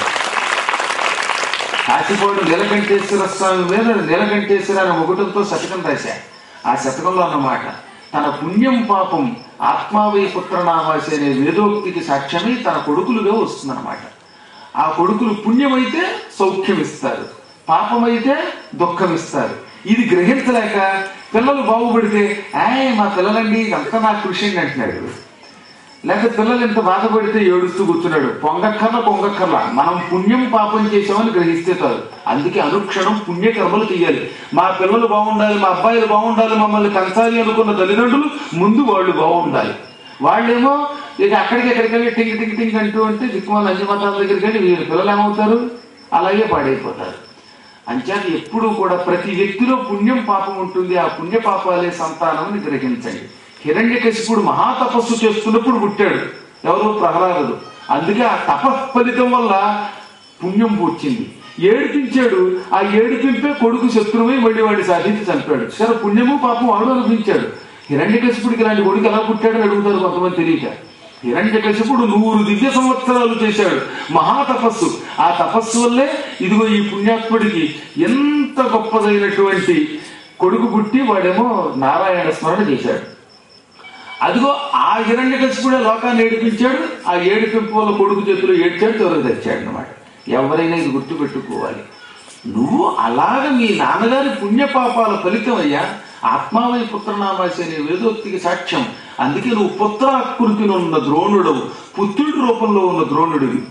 కాశీపోడు నీలకంఠేశ్వర స్వామి మీద నీలకంఠేశ్వర అనే ఒకటితో శతకం రాశా ఆ శతకంలో అన్నమాట తన పుణ్యం పాపం ఆత్మావై పుత్రనామాసి అనే వేదోక్తికి సాక్ష్యమై తన కొడుకులుగా వస్తుందన్నమాట ఆ కొడుకులు పుణ్యమైతే సౌఖ్యం ఇస్తారు పాపమైతే దుఃఖం ఇస్తారు ఇది గ్రహించలేక పిల్లలు బాగుపడితే ఆయ్ మా పిల్లలండి ఇదంతా నా కృషి అండి అంటున్నాడు లేక పిల్లలు ఎంత బాధపడితే ఏడుస్తూ కూర్చున్నాడు పొంగక్కర్ల పొంగక్కర్ల మనం పుణ్యం పాపం చేసామని గ్రహిస్తే చాలు అందుకే అనుక్షణం పుణ్యకర్మలు చేయాలి మా పిల్లలు బాగుండాలి మా అబ్బాయిలు బాగుండాలి మమ్మల్ని కంచాలి అనుకున్న తల్లిదండ్రులు ముందు వాళ్ళు బాగుండాలి వాళ్ళేమో ఇక అక్కడికి ఎక్కడికి వెళ్ళి టింగ్ టింగ్ టింగ్ అంటూ ఉంటే దిక్కుమాల అన్ని మతాల దగ్గరికి వెళ్ళి వీళ్ళ పిల్లలు ఏమవుతారు అలాగే పాడైపోతారు అంచేత ఎప్పుడూ కూడా ప్రతి వ్యక్తిలో పుణ్యం పాపం ఉంటుంది ఆ పుణ్య పాపాలే సంతానం గ్రహించండి హిరణ్యకశిపుడు మహాతపస్సు చేస్తున్నప్పుడు పుట్టాడు ఎవరు ప్రహ్లాదుడు అందుకే ఆ తప ఫలితం వల్ల పుణ్యం వచ్చింది ఏడిపించాడు ఆ ఏడిపింపే కొడుకు శత్రువై మళ్ళీ వాడిని సాధించి చంపాడు సరే పుణ్యము పాపం వాడు అనిపించాడు హిరణ్యకశిపుడికి ఇలాంటి కొడుకు ఎలా పుట్టాడని అడుగుతారు కొంతమంది తెలియక హిరణ్యకశిపుడు నూరు దివ్య సంవత్సరాలు చేశాడు మహాతపస్సు ఆ తపస్సు వల్లే ఇదిగో ఈ పుణ్యాత్ముడికి ఎంత గొప్పదైనటువంటి కొడుకు పుట్టి వాడేమో నారాయణ స్మరణ చేశాడు అదిగో ఆ హిరణ్యకశిపుడే లోకాన్ని ఏడిపించాడు ఆ ఏడిపింపు వల్ల కొడుకు చేతిలో ఏడ్చాడు చివరికి తెచ్చాడు అనమాట ఎవరైనా ఇది గుర్తుపెట్టుకోవాలి నువ్వు అలాగ మీ నాన్నగారి పుణ్యపాపాల ఫలితం అయ్యా ఆత్మావై పుత్రనామాసి అనే వేదోక్తికి సాక్ష్యం అందుకే నువ్వు పుత్రాకృతిలో ఉన్న ద్రోణుడవు పుత్రుడి రూపంలో ఉన్న ద్రోణుడివి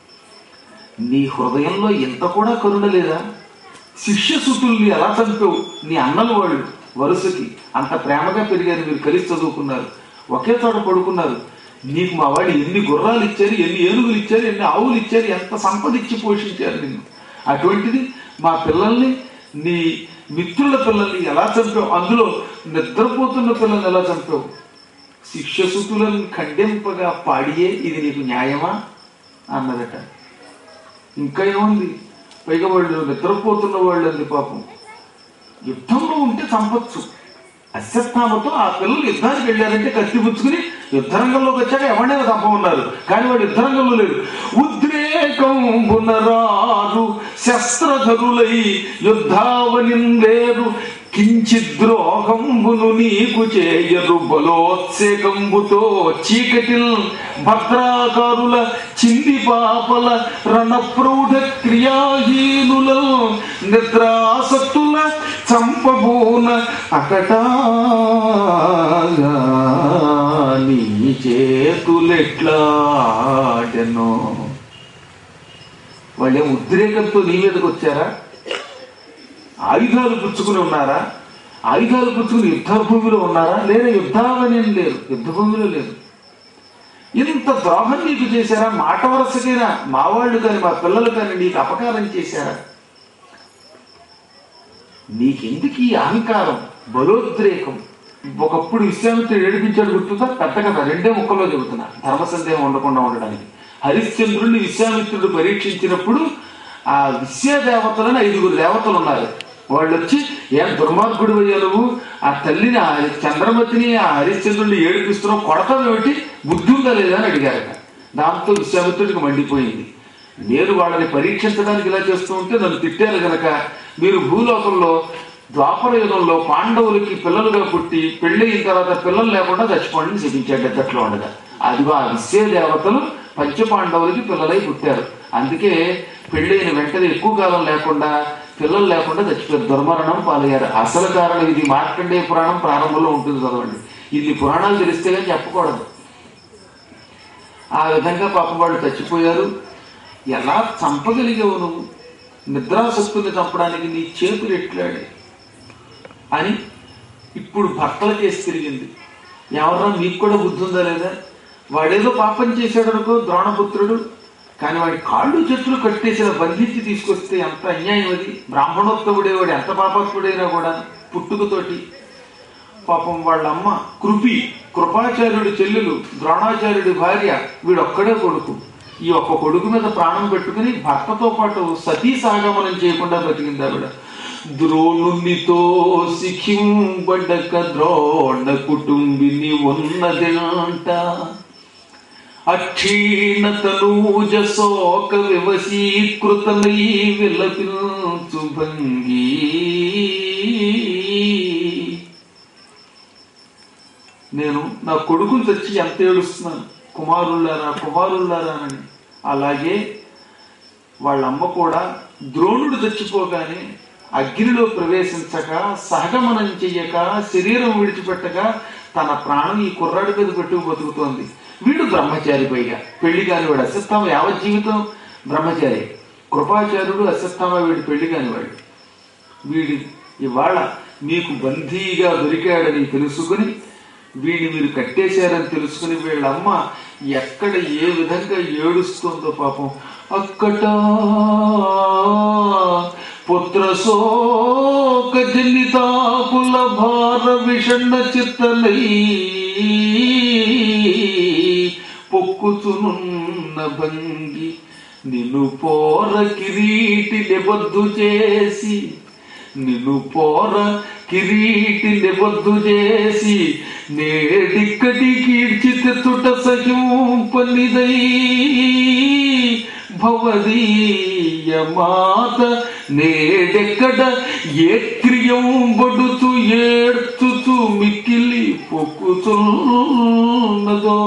నీ హృదయంలో ఎంత కూడా కరుణ లేదా శిష్యసుతుల్ని ఎలా చంపావు నీ అన్నలు వాళ్ళు వరుసకి అంత ప్రేమగా పెరిగారు మీరు కలిసి చదువుకున్నారు ఒకే చోట పడుకున్నారు నీకు మా వాడు ఎన్ని గుర్రాలు ఇచ్చారు ఎన్ని ఏనుగులు ఇచ్చారు ఎన్ని ఆవులు ఇచ్చారు ఎంత సంపద ఇచ్చి పోషించారు నిన్ను అటువంటిది మా పిల్లల్ని నీ మిత్రుల పిల్లల్ని ఎలా చంపావు అందులో నిద్రపోతున్న పిల్లల్ని ఎలా చంపావు శిష్యసుతులను ఖండింపగా పాడియే ఇది నీకు న్యాయమా అన్నదట ఇంకా ఏముంది పైగా వాళ్ళు నిద్రపోతున్న వాళ్ళు అంది పాపం యుద్ధంలో ఉంటే చంపొచ్చు అశ్వత్థామతో ఆ పిల్లలు యుద్ధానికి వెళ్ళారంటే కత్తి పుచ్చుకుని యుద్ధరంగంలోకి వచ్చాక ఎవరైనా చంపమన్నారు కానీ వాడు యుద్ధరంగంలో లేడు ఉద్రేకం పునరారు శస్త్రధరులై యుద్ధావని లేరు కించిద్రోహంబును నీకు చేయరు బలోత్సేకంబుతో చీకటిల్ భద్రాకారుల చింది పాపల రణప్రౌఢ క్రియాహీనుల నిద్రాసక్తుల చంపబూన అకటా నీ చేతులెట్లాడెనో వాళ్ళేం ఉద్రేకంతో నీ మీదకి వచ్చారా ఆయుధాలు పుచ్చుకుని ఉన్నారా ఆయుధాలు పుచ్చుకుని యుద్ధ భూమిలో ఉన్నారా లేదా యుద్ధాలని లేరు యుద్ధ భూమిలో లేరు ఇంత ద్రోహం నీకు చేశారా మాట వరసకైనా మా వాళ్ళు కానీ మా పిల్లలు కానీ నీకు అపకారం చేశారా నీకెందుకు ఈ అహంకారం బలోద్రేకం ఒకప్పుడు విశ్వామిత్రుడు ఏడిపించాడు గుర్తుందా పెద్ద కథ రెండే ముక్కలో చెబుతున్నా ధర్మ సందేహం ఉండకుండా ఉండడానికి హరిశ్చంద్రుడిని విశ్వామిత్రుడు పరీక్షించినప్పుడు ఆ విశ్వదేవతలని ఐదుగురు దేవతలు ఉన్నారు వాళ్ళు వచ్చి ఏం దుర్మార్గుడు అయ్యా నువ్వు ఆ తల్లిని ఆ చంద్రమతిని ఆ హరిశ్చంద్రుడిని ఏడిపిస్తున్నావు కొడతావు ఏమిటి బుద్ధి ఉందా లేదా అని అడిగారట దాంతో విశ్వామిత్రుడికి మండిపోయింది నేను వాళ్ళని పరీక్షించడానికి ఇలా చేస్తూ ఉంటే నన్ను తిట్టారు గనక మీరు భూలోకంలో ద్వాపర యుగంలో పాండవులకి పిల్లలుగా పుట్టి పెళ్ళయిన తర్వాత పిల్లలు లేకుండా చచ్చిపోండి శపించాడు ఎద్దట్లో ఉండగా అదిగో ఆ విశ్వ దేవతలు పంచపాండవులకి పిల్లలై పుట్టారు అందుకే పెళ్ళైన వెంటనే ఎక్కువ కాలం లేకుండా పిల్లలు లేకుండా చచ్చిపోయారు దుర్మరణం పాలయ్యారు అసలు కారణం ఇది మార్కండేయ పురాణం ప్రారంభంలో ఉంటుంది చదవండి ఇన్ని పురాణాలు తెలిస్తే కానీ చెప్పకూడదు ఆ విధంగా పాపం వాళ్ళు చచ్చిపోయారు ఎలా చంపగలిగావు నువ్వు నిద్రాసక్తుల్ని చంపడానికి నీ చేతులు ఎట్లాడే అని ఇప్పుడు భర్తలు చేసి తిరిగింది ఎవరన్నా మీకు కూడా బుద్ధి ఉందా లేదా వాడేదో పాపం చేశాడు అనుకో ద్రోణపుత్రుడు కానీ వాడి కాళ్ళు చేతులు కట్టేసిన బంధించి తీసుకొస్తే ఎంత అన్యాయం అది బ్రాహ్మణోత్తముడే వాడు ఎంత పాపాత్ముడైనా కూడా పుట్టుకతోటి పాపం వాళ్ళ అమ్మ కృపి కృపాచార్యుడి చెల్లెలు ద్రోణాచార్యుడి భార్య వీడొక్కడే కొడుకు ఈ ఒక్క కొడుకు మీద ప్రాణం పెట్టుకుని భర్తతో పాటు సతీ సాగమనం చేయకుండా బతికింది ఆవిడ ద్రోణునితో సిఖింబడక ద్రోణ కుటుంబిని ఉన్నదంట అక్షీణతనూజ శోక వివశీకృతమై విలపించు భంగీ నేను నా కొడుకుని తెచ్చి ఎంత ఏడుస్తున్నాను కుమారుళ్ళారా కుమారుళ్ళారా అని అలాగే వాళ్ళ అమ్మ కూడా ద్రోణుడు చచ్చిపోగానే అగ్నిలో ప్రవేశించక సహగమనం చెయ్యక శరీరం విడిచిపెట్టక తన ప్రాణం ఈ కుర్రాడి మీద పెట్టుకు బతుకుతోంది వీడు బ్రహ్మచారి పైగా పెళ్లి కాని వాడు అశ్వత్థామ యావత్ జీవితం బ్రహ్మచారి కృపాచార్యుడు అశ్వత్థామ వీడు పెళ్లి కానివాడు వీడి ఇవాళ మీకు బందీగా దొరికాడని తెలుసుకుని వీడిని మీరు కట్టేశారని తెలుసుకుని వీళ్ళమ్మ ఎక్కడ ఏ విధంగా ఏడుస్తుందో పాపం అక్కట పుత్ర శోక జనితాపుల భార విషణ చిత్తలై పొక్కుచునున్న భంగి నిన్ను పోర కిరీటి నిబద్దు చేసి నిన్ను పోర కిరీటి నిబద్దు చేసి నేడిక్కడి కీడ్చి తెచ్చుట సహింపనిదై భవదీయ మాత నేడెక్కడ ఏ క్రియం బడుతూ ఏడ్చుతూ మిక్కిలి పొక్కుతున్నదో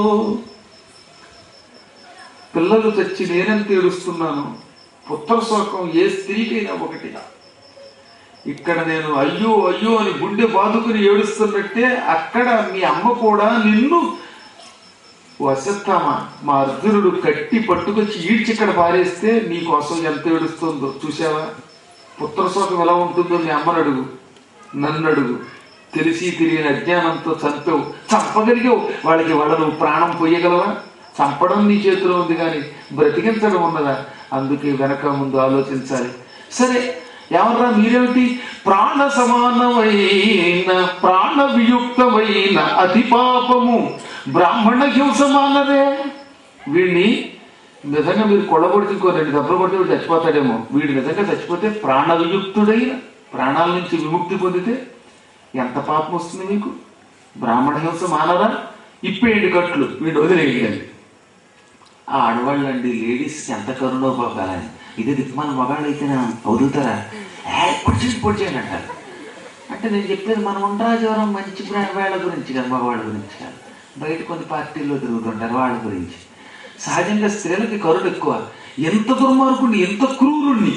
పిల్లలు చచ్చి నేనెంత ఏడుస్తున్నాను పుత్ర శోకం ఏ స్త్రీకైనా ఒకటి ఇక్కడ నేను అయ్యో అయ్యో అని గుండె బాదుకుని ఏడుస్తున్నట్టే అక్కడ మీ అమ్మ కూడా నిన్ను వసత్తామా మా అర్జునుడు కట్టి పట్టుకొచ్చి ఈడ్చి ఇక్కడ పారేస్తే నీ కోసం ఎంత ఏడుస్తుందో చూసావా పుత్ర శోకం ఎలా ఉంటుందో మీ అమ్మను అడుగు నన్ను అడుగు తెలిసి తెలియని అజ్ఞానంతో చంపావు చంపగలిగావు వాళ్ళకి వాళ్ళ నువ్వు ప్రాణం పోయగలవా చంపడం నీ చేతిలో ఉంది కానీ బ్రతికించడం ఉన్నదా అందుకే వెనక ముందు ఆలోచించాలి సరే ఎవరా మీరేమిటి ప్రాణ సమానమైన ప్రాణ వియుక్తమైన అతి పాపము బ్రాహ్మణ హింస మానదే వీడిని నిజంగా మీరు కొడగొడితే ఇంకో రెండు దెబ్బలు కొడితే వీడు చచ్చిపోతాడేమో వీడు నిజంగా చచ్చిపోతే ప్రాణ వియుక్తుడైన ప్రాణాల నుంచి విముక్తి పొందితే ఎంత పాపం వస్తుంది మీకు బ్రాహ్మణ హింస మానరా ఇప్పేయండి కట్లు వీడు వదిలేయండి ఆ ఆడవాళ్ళండి లేడీస్ ఎంత కరుణో పాపాలని ఇదే దిక్కుమాల మగాళ్ళు అయితేనే వదులుతారా ఏ పొడిచేసి పొడిచేయండి అంటారు అంటే నేను చెప్పేది మనం ఉండరాజవరం మంచి బ్రా- వాళ్ళ గురించి కదా మగవాళ్ళ గురించి కాదు బయట కొన్ని పార్టీల్లో తిరుగుతుంటారు వాళ్ళ గురించి సహజంగా స్త్రీలకి కరుణ ఎక్కువ ఎంత దుర్మార్గుణ్ణి ఎంత క్రూరుణ్ణి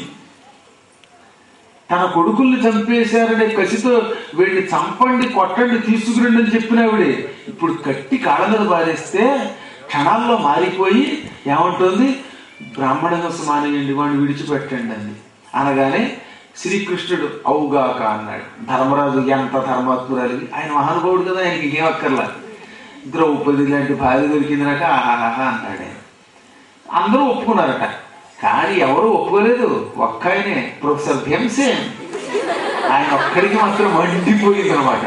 తన కొడుకుల్ని చంపేశారనే కసితో వీడిని చంపండి కొట్టండి తీసుకురండి అని చెప్పినావిడే ఇప్పుడు కట్టి కాళ్ళ మీద బారేస్తే క్షణాల్లో మారిపోయి ఏమంటుంది బ్రాహ్మణ హింస మానేయండి వాడిని విడిచిపెట్టండి అంది అనగానే శ్రీకృష్ణుడు అవుగాక అన్నాడు ధర్మరాజు ఎంత ధర్మాత్మురాలి ఆయన మహానుభావుడు కదా ఆయనకి ఏం అక్కర్లా ద్రౌపది లాంటి భార్య దొరికిందినాక ఆహాహా అన్నాడు ఆయన అందరూ ఒప్పుకున్నారట కానీ ఎవరు ఒప్పుకోలేదు ఒక్క ఆయనే ప్రొఫెసర్ భీమసేన్ ఆయన ఒక్కడికి మాత్రం మండిపోయింది అనమాట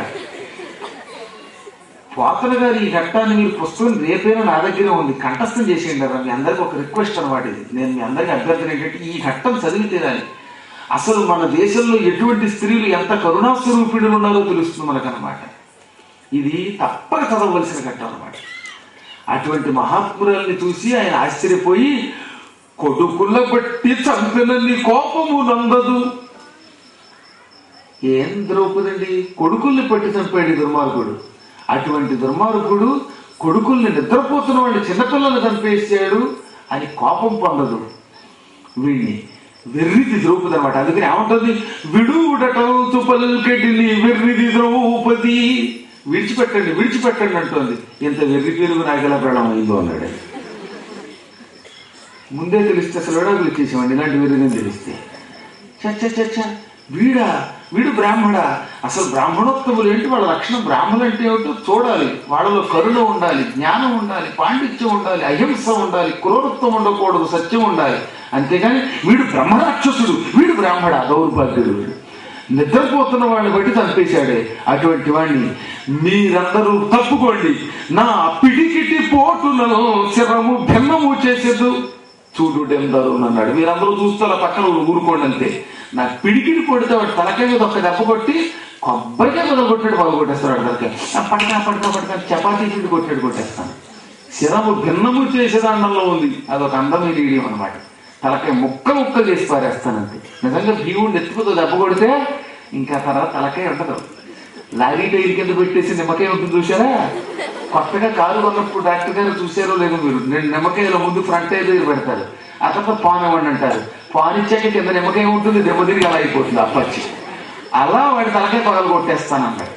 పోతన గారు ఈ ఘట్టాన్ని మీరు పుస్తకం రేపైనా నా దగ్గర ఉంది కంఠస్థం చేసేయండి కదా మీ అందరికి ఒక రిక్వెస్ట్ అనమాట ఇది నేను మీ అందరికి అభ్యర్థన ఏంటంటే ఈ ఘట్టం చదివి తీరాలి అసలు మన దేశంలో ఎటువంటి స్త్రీలు ఎంత కరుణా స్వరూపిణులు ఉన్నారో తెలుస్తుంది మనకనమాట ఇది తప్పక చదవలసిన ఘట్టం అనమాట అటువంటి మహాత్మురాల్ని చూసి ఆయన ఆశ్చర్యపోయి కొడుకుల బట్టి చంపినన్ని కోపము నందదు ఏం ద్రౌపదండి కొడుకుల్ని పట్టి చంపాడు ఈ దుర్మార్గుడు అటువంటి దుర్మార్గుడు కొడుకుల్ని నిద్రపోతున్న వాడిని చిన్నపిల్లల్ని చంపేసాడు అని కోపం పొందదు వీడిని వెర్రిది ద్రౌపది అనమాట అందుకని ఏమంటుంది విడుడటం చుపల్కెటిని వెర్రిది ద్రౌపది విడిచిపెట్టండి విడిచిపెట్టండి అంటోంది ఇంత వెర్రి పేరుగు నాగల ప్రాణం అయిందో అన్నాడు ముందే తెలిస్తే అసలు విడాకులు ఇచ్చేసామండి ఇలాంటి వీరిని తెలిస్తే చచ్చ చచ్చ వీడా వీడు బ్రాహ్మణ అసలు బ్రాహ్మణోత్తములు ఏంటి వాళ్ళ లక్షణం బ్రాహ్మణులు అంటే ఏమిటో చూడాలి వాళ్ళలో కరుణ ఉండాలి జ్ఞానం ఉండాలి పాండిత్యం ఉండాలి అహింస ఉండాలి క్రూరత్వం ఉండకూడదు సత్యం ఉండాలి అంతేగాని వీడు బ్రహ్మరాక్షసుడు వీడు బ్రాహ్మణ దౌర్భాగ్యుడు వీడు నిద్రపోతున్న వాడిని బట్టి చంపేశాడే అటువంటి వాడిని మీరందరూ తప్పుకోండి నా పిడికిటి పోటులను శరము భిన్నము చేసేదు చూడుడెందరు అన్నాడు మీరందరూ చూస్తారా పక్కన ఊరుకోండి అంతే నా పిడికిడి కొడితే వాడు తలకాయ మీద ఒక దెబ్బ కొట్టి కొబ్బరికాయ మీద కొట్టాడు బాగా కొట్టేస్తాడు వాడు తలకాయ ఆ పడక పడక పడక చపాతీ పిండి కొట్టాడు కొట్టేస్తాను శిరము భిన్నము చేసేదాండంలో ఉంది అదొక అందమైన ఇడియం అనమాట తలకాయ ముక్క ముక్క చేసి పారేస్తానంతే నిజంగా భీముడిని ఎత్తిపోతే దెబ్బ కొడితే ఇంకా తర్వాత తలకాయ ఉండదు లారీ టైర్ కింద పెట్టేసి నిమ్మకాయ ఉంటుంది చూసారా కొత్తగా కారు కొన్నప్పుడు డాక్టర్ గారు చూసారో లేదో మీరు నేను నిమ్మకాయల ముందు ఫ్రంట్ టైర్ దగ్గర పెడతారు ఆ తర్వాత పాన్ ఇవ్వండి అంటారు పాన్ ఇచ్చాక కింద నిమ్మకాయ ఉంటుంది దెబ్బ తిరిగి అలా అయిపోతుంది అప్పచ్చి అలా వాడి తలకాయ పగలు కొట్టేస్తానన్నాడు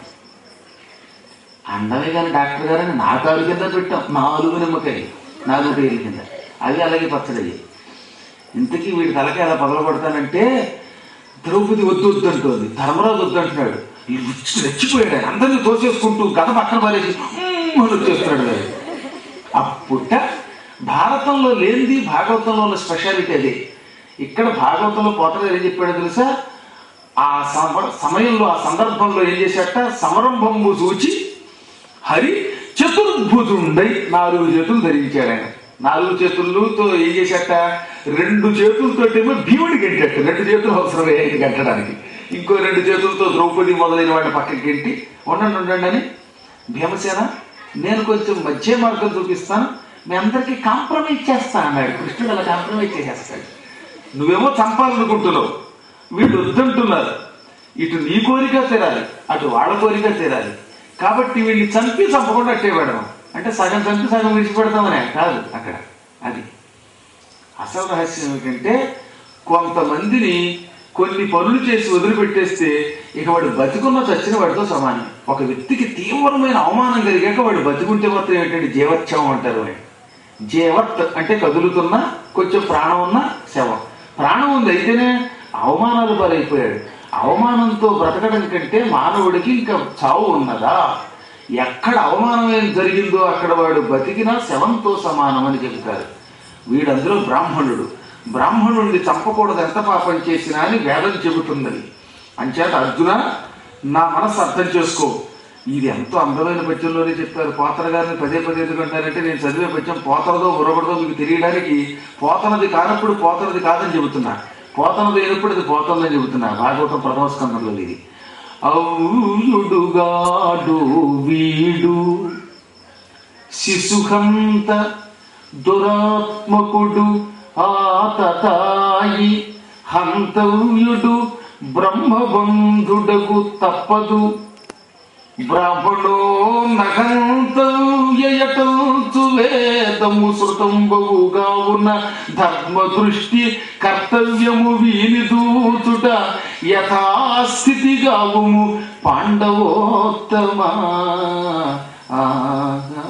అందమే కానీ డాక్టర్ గారని నా కారు కింద పెట్టాం నాలుగు నిమ్మకాయలు నాలుగు టైర్ల కింద అవి అలాగే పచ్చడి ఇంతకీ వీడి తలకాయ ఎలా పగల కొడతానంటే ద్రౌపది వద్దు వద్దు అంటుంది ధర్మరాజు వద్దు అంటున్నాడు ఈ ఉచ్చి రెచ్చిపోయాడు ఆయన అందరినీ తోసేసుకుంటూ గత పక్కన పారేసి "ఉమ్" అని వచ్చేస్తున్నాడు ఆయన. అప్పుట భారతంలో లేనిది భాగవతంలో ఉన్న స్పెషాలిటీ అదే ఇక్కడ భాగవతంలో పోతలు ఏం చెప్పాడో తెలుసా ఆ సమ- సమయంలో ఆ సందర్భంలో ఏం చేశాట సమరంభంబు చూచి హరి చతుర్భుజుండై నాలుగు చేతులు ధరించాడు ఆయన నాలుగు చేతులతో ఏం చేశాట రెండు చేతులతోటేమో భీముడి గెంటట్టు రెండు చేతులు అవసరమే ఆయన గంటడానికి ఇంకో రెండు చేతులతో ద్రౌపది మొదలైన వాడిని పక్కకి గెంటి ఉండండి ఉండండి అని భీమసేన నేను కొంచెం మధ్య మార్గం చూపిస్తాను మీ అందరికీ కాంప్రమైజ్ చేస్తా అన్నాడు కృష్ణుడు అలా కాంప్రమైజ్ చేసేస్తాడు నువ్వేమో చంపాలనుకుంటున్నావు వీళ్ళు వద్దంటున్నారు ఇటు నీ కోరిక తీరాలి అటు వాళ్ళ కోరిక తీరాలి కాబట్టి వీళ్ళని చంపి చంపకుండా అట్టేవాడు అంటే సగం చంపి సగం విడిచిపెడతామనే కాదు అక్కడ అది అసలు రహస్యం ఏమిటంటే కొంతమందిని కొన్ని పనులు చేసి వదిలిపెట్టేస్తే ఇక వాడు బతికున్న చచ్చిన వాడితో సమానం ఒక వ్యక్తికి తీవ్రమైన అవమానం కలిగాక వాడు బతికుంటే మాత్రం ఏంటంటే జీవత్సవం అంటారు వాడు జీవత్ అంటే కదులుతున్న కొంచెం ప్రాణం ఉన్న శవం ప్రాణం ఉంది అయితేనే అవమానాలు పాలైపోయాడు అవమానంతో బ్రతకడం కంటే మానవుడికి ఇంకా చావు ఉన్నదా ఎక్కడ అవమానం ఏం జరిగిందో అక్కడ వాడు బతికినా శవంతో సమానం అని చెబుతారు వీడందరూ బ్రాహ్మణుడు బ్రాహ్మణుడిని చంపకూడదు ఎంత పాపం చేసినా అని వేదం చెబుతున్నది అంచేత అర్జున నా మనసు అర్థం చేసుకో ఇది ఎంతో అందమైన పద్యంలోనే చెప్పారు పోతన గారిని పదే పదే ఎందుకంటారంటే నేను చదివే పద్యం పోతనదో ఉరగడదో మీకు తెలియడానికి పోతనది కానప్పుడు పోతనది కాదని చెబుతున్నా పోతనది అయినప్పుడు ఇది పోతనదని చెబుతున్నా భాగవతం ప్రథమ స్కందంలో ఇది ఔయుడుగాడు వీడు శిశుహంత దురాత్మకుడు ఆతతాయి హంతవ్యుడు బ్రహ్మబంధుడగు తప్పదు బ్రాహ్మణో నగంతవ్యయటంతు వేదము శృతంబవుగా ఉన్న ధర్మ దృష్టి కర్తవ్యము వీని దూచుట యథాస్థితి గావుము పాండవోత్తమా ఆహా.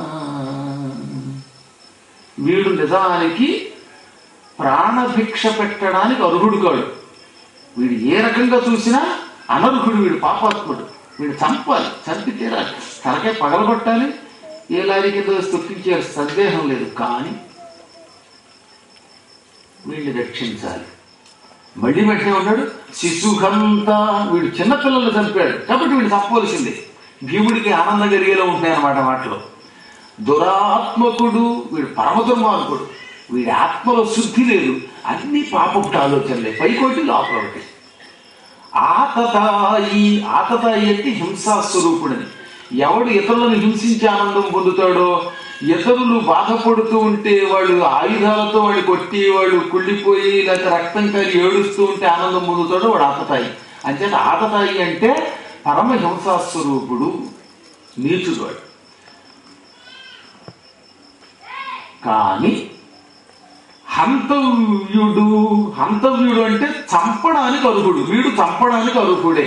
వీడు నిజానికి ప్రాణభిక్ష పెట్టడానికి అర్హుడు కాడు వీడు ఏ రకంగా చూసినా అనర్హుడు వీడు పాపాత్ముడు వీడు చంపాలి చంపి తీరాలి తలకే పగలగొట్టాలి ఏ లారీ కింద వేసి తొక్కించే సందేహం లేదు కానీ వీడిని రక్షించాలి మళ్ళీ వెంటనే ఉన్నాడు శిశుహంతా వీడు చిన్నపిల్లలు చంపాడు కాబట్టి వీడు చంపవలసిందే భీముడికి ఆనందం కలిగేలా ఉంటాయి అన్నమాట మాటలో దురాత్మకుడు వీడు పరమ దుర్మార్గుడు వీడి ఆత్మలో శుద్ధి లేదు అన్ని పాపపుట ఆలోచనలే పైకోటి లోపల ఒకటి ఆతతాయి ఆతతాయి అంటే హింసా స్వరూపుడని ఎవడు ఇతరులను హింసించి ఆనందం పొందుతాడో ఇతరులు బాధపడుతూ ఉంటే వాళ్ళు ఆయుధాలతో వాడు కొట్టి వాళ్ళు కుళ్ళిపోయి లేకపోతే రక్తం కాలి ఏడుస్తూ ఉంటే ఆనందం పొందుతాడో వాడు ఆతతాయి అంచేత ఆతతాయి అంటే పరమ హింసా స్వరూపుడు నీచుడు వాడు హంతవ్యుడు హంతవ్యుడు అంటే చంపడానికి అర్హుడు వీడు చంపడానికి అర్హుడే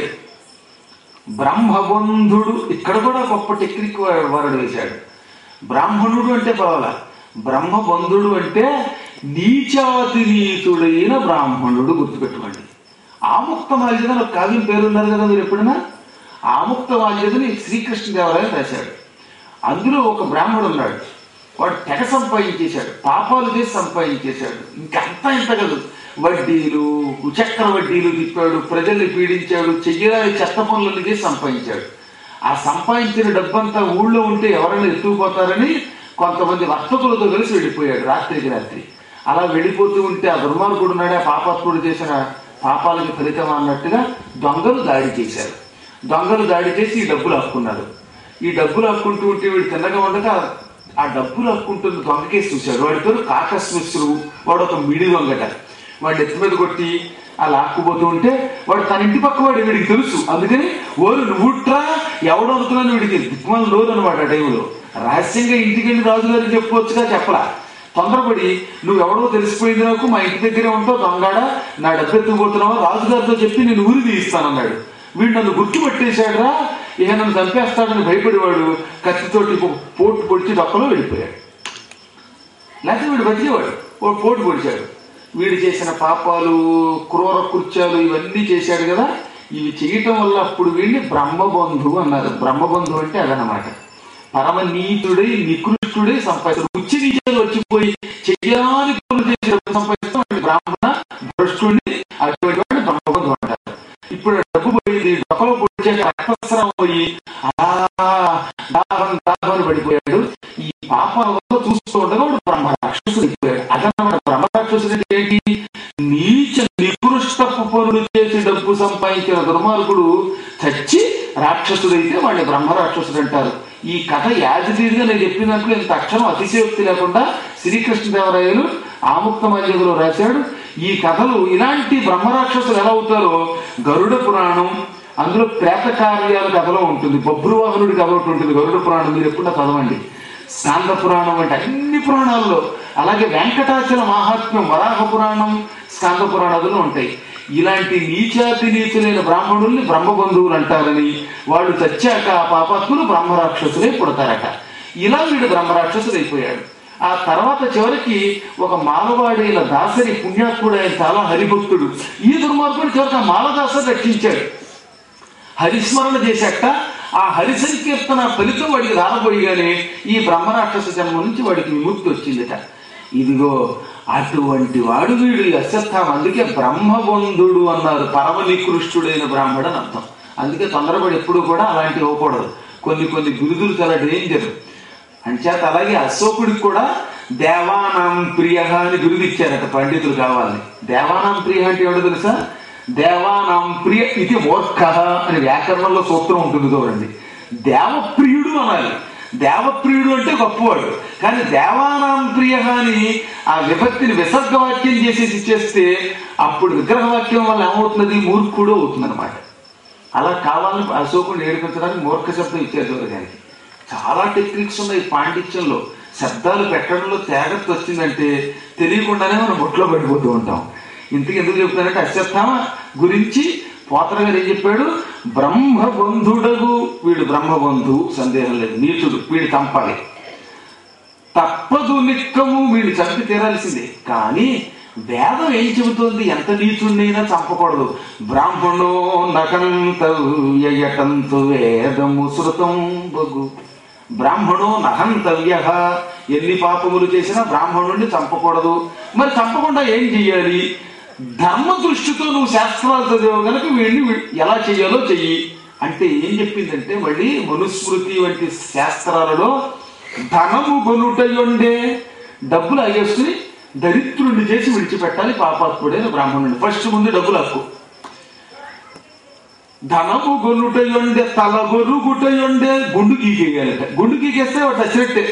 బ్రహ్మబంధుడు ఇక్కడ కూడా గొప్ప టెక్నిక్ వరడు వేశాడు బ్రాహ్మణుడు అంటే పర్వాలా బ్రహ్మబంధుడు అంటే నీచాతి నీచుడైన బ్రాహ్మణుడు గుర్తుపెట్టుకోండి ఆముక్త మాల్యద అని ఒక కావ్యం పేరున్నారు కదా మీరు ఎప్పుడైనా ఆముక్త మాల్యదని శ్రీకృష్ణదేవరాయలు రాశాడు అందులో ఒక బ్రాహ్మడు ఉన్నాడు వాడు తెగ సంపాదించేశాడు పాపాలు చేసి సంపాదించేశాడు ఇంకంతా ఇంత కాదు వడ్డీలు చక్ర వడ్డీలు తిప్పాడు ప్రజల్ని పీడించాడు చెయ్యరాని చెత్త పనులను చేసి సంపాదించాడు ఆ సంపాదించిన డబ్బంతా ఊళ్ళో ఉంటే ఎవరైనా ఎత్తుకుపోతారని కొంతమంది వర్తకులతో కలిసి వెళ్ళిపోయాడు రాత్రికి రాత్రి అలా వెళ్ళిపోతూ ఉంటే ఆ దుర్మార్గుడు ఉన్నాడే ఆ పాపాత్ముడు చేసిన పాపాలకి ఫలితం అన్నట్టుగా దొంగలు దాడి చేశారు దొంగలు దాడి చేసి ఈ డబ్బులు హక్కున్నారు ఈ డబ్బులు హక్కుంటూ ఉంటే వీడు తిన్నగా ఉండగా ఆ డబ్బులు హక్కుంటున్న దొంగకేసి చూశాడు వాడి పేరు కాకస్మిశ్రువు వాడు ఒక మిడి దొంగట వాడు ఎత్తి మీద కొట్టి ఆ లాక్కుపోతూ ఉంటే వాడు తన ఇంటి పక్క వాడు వీడికి తెలుసు అందుకని ఓరు నువ్వుట్రా ఎవడు అనుకున్నాను వీడికి దిక్మాల లోరు అనమాట ఆ టైంలో రహస్యంగా ఇంటికి వెళ్ళి రాజుగారికి చెప్పుకోవచ్చుగా చెప్పలా తొందరపడి నువ్వు ఎవడో తెలిసిపోయింది నాకు మా ఇంటి దగ్గరే ఉంటావు దొంగాడ నా డబ్బు ఎత్తుకుపోతున్నావా రాజుగారితో చెప్పి నేను ఊరి తీయిస్తానన్నాడు వీడు నన్ను గుర్తుపట్టేశాడురా ఇక నన్ను చంపేస్తాడని భయపడేవాడు కత్తితోటి పో- పోటు పొడిచి తప్పలో వెళ్ళిపోయాడు లేకపోతే వీడు బతికేవాడు వాడు పోటు పొడిచాడు వీడు చేసిన పాపాలు క్రూర కృత్యాలు ఇవన్నీ చేశాడు కదా ఇవి చేయటం వల్ల అప్పుడు వీడిని బ్రహ్మబంధు అన్నారు బ్రహ్మబంధు అంటే అదనమాట పరమ నీతుడై నికృష్టుడై సంపాదిస్తాడు ఉచ్చి నీచాలు వచ్చిపోయి చెయ్యాలి పనులు చేసి డబ్బు సంపాదిస్తాం వాడిని బ్రాహ్మణ భ్రష్టుడిని అటువంటి వాడిని బ్రహ్మబంధు అంటారు ఇప్పుడు ఆ డబ్బు పోయింది డబ్బలో పొడిచాక రక్తస్రావం పోయి ఆ దాహం దాహం పడిపోయాడు ఈ పాపాల వల్ల చూస్తూ ఉండగా వాడు బ్రహ్మ రాక్షసుడు అయిపోయాడు అదన్నమాట బ్రహ్మ రాక్షసుడు అంటే ఏంటి నీచ నికృష్టపు పనులు చేసి డబ్బు సంపాదించిన దుర్మార్గుడు చచ్చి రాక్షసుడైతే వాడిని బ్రహ్మ రాక్షసుడు అంటారు ఈ కథ యాజదీదిగా నేను చెప్పినట్లు ఇంత అక్షరం అతిశయోక్తి లేకుండా శ్రీకృష్ణదేవరాయలు ఆముక్త మర్యాదలో రాశాడు ఈ కథలు ఇలాంటి బ్రహ్మరాక్షసులు ఎలా అవుతారో గరుడ పురాణం అందులో ప్రేత కార్యాల కథలో ఉంటుంది బొబ్రువాహనుడి కథ ఒకటి ఉంటుంది గరుడ పురాణం మీరు ఎప్పుడన్నా చదవండి స్కాంద పురాణం అంటే అన్ని పురాణాల్లో అలాగే వెంకటాచల మహాత్మ్యం వరాహ పురాణం స్కాంద పురాణాలు ఉంటాయి ఇలాంటి నీచాతి నీచులైన బ్రాహ్మణుల్ని బ్రహ్మబంధువులు అంటారని వాళ్ళు చచ్చాక ఆ పాపాత్ములు బ్రహ్మరాక్షసులే పుడతారట ఇలా వీడు బ్రహ్మరాక్షసుడు అయిపోయాడు ఆ తర్వాత చివరికి ఒక మాలవాడైన దాసరి పుణ్యాత్ముడు ఆయన చాలా హరిభక్తుడు ఈ దుర్మార్గుడు చివరికి ఆ మాలదాసరి రక్షించాడు హరిస్మరణ చేశాక ఆ హరి సంకీర్తన ఫలితం వాడికి రానబోయిగానే ఈ బ్రహ్మరాక్షస జన్మ నుంచి వాడికి విముక్తి వచ్చిందట ఇదిగో అటువంటి వాడు వీడు ఈ అశ్వత్థామ అందుకే బ్రహ్మబంధుడు అన్నారు పరమ నికృష్టుడైన బ్రాహ్మడు అని అర్థం అందుకే తొందరపడి ఎప్పుడు కూడా అలాంటివి ఇవ్వకూడదు కొన్ని కొన్ని బిరుదులు చాలా డేంజర్ అంచేత అలాగే అశోకుడికి కూడా దేవానాం ప్రియ అని బిరుదు ఇచ్చారట పండితులు కావాలని దేవానాం ప్రియ అంటే ఎవడో తెలుసా దేవానాం ప్రియ ఇది మూర్ఖ అని వ్యాకరణంలో సూత్రం ఉంటుంది చూడండి దేవప్రియుడు అనాలి దేవప్రియుడు అంటే గొప్పవాడు కానీ దేవానాం ప్రియ అని ఆ విభక్తిని విసర్గవాక్యం చేసేసి ఇచ్చేస్తే అప్పుడు విగ్రహవాక్యం వల్ల ఏమవుతున్నది మూర్ఖుడు అవుతుంది అనమాట అలా కావాలని అశోకుని ఏడిపించడానికి మూర్ఖ శబ్దం ఇచ్చారు చూడడానికి చాలా టెక్నిక్స్ ఉన్నాయి పాండిత్యంలో శబ్దాలు పెట్టడంలో తేగత వచ్చిందంటే తెలియకుండానే మనం బొట్లో పడిపోతూ ఉంటాం ఇంతకు ఎందుకు చెప్తానంటే అశ్వత్థామ గురించి పోతన గారు ఏం చెప్పాడు బ్రహ్మబంధుడగు వీడు బ్రహ్మబంధు సందేహం లేదు నీచుడు వీడు చంపాలి తప్పదు నిక్కము వీడిని చంపి తీరాల్సిందే కానీ వేదం ఏం చెబుతోంది ఎంత నీచుడినైనా చంపకూడదు బ్రాహ్మణో నకంతవ్యయటంతు వేదము శృతం బగు బ్రాహ్మణో నహంతవ్య ఎన్ని పాపములు చేసినా బ్రాహ్మణుడిని చంపకూడదు మరి చంపకుండా ఏం చెయ్యాలి ధర్మ దృష్టితో నువ్వు శాస్త్రాలు చదివావు కనుక వీడిని వీ- ఎలా చెయ్యాలో చెయ్యి అంటే ఏం చెప్పిందంటే మళ్ళీ మనుస్మృతి వంటి శాస్త్రాలలో ధనము గొనుటయుండే డబ్బులు అయ్యేసుకుని దరిద్రుణ్ణి చేసి విడిచిపెట్టాలి పాపాత్ముడైన బ్రాహ్మణుడిని ఫస్ట్ ముందు డబ్బులు హక్కు ధనము గొనుటయుండే తల గొరుగుటయుండే గుండు గీకేయాలట గుండు గీకేస్తే వాడు చచ్చినట్టే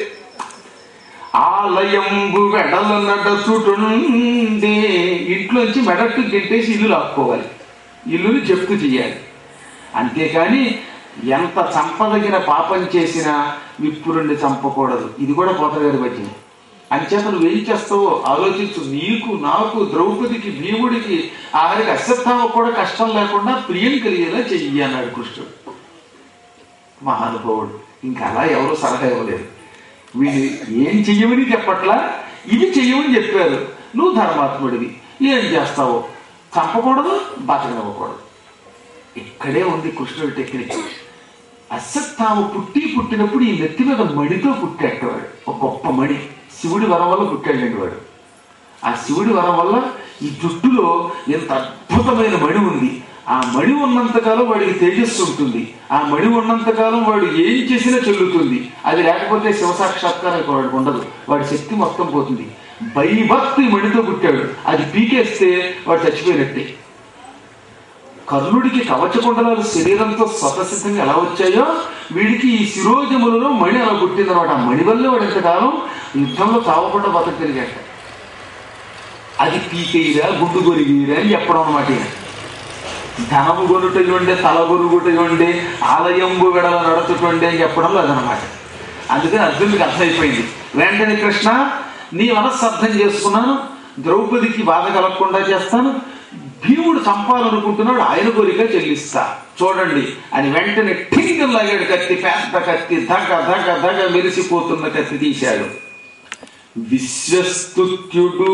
ఆలయంబు వెడల నడచుటుండే ఇంట్లోంచి మెడట్టు గెంటేసి ఇల్లు లాక్కోవాలి ఇల్లుని చెప్తూ చేయాలి అంతేకాని ఎంత చంపదగిన పాపం చేసినా విప్పురుణ్ణి చంపకూడదు ఇది కూడా పోతగారి పద్యం అంచేత నువ్వేం చేస్తావో ఆలోచించు నీకు నాకు ద్రౌపదికి భీముడికి ఆఖరికి అశ్వత్థామ కూడా కష్టం లేకుండా ప్రియం కలిగేలా చెయ్యి అన్నాడు కృష్ణుడు మహానుభావుడు ఇంకా అలా ఎవరు సలహా ఇవ్వలేదు వీళ్ళు ఏం చెయ్యమని చెప్పట్లా ఇది చెయ్యమని చెప్పారు నువ్వు ధర్మాత్ముడివి ఏం చేస్తావో చంపకూడదు బతకనివ్వకూడదు ఇక్కడే ఉంది కృష్ణుడి టెక్నిక్ అశ్వత్థామ పుట్టి పుట్టినప్పుడు ఈ నెత్తి మీద మడితో పుట్టాడు వాడు ఒక గొప్ప మడి శివుడి వరం వల్ల పుట్టాడండి వాడు ఆ శివుడి వరం వల్ల ఈ జుట్టులో ఎంత అద్భుతమైన మడి ఉంది ఆ మడి ఉన్నంతకాలం వాడికి తేజస్సు ఉంటుంది ఆ మడి ఉన్నంతకాలం వాడు ఏం చేసినా చెల్లుతుంది అది లేకపోతే శివసాక్షాత్కారం వాడికి ఉండదు వాడి శక్తి మొత్తం పోతుంది భయభక్తి మడితో పుట్టాడు అది పీకేస్తే వాడు చచ్చిపోయినట్టే కర్ణుడికి కవచకుండలాలు శరీరంతో స్వతసిద్ధంగా ఎలా వచ్చాయో వీడికి ఈ శిరోజములలో మణి అలా పుట్టిందనమాట ఆ మణి వల్లే వాడు ఇంతకాలం యుద్ధంలో చావకుండా బతక తిరిగాట అది పీకేయిరా గుండు గొరిగిరా అని చెప్పడం అనమాట ఈయన. ధనము కొనుటటువంటి తల గొరుగుటటువంటి ఆలయంబు విడల నడచుటువంటి అని చెప్పడంలో అదనమాట అందుకని అర్జునుడికి అర్థమైపోయింది వెంటనే కృష్ణ నీ మనస్సు అర్థం చేసుకున్నాను ద్రౌపదికి బాధ కలగకుండా చేస్తాను భీముడు చంపాలనుకుంటున్నాడు ఆయన కోరిక చెల్లిస్తా చూడండి అని వెంటనే ఠింగ్ లాగాడు కత్తి పెద్ద కత్తి ధగ ధగ ధగ మెరిసిపోతున్న కత్తి తీశాడు విశ్వస్తుత్యుడు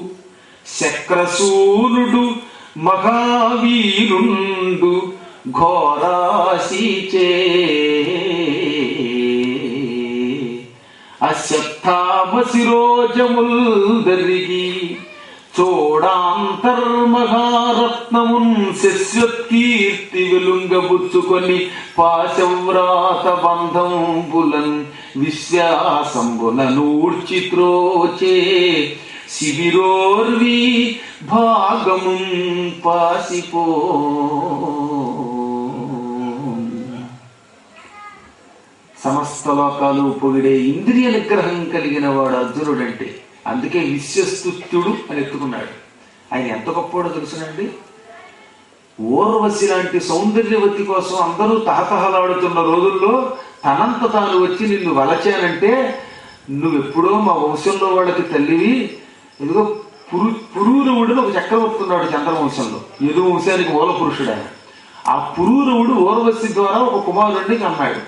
శక్రసూనుడు మహావీరుండు ఘోరాశీచే అశ్వత్థామ శిరోజముల్ దరిగి చూడాంతర్మహారత్నమున్ శస్యకీర్తి వెలుంగబుచ్చుకొని పాశవ్రాత బంధంబులన్ విశ్వాసంబున నూర్చిత్రోచే శిబిరోర్వి భాగమున్ పాసిపో సమస్త లోకాలు పొగిడే ఇంద్రియ నిగ్రహం కలిగిన వాడు అర్జునుడంటే అందుకే విశ్వస్తుత్యుడు అని ఎత్తుకున్నాడు ఆయన ఎంత గొప్పవాడో తెలుసునండి ఓర్వశి లాంటి సౌందర్యవతి కోసం అందరూ తహతహలాడుతున్న రోజుల్లో తనంత తాను వచ్చి నిన్ను వలచానంటే నువ్వెప్పుడో మా వంశంలో వాళ్ళకి తల్లివి ఇదిగో పురు పురూరవుడు ఒక చక్రవర్తి ఉన్నాడు చంద్రవంశంలో యదు వంశానికి మూల పురుషుడు ఆయన ఆ పురూరవుడు ఓర్వశి ద్వారా ఒక కుమారుడిని కన్నాడు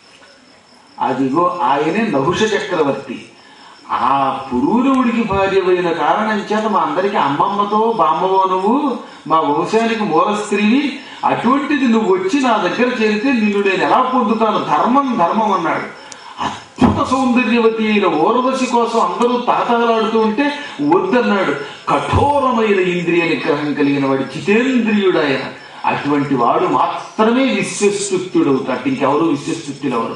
అదిగో ఆయనే నహుష చక్రవర్తి ఆ పురూరవుడికి భార్యమైన కారణం చేత మా అందరికి అమ్మమ్మతో బామ్మవో నువ్వు మా వంశానికి మూల స్త్రీవి అటువంటిది నువ్వు వచ్చి నా దగ్గర చేరితే నిన్ను నేను ఎలా పొందుతాను ధర్మం ధర్మం అన్నాడు అద్భుత సౌందర్యవతి అయిన ఓర్వశి కోసం అందరూ తాతలాడుతూ ఉంటే వద్దన్నాడు కఠోరమైన ఇంద్రియ నిగ్రహం కలిగిన వాడు జితేంద్రియుడు ఆయన అటువంటి వాడు మాత్రమే విశ్వస్తుత్యుడు అవుతాడు ఇంకెవరు విశ్వస్తుత్యులు ఎవరు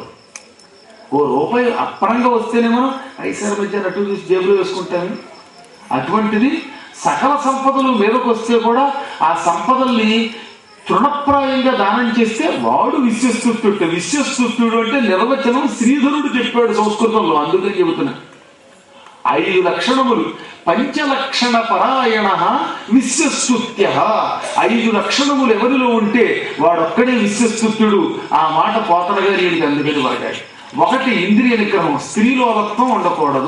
ఓ రూపాయి అప్పనంగా వస్తేనే మనం ఐసార మధ్య నటు చూసి జేబులో వేసుకుంటాము అటువంటిది సకల సంపదలు మీదకు వస్తే కూడా ఆ సంపదల్ని తృణప్రాయంగా దానం చేస్తే వాడు విశ్వస్తుత్యుడు విశ్వస్తుత్యుడు అంటే నిర్వచనం శ్రీధరుడు చెప్పాడు సంస్కృతంలో అందుకని చెబుతున్నా ఐదు లక్షణములు పంచలక్షణ పరాయణ విశ్వస్తుత్య ఐదు లక్షణములు ఎవరిలో ఉంటే వాడొక్కడే విశ్వస్తుత్యుడు ఆ మాట పోతన గారి ఈయనకి అందుకని వాడాడు ఒకటి ఇంద్రియ నిగ్రహం స్త్రీలోలత్వం ఉండకూడదు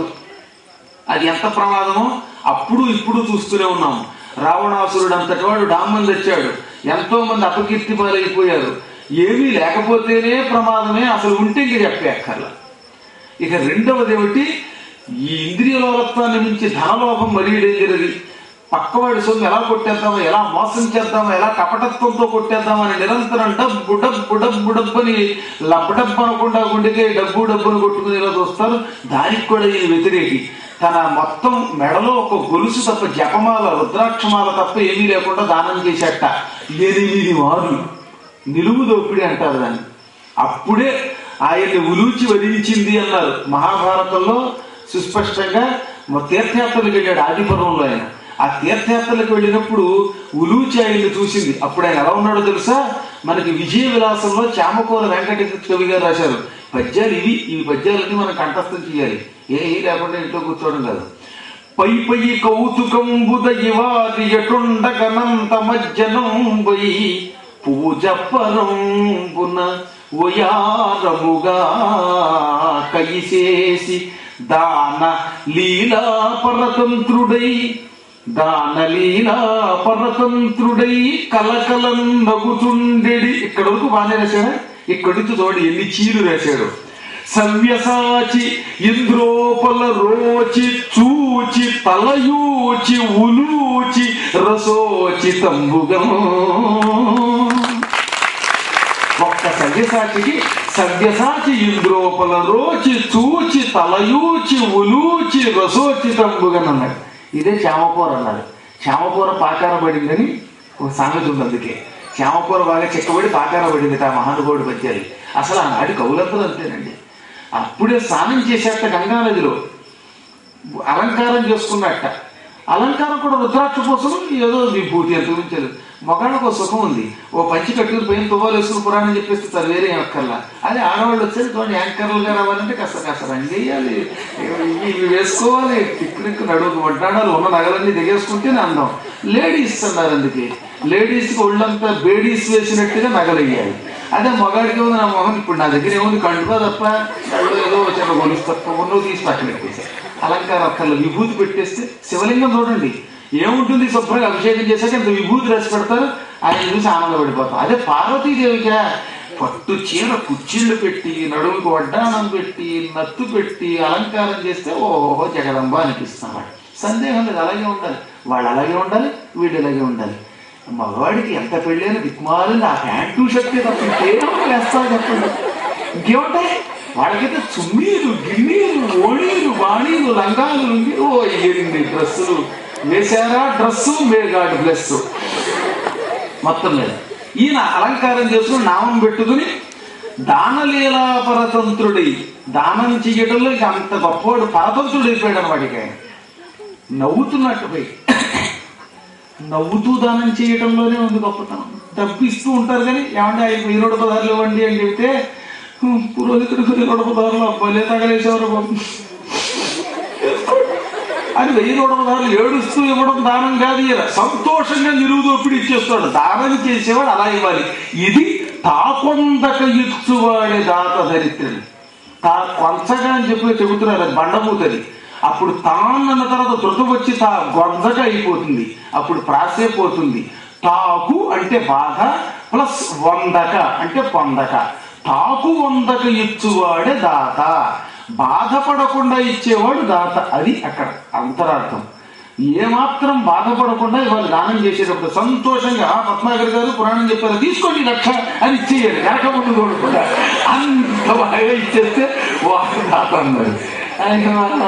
అది ఎంత ప్రమాదమో అప్పుడు ఇప్పుడు చూస్తూనే ఉన్నాం రావణాసురుడు అంతటి వాడు డామ్మని తెచ్చాడు ఎంతో మంది అపకీర్తి పాలైపోయారు ఏమీ లేకపోతేనే ప్రమాదమే అసలు ఉంటే ఇంక చెప్పే అక్కర్లా ఇక రెండవది ఏమిటి ఈ ఇంద్రియ లోలత్వాన్ని మించి ధనలోభం మరీ డేంజర్ అది పక్కవాడి సొమ్ము ఎలా కొట్టేద్దామో ఎలా మోసం చేద్దామో ఎలా కపటత్వంతో కొట్టేద్దామని నిరంతరం డబ్బు డబ్బు డబ్బు డబ్బుని లబ్బడబ్బు అనకుండా గుండెకే డబ్బు డబ్బును కొట్టుకుని ఇలా చూస్తారు దానికి కూడా ఈ వ్యతిరేకి తన మొత్తం మెడలో ఒక గొలుసు తప్ప జపమాల రుద్రాక్షమాల తప్ప ఏమీ లేకుండా దానం చేసేట ఎనిమిది వారులు నిలువు దోపిడి అంటారు దాన్ని అప్పుడే ఆయన్ని ఉలూచి వదిలించింది అన్నారు మహాభారతంలో సుస్పష్టంగా మా తీర్థయాత్రలకు వెళ్ళాడు ఆదిపురంలో ఆయన ఆ తీర్థయాత్రలకు వెళ్ళినప్పుడు ఉలూచి ఆయన్ని చూసింది అప్పుడు ఆయన ఎలా ఉన్నాడో తెలుసా మనకి విజయ విలాసంలో చామకూర వెంకట కవి గారు రాశారు పద్యాలు ఇవి ఈ పద్యాలన్నీ మనం కంఠస్థం చేయాలి ఏ ఏ లేకుండా ఇంట్లో కూర్చోవడం కాదు పై పై కౌతుకంబుద ఇవాది ఎటుండగనంత మజ్జనం పోయి పూజ పరంబున ఒయారముగా కైసేసి దాన లీలా పరతంత్రుడై దాన లీలా పరతంత్రుడై కలకలం నగుచుండెడి ఇక్కడ వరకు బాగానే రాశాడా ఇక్కడి నుంచి చూడండి ఎన్ని చీలు రాశాడు సవ్యసాచి ఇంద్రోపల రోచి చూచి తలయూచి ఉలూచి రసోచి తంబుగం ఒక్క సవ్యసాచికి సవ్యసాచి ఇంద్రోపల రోచి చూచి తలయూచి ఉలూచి రసోచి తంబుగన్ అన్నాడు ఇదే శ్యామకూర అన్నాడు శ్యామకూర పాకార పడిందని ఒక సామెత ఉంది అందుకే శ్యామకూర బాగా చెక్కబడి పాకార పడింది ఆ మహానుభావుడు పద్యాలు అసలు ఆనాటి కవులందరూ అంతేనండి అప్పుడే స్నానం చేసేట గంగా నదిలో అలంకారం చేసుకున్నట్ట అలంకారం కూడా రుద్రాక్ష కోసం ఏదో విభూతి ఎంత గురించలేదు మగాళ్ళకు ఒక సుఖం ఉంది ఓ పంచి కట్టుకుని పైన తువ్వాలు వేసుకుని పురాణం చెప్పేస్తే సార్ వేరే అక్కర్లా అదే ఆడవాళ్ళు వచ్చేది చూడండి యాంకర్లుగా రావాలంటే కాస్త కాస్త రంగు వేయాలి ఇవి వేసుకోవాలి పిక్నిక్ నడువుకు వడ్డాడాలు ఉన్న నగలన్నీ దిగేసుకుంటేనే అందం లేడీస్ అన్నారు అందుకే లేడీస్కి ఒళ్ళంతా బేడీస్ వేసినట్టుగా నగలయ్యాయి అదే మగాడికి ఉంది నా మొహం ఇప్పుడు నా దగ్గర ఏముంది కండుగా తప్ప కళ్ళు ఏదో చిన్న గొలుసు తప్ప ఉన్నో తీసి పక్కన పెట్టేశారు అలంకారం అక్కర్లు విభూతి పెట్టేస్తే శివలింగం చూడండి ఏముంటుంది శుభ్రంగా అభిషేకం చేశాక ఇంత విభూతి రాసి పెడతారు ఆయన చూసి ఆనందపడిపోతాం అదే పార్వతీదేవిగా పట్టు చీర కుర్చీళ్ళు పెట్టి నడుముకు వడ్డాణం పెట్టి నత్తు పెట్టి అలంకారం చేస్తే ఓహో జగదంబ అనిపిస్తున్నాడు సందేహం లేదు అలాగే ఉండాలి వాళ్ళు అలాగే ఉండాలి వీళ్ళు ఇలాగే ఉండాలి మగవాడికి ఎంత పెళ్ళైన దిక్మాలింది ఆ ప్యాంటు షర్ట్ తప్ప ఇంకేమో వేస్తారు చెప్పండి ఇంకేముంటాయి వాళ్ళకైతే చున్నీలు గిన్నీలు ఓణీలు బాణీలు లంగాలు లుంగి ఓ ఎగిరింది డ్రెస్సులు వేశారా డ్రెస్సు మే గాడ్ బ్లెస్ మొత్తం మీద ఈయన అలంకారం చేసుకుని నామం పెట్టుకుని దానలీలా పరతంత్రుడై దానం చెయ్యడంలో ఇక అంత గొప్పవాడు పరతంత్రుడు అయిపోయాడు అనమాట ఇక ఆయన నవ్వుతున్నట్టు పోయి నవ్వుతూ దానం చేయడంలోనే ఉంది గొప్పతనం డబ్బు ఇస్తూ ఉంటారు కానీ ఏమంటే ఆయన వెయ్యి నూట పదార్లు ఇవ్వండి అని చెబితే "హ్మ్, పురోహితుడికి వెయ్యి నూట పదార్లు అబ్బాయిలే తగలేసేవారు బాబు అని వెయ్యి నూట పదార్లు ఏడుస్తూ ఇవ్వడం దానం కాదు ఈయన సంతోషంగా నిలువు దోపిడి ఇచ్చేస్తాడు దానం చేసేవాడు అలా ఇవ్వాలి ఇది తాకొందక ఇచ్చువాడే దాత దరిద్రుడు తా కొంచగా అని చెప్పి చెబుతున్నారు అది బండమూతది అప్పుడు తాను అన్న తర్వాత ధృతం వచ్చి తా గొంజగా అయిపోతుంది అప్పుడు ప్రాసే పోతుంది తాకు అంటే బాధ ప్లస్ వందక అంటే పొందక తాకు వందక ఇచ్చువాడే దాత బాధపడకుండా ఇచ్చేవాడు దాత అది అక్కడ అంతరార్థం ఏమాత్రం బాధపడకుండా ఇవాళ దానం చేసేటప్పుడు సంతోషంగా "ఆ, పద్మాగర్ గారు పురాణం చెప్పారు తీసుకోండి లక్ష అని ఇచ్చేయాలి వెనక ముందు చూడకుండా అంత బాగా ఇచ్చేస్తే వాడు దాత అన్నారు ఆయన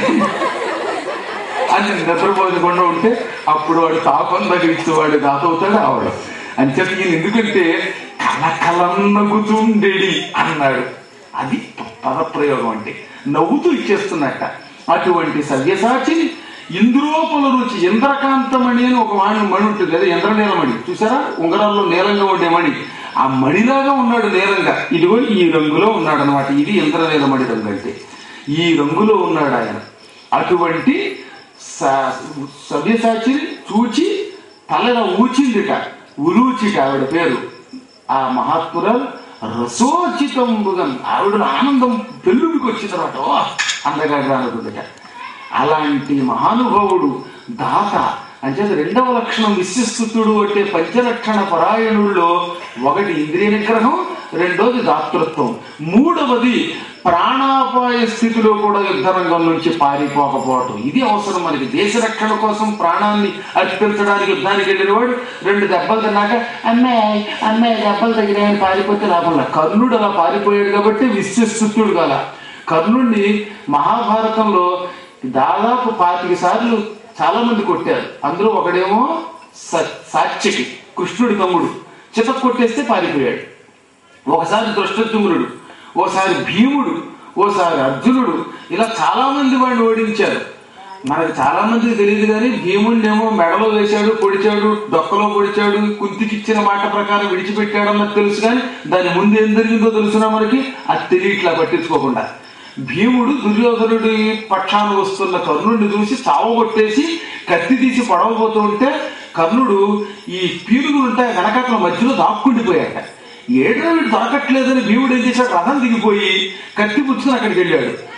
అని నిద్రపోకుండా ఉంటే అప్పుడు వాడు తాపం తగిలిస్తే వాడు దాత అవుతాడు ఆవిడ అని చెప్పి ఈయన ఎందుకంటే కలకలన్నగుతుండేడి అన్నాడు అది పదప్రయోగం అంటే నవ్వుతూ ఇచ్చేస్తున్నట్ట అటువంటి సవ్యసాచిని ఇంద్రోపల రుచి ఇంద్రకాంతమణి అని ఒక వాణి మణి ఉంటుంది కదా ఇంద్రనీలమణి చూసారా ఉంగరాల్లో నీలంగా ఉండే మణి ఆ మణిలాగా ఉన్నాడు నీలంగా ఇదిగో ఈ రంగులో ఉన్నాడు అనమాట ఇది ఇంద్రనీలమణి రంగు అంటే ఈ రంగులో ఉన్నాడు ఆయన అటువంటి స- సవ్యసాచిని చూచి తలన ఊచిందిట ఉలూచిట ఆవిడ పేరు ఆ మహాత్మురాలు రసోచితంబుగం ఆవిడ ఆనందం పెళ్ళుడికి వచ్చిన తర్వాత ఓ అందగాడు అనుకుందట అలాంటి మహానుభావుడు దాత అంటే రెండవ లక్షణం విశిస్తుతుడు అంటే పంచలక్షణ పరాయణుల్లో ఒకటి ఇంద్రియ నిగ్రహం రెండోది దాతృత్వం మూడవది ప్రాణాపాయ స్థితిలో కూడా యుద్ధరంగం నుంచి పారిపోకపోవటం ఇది అవసరం మనకి దేశ రక్షణ కోసం ప్రాణాన్ని అర్పించడానికి యుద్ధానికి వెళ్ళిన వాడు రెండు దెబ్బలు తిన్నాక అమ్మాయి అమ్మాయి దెబ్బలు తగినాయని పారిపోతే లాభంలా కర్ణుడు అలా పారిపోయాడు కాబట్టి విశ్వస్తుతుడు గల కర్ణుడిని మహాభారతంలో దాదాపు పాతిక సార్లు చాలా మంది కొట్టారు అందులో ఒకడేమో స- సాత్యకి కృష్ణుడి తమ్ముడు చిత కొట్టేస్తే పారిపోయాడు ఒకసారి దృష్టద్యుమ్నుడు ఓసారి భీముడు ఓసారి అర్జునుడు ఇలా చాలా మంది వాడిని ఓడించారు మనకు చాలా మందికి తెలియదు కానీ భీముడినేమో మెడలో వేశాడు పొడిచాడు డొక్కలో పొడిచాడు కుంతికిచ్చిన మాట ప్రకారం విడిచిపెట్టాడు అన్నది తెలుసు కానీ దాని ముందు ఏం జరిగిందో తెలుసునా మనకి అది తెలియట్లా పట్టించుకోకుండా భీముడు దుర్యోధనుడి పక్షాన వస్తున్న కర్ణుడిని చూసి చావగొట్టేసి కత్తి తీసి పడవబోతూ ఉంటే కర్ణుడు ఈ పీరుగులు ఉంటాయి వెనకట్ల మధ్యలో దాక్కుండిపోయాట ఏడో వీడు దొరకట్లేదని భీముడు ఏం చేశాడు రథం దిగిపోయి కత్తి పుచ్చుకుని అక్కడికి వెళ్ళాడు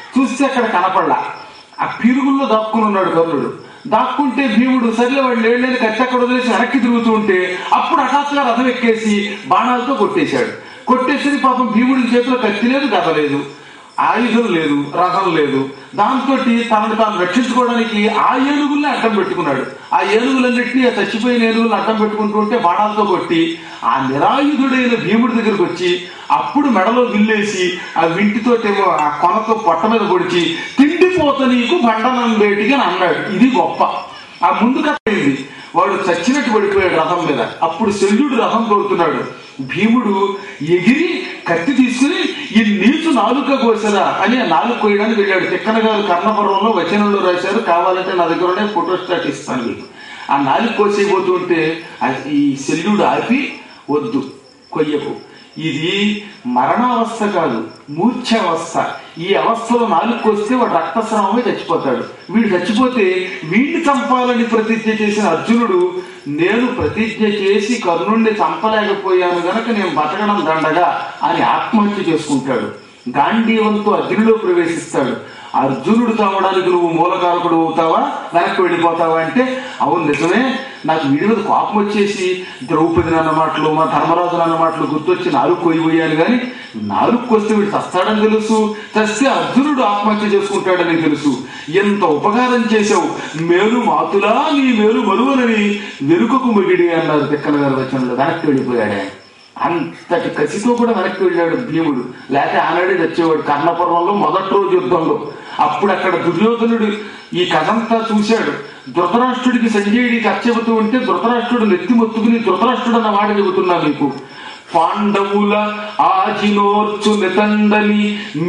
చూస్తే అక్కడ కనపడలా ఆ పిరుగుల్లో దాక్కుని ఉన్నాడు కర్ణుడు దాక్కుంటే భీముడు సర్లే వాడు లేడలేని కత్తి అక్కడ వదిలేసి వెనక్కి తిరుగుతూ ఉంటే అప్పుడు హఠాత్తుగా రథం ఎక్కేసి బాణాలతో కొట్టేశాడు కొట్టేసరి పాపం భీముడి చేతిలో కత్తి లేదు గద లేదు ఆయుధం లేదు రథం లేదు దాంతో తనను తాను రక్షించుకోవడానికి ఆ ఏనుగుల్ని అడ్డం పెట్టుకున్నాడు ఆ ఏనుగులన్నింటినీ ఆ చచ్చిపోయిన ఏనుగులను అడ్డం పెట్టుకుంటూ ఉంటే బాణాలతో కొట్టి ఆ నిరాయుధుడైన భీముడి దగ్గరికి వచ్చి అప్పుడు మెడలో విల్లేసి ఆ వింటితోటేమో ఆ కొనతో పొట్ట మీద పొడిచి తిండిపోత నీకు బండనం వేటికి అని అన్నాడు ఇది గొప్ప ఆ ముందు కథ అయింది వాడు చచ్చినట్టు పడిపోయాడు రథం మీద అప్పుడు శల్యుడు రథం తోడుతున్నాడు భీముడు ఎగిరి కత్తి తీసుకుని ఈ నీచు నాలుక కోసరా అని ఆ నాలుక కోయడానికి వెళ్ళాడు తిక్కన గారు కర్ణపురంలో వచనంలో రాశారు కావాలంటే నా దగ్గర ఉండే ఫోటో స్టాట్ ఇస్తాను మీకు ఆ నాలుగు కోసేయబోతుంటే ఆ- ఈ శల్యుడు ఆపి వద్దు కొయ్యకు ఇది మరణావస్థ కాదు మూర్ఛావస్థ ఈ అవస్థలో నాలుగు వస్తే వాడు రక్తస్రావమే చచ్చిపోతాడు వీడు చచ్చిపోతే వీడిని చంపాలని ప్రతిజ్ఞ చేసిన అర్జునుడు నేను ప్రతిజ్ఞ చేసి కర్ణుణ్ణి చంపలేకపోయాను గనక నేను బతకడం దండగా అని ఆత్మహత్య చేసుకుంటాడు గాంధీవంతో అగ్నిలో ప్రవేశిస్తాడు అర్జునుడు తావడానికి నువ్వు మూలకారకుడు అవుతావా వెనక్కి వెళ్ళిపోతావా అంటే అవును నిజమే నాకు వీడి మీద కోపం వచ్చేసి ద్రౌపది అన్న మాటలు మా ధర్మరాజు అన్న మాటలు గుర్తొచ్చి నాలుగు కొయ్యిపోయాను కానీ నాలుగు వస్తే వీడు చస్తాడని తెలుసు చస్తే అర్జునుడు ఆత్మహత్య చేసుకుంటాడని తెలుసు ఎంత ఉపకారం చేశావు మేలు మాతులా నీ మేలు మరువనని వెనుకకు మిగిడి అన్నారు తిక్కన గారు వచనంలో వెనక్కి వెళ్ళిపోయాడే అంతటి కసితో కూడా వెనక్కి వెళ్ళాడు భీముడు లేకపోతే ఆనాడే వచ్చేవాడు కర్ణపురంలో మొదటి రోజు యుద్ధంలో అప్పుడు అక్కడ దుర్యోధనుడు ఈ కథంతా చూశాడు ధృతరాష్ట్రుడికి సంజయుడికి అచ్చబుతూ ఉంటే ధృతరాష్ట్రుడు నెత్తి మొత్తుకుని ధృతరాష్ట్రుడు అన్న మాట చెబుతున్నా మీకు పాండవుల ఆజినోర్చు నితండని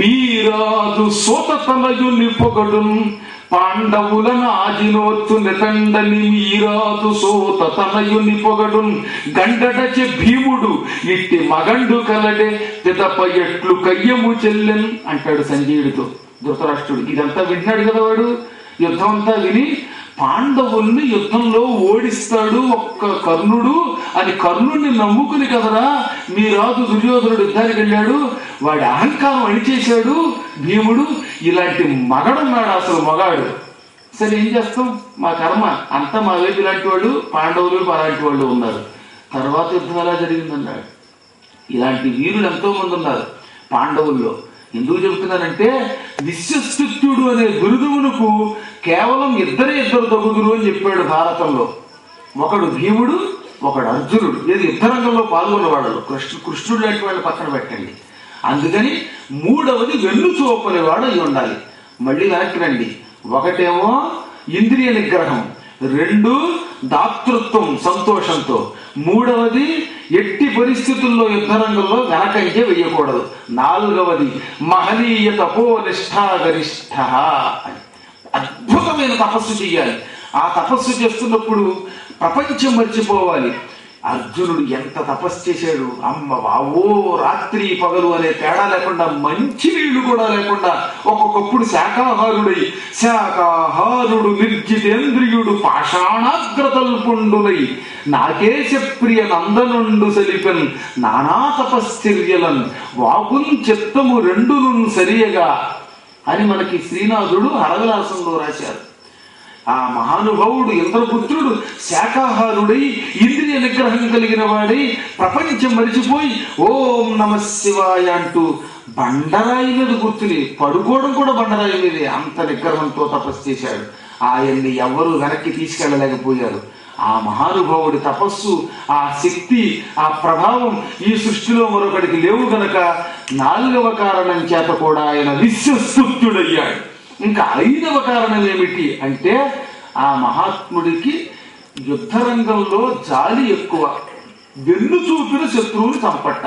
మీరాదు సోతతనయుని పొగడున్ పాండవులను ఆజినోర్చు నితండని మీరాదు సోత తనయుని పొగడున్ గండడచె భీముడు ఇట్టి మగండు కలడే పిదప ఎట్లు కయ్యము చెల్లెన్ అంటాడు సంజయుడితో ధృతరాష్ట్రుడు ఇదంతా వింటున్నాడు కదా వాడు యుద్ధం అంతా విని పాండవుల్ని యుద్ధంలో ఓడిస్తాడు ఒక్క కర్ణుడు అని కర్ణుడిని నమ్ముకుని కదరా మీ రాజు దుర్యోధనుడు యుద్ధానికి వెళ్ళాడు వాడి అహంకారం అణిచేశాడు భీముడు ఇలాంటి మగడున్నాడు అసలు మగాడు సరే ఏం చేస్తాం మా కర్మ అంతా మా వైపు ఇలాంటి వాళ్ళు పాండవులు అలాంటి వాళ్ళు ఉన్నారు తర్వాత యుద్ధం ఎలా జరిగిందన్నాడు ఇలాంటి వీరులు ఎంతో మంది ఉన్నారు పాండవుల్లో ఎందుకు చెబుతున్నానంటే విశ్వస్తుత్యుడు అనే బిరుదువునకు కేవలం ఇద్దరే ఇద్దరు తగుదురు అని చెప్పాడు భారతంలో ఒకడు భీముడు ఒకడు అర్జునుడు ఏది యుద్ధరంగంలో పాల్గొన్న వాళ్ళు కృష్ణ కృష్ణుడు లాంటి వాళ్ళు పక్కన పెట్టండి అందుకని మూడవది వెన్ను చూపని వాడు అయి ఉండాలి మళ్ళీ వెనక్కి రండి ఒకటేమో ఇంద్రియ నిగ్రహం రెండు దాతృత్వం సంతోషంతో మూడవది ఎట్టి పరిస్థితుల్లో యుద్ధరంగంలో వెనకంకే వెయ్యకూడదు నాలుగవది మహనీయ తపో నిష్ఠాగరిష్ఠ అని అద్భుతమైన తపస్సు చేయాలి ఆ తపస్సు చేస్తున్నప్పుడు ప్రపంచం మర్చిపోవాలి అర్జునుడు ఎంత తపస్సు చేశాడు అమ్మ బావో రాత్రి పగలు అనే తేడా లేకుండా మంచి నీళ్లు కూడా లేకుండా ఒక్కొక్కప్పుడు శాకాహారుడై శాకాహారుడు నిర్జితేంద్రియుడు పాషాణాగ్రతల్పుండులై నాకేశ ప్రియ నందనుండు సలిపెన్ నానా తపశ్చర్యలన్ వాకున్ చిత్తము రెండును సరియగా అని మనకి శ్రీనాథుడు హరవిలాసంలో రాశారు ఆ మహానుభావుడు ఇంద్రపుత్రుడు శాకాహారుడై ఇంద్రియ నిగ్రహం కలిగిన వాడై ప్రపంచం మరిచిపోయి ఓం నమ శివాయ అంటూ బండరాయి మీద కూర్చుని పడుకోవడం కూడా బండరాయి మీదే అంత నిగ్రహంతో తపస్సు చేశాడు ఆయన్ని ఎవ్వరూ వెనక్కి తీసుకెళ్ళలేకపోయారు ఆ మహానుభావుడి తపస్సు ఆ శక్తి ఆ ప్రభావం ఈ సృష్టిలో మరొకడికి లేవు గనక నాలుగవ కారణం చేత కూడా ఆయన విశ్వస్తుత్యుడయ్యాడు ఇంకా ఐదవ కారణం ఏమిటి అంటే ఆ మహాత్ముడికి యుద్ధరంగంలో జాలి ఎక్కువ వెన్ను చూపిన శత్రువుని చంపట్ట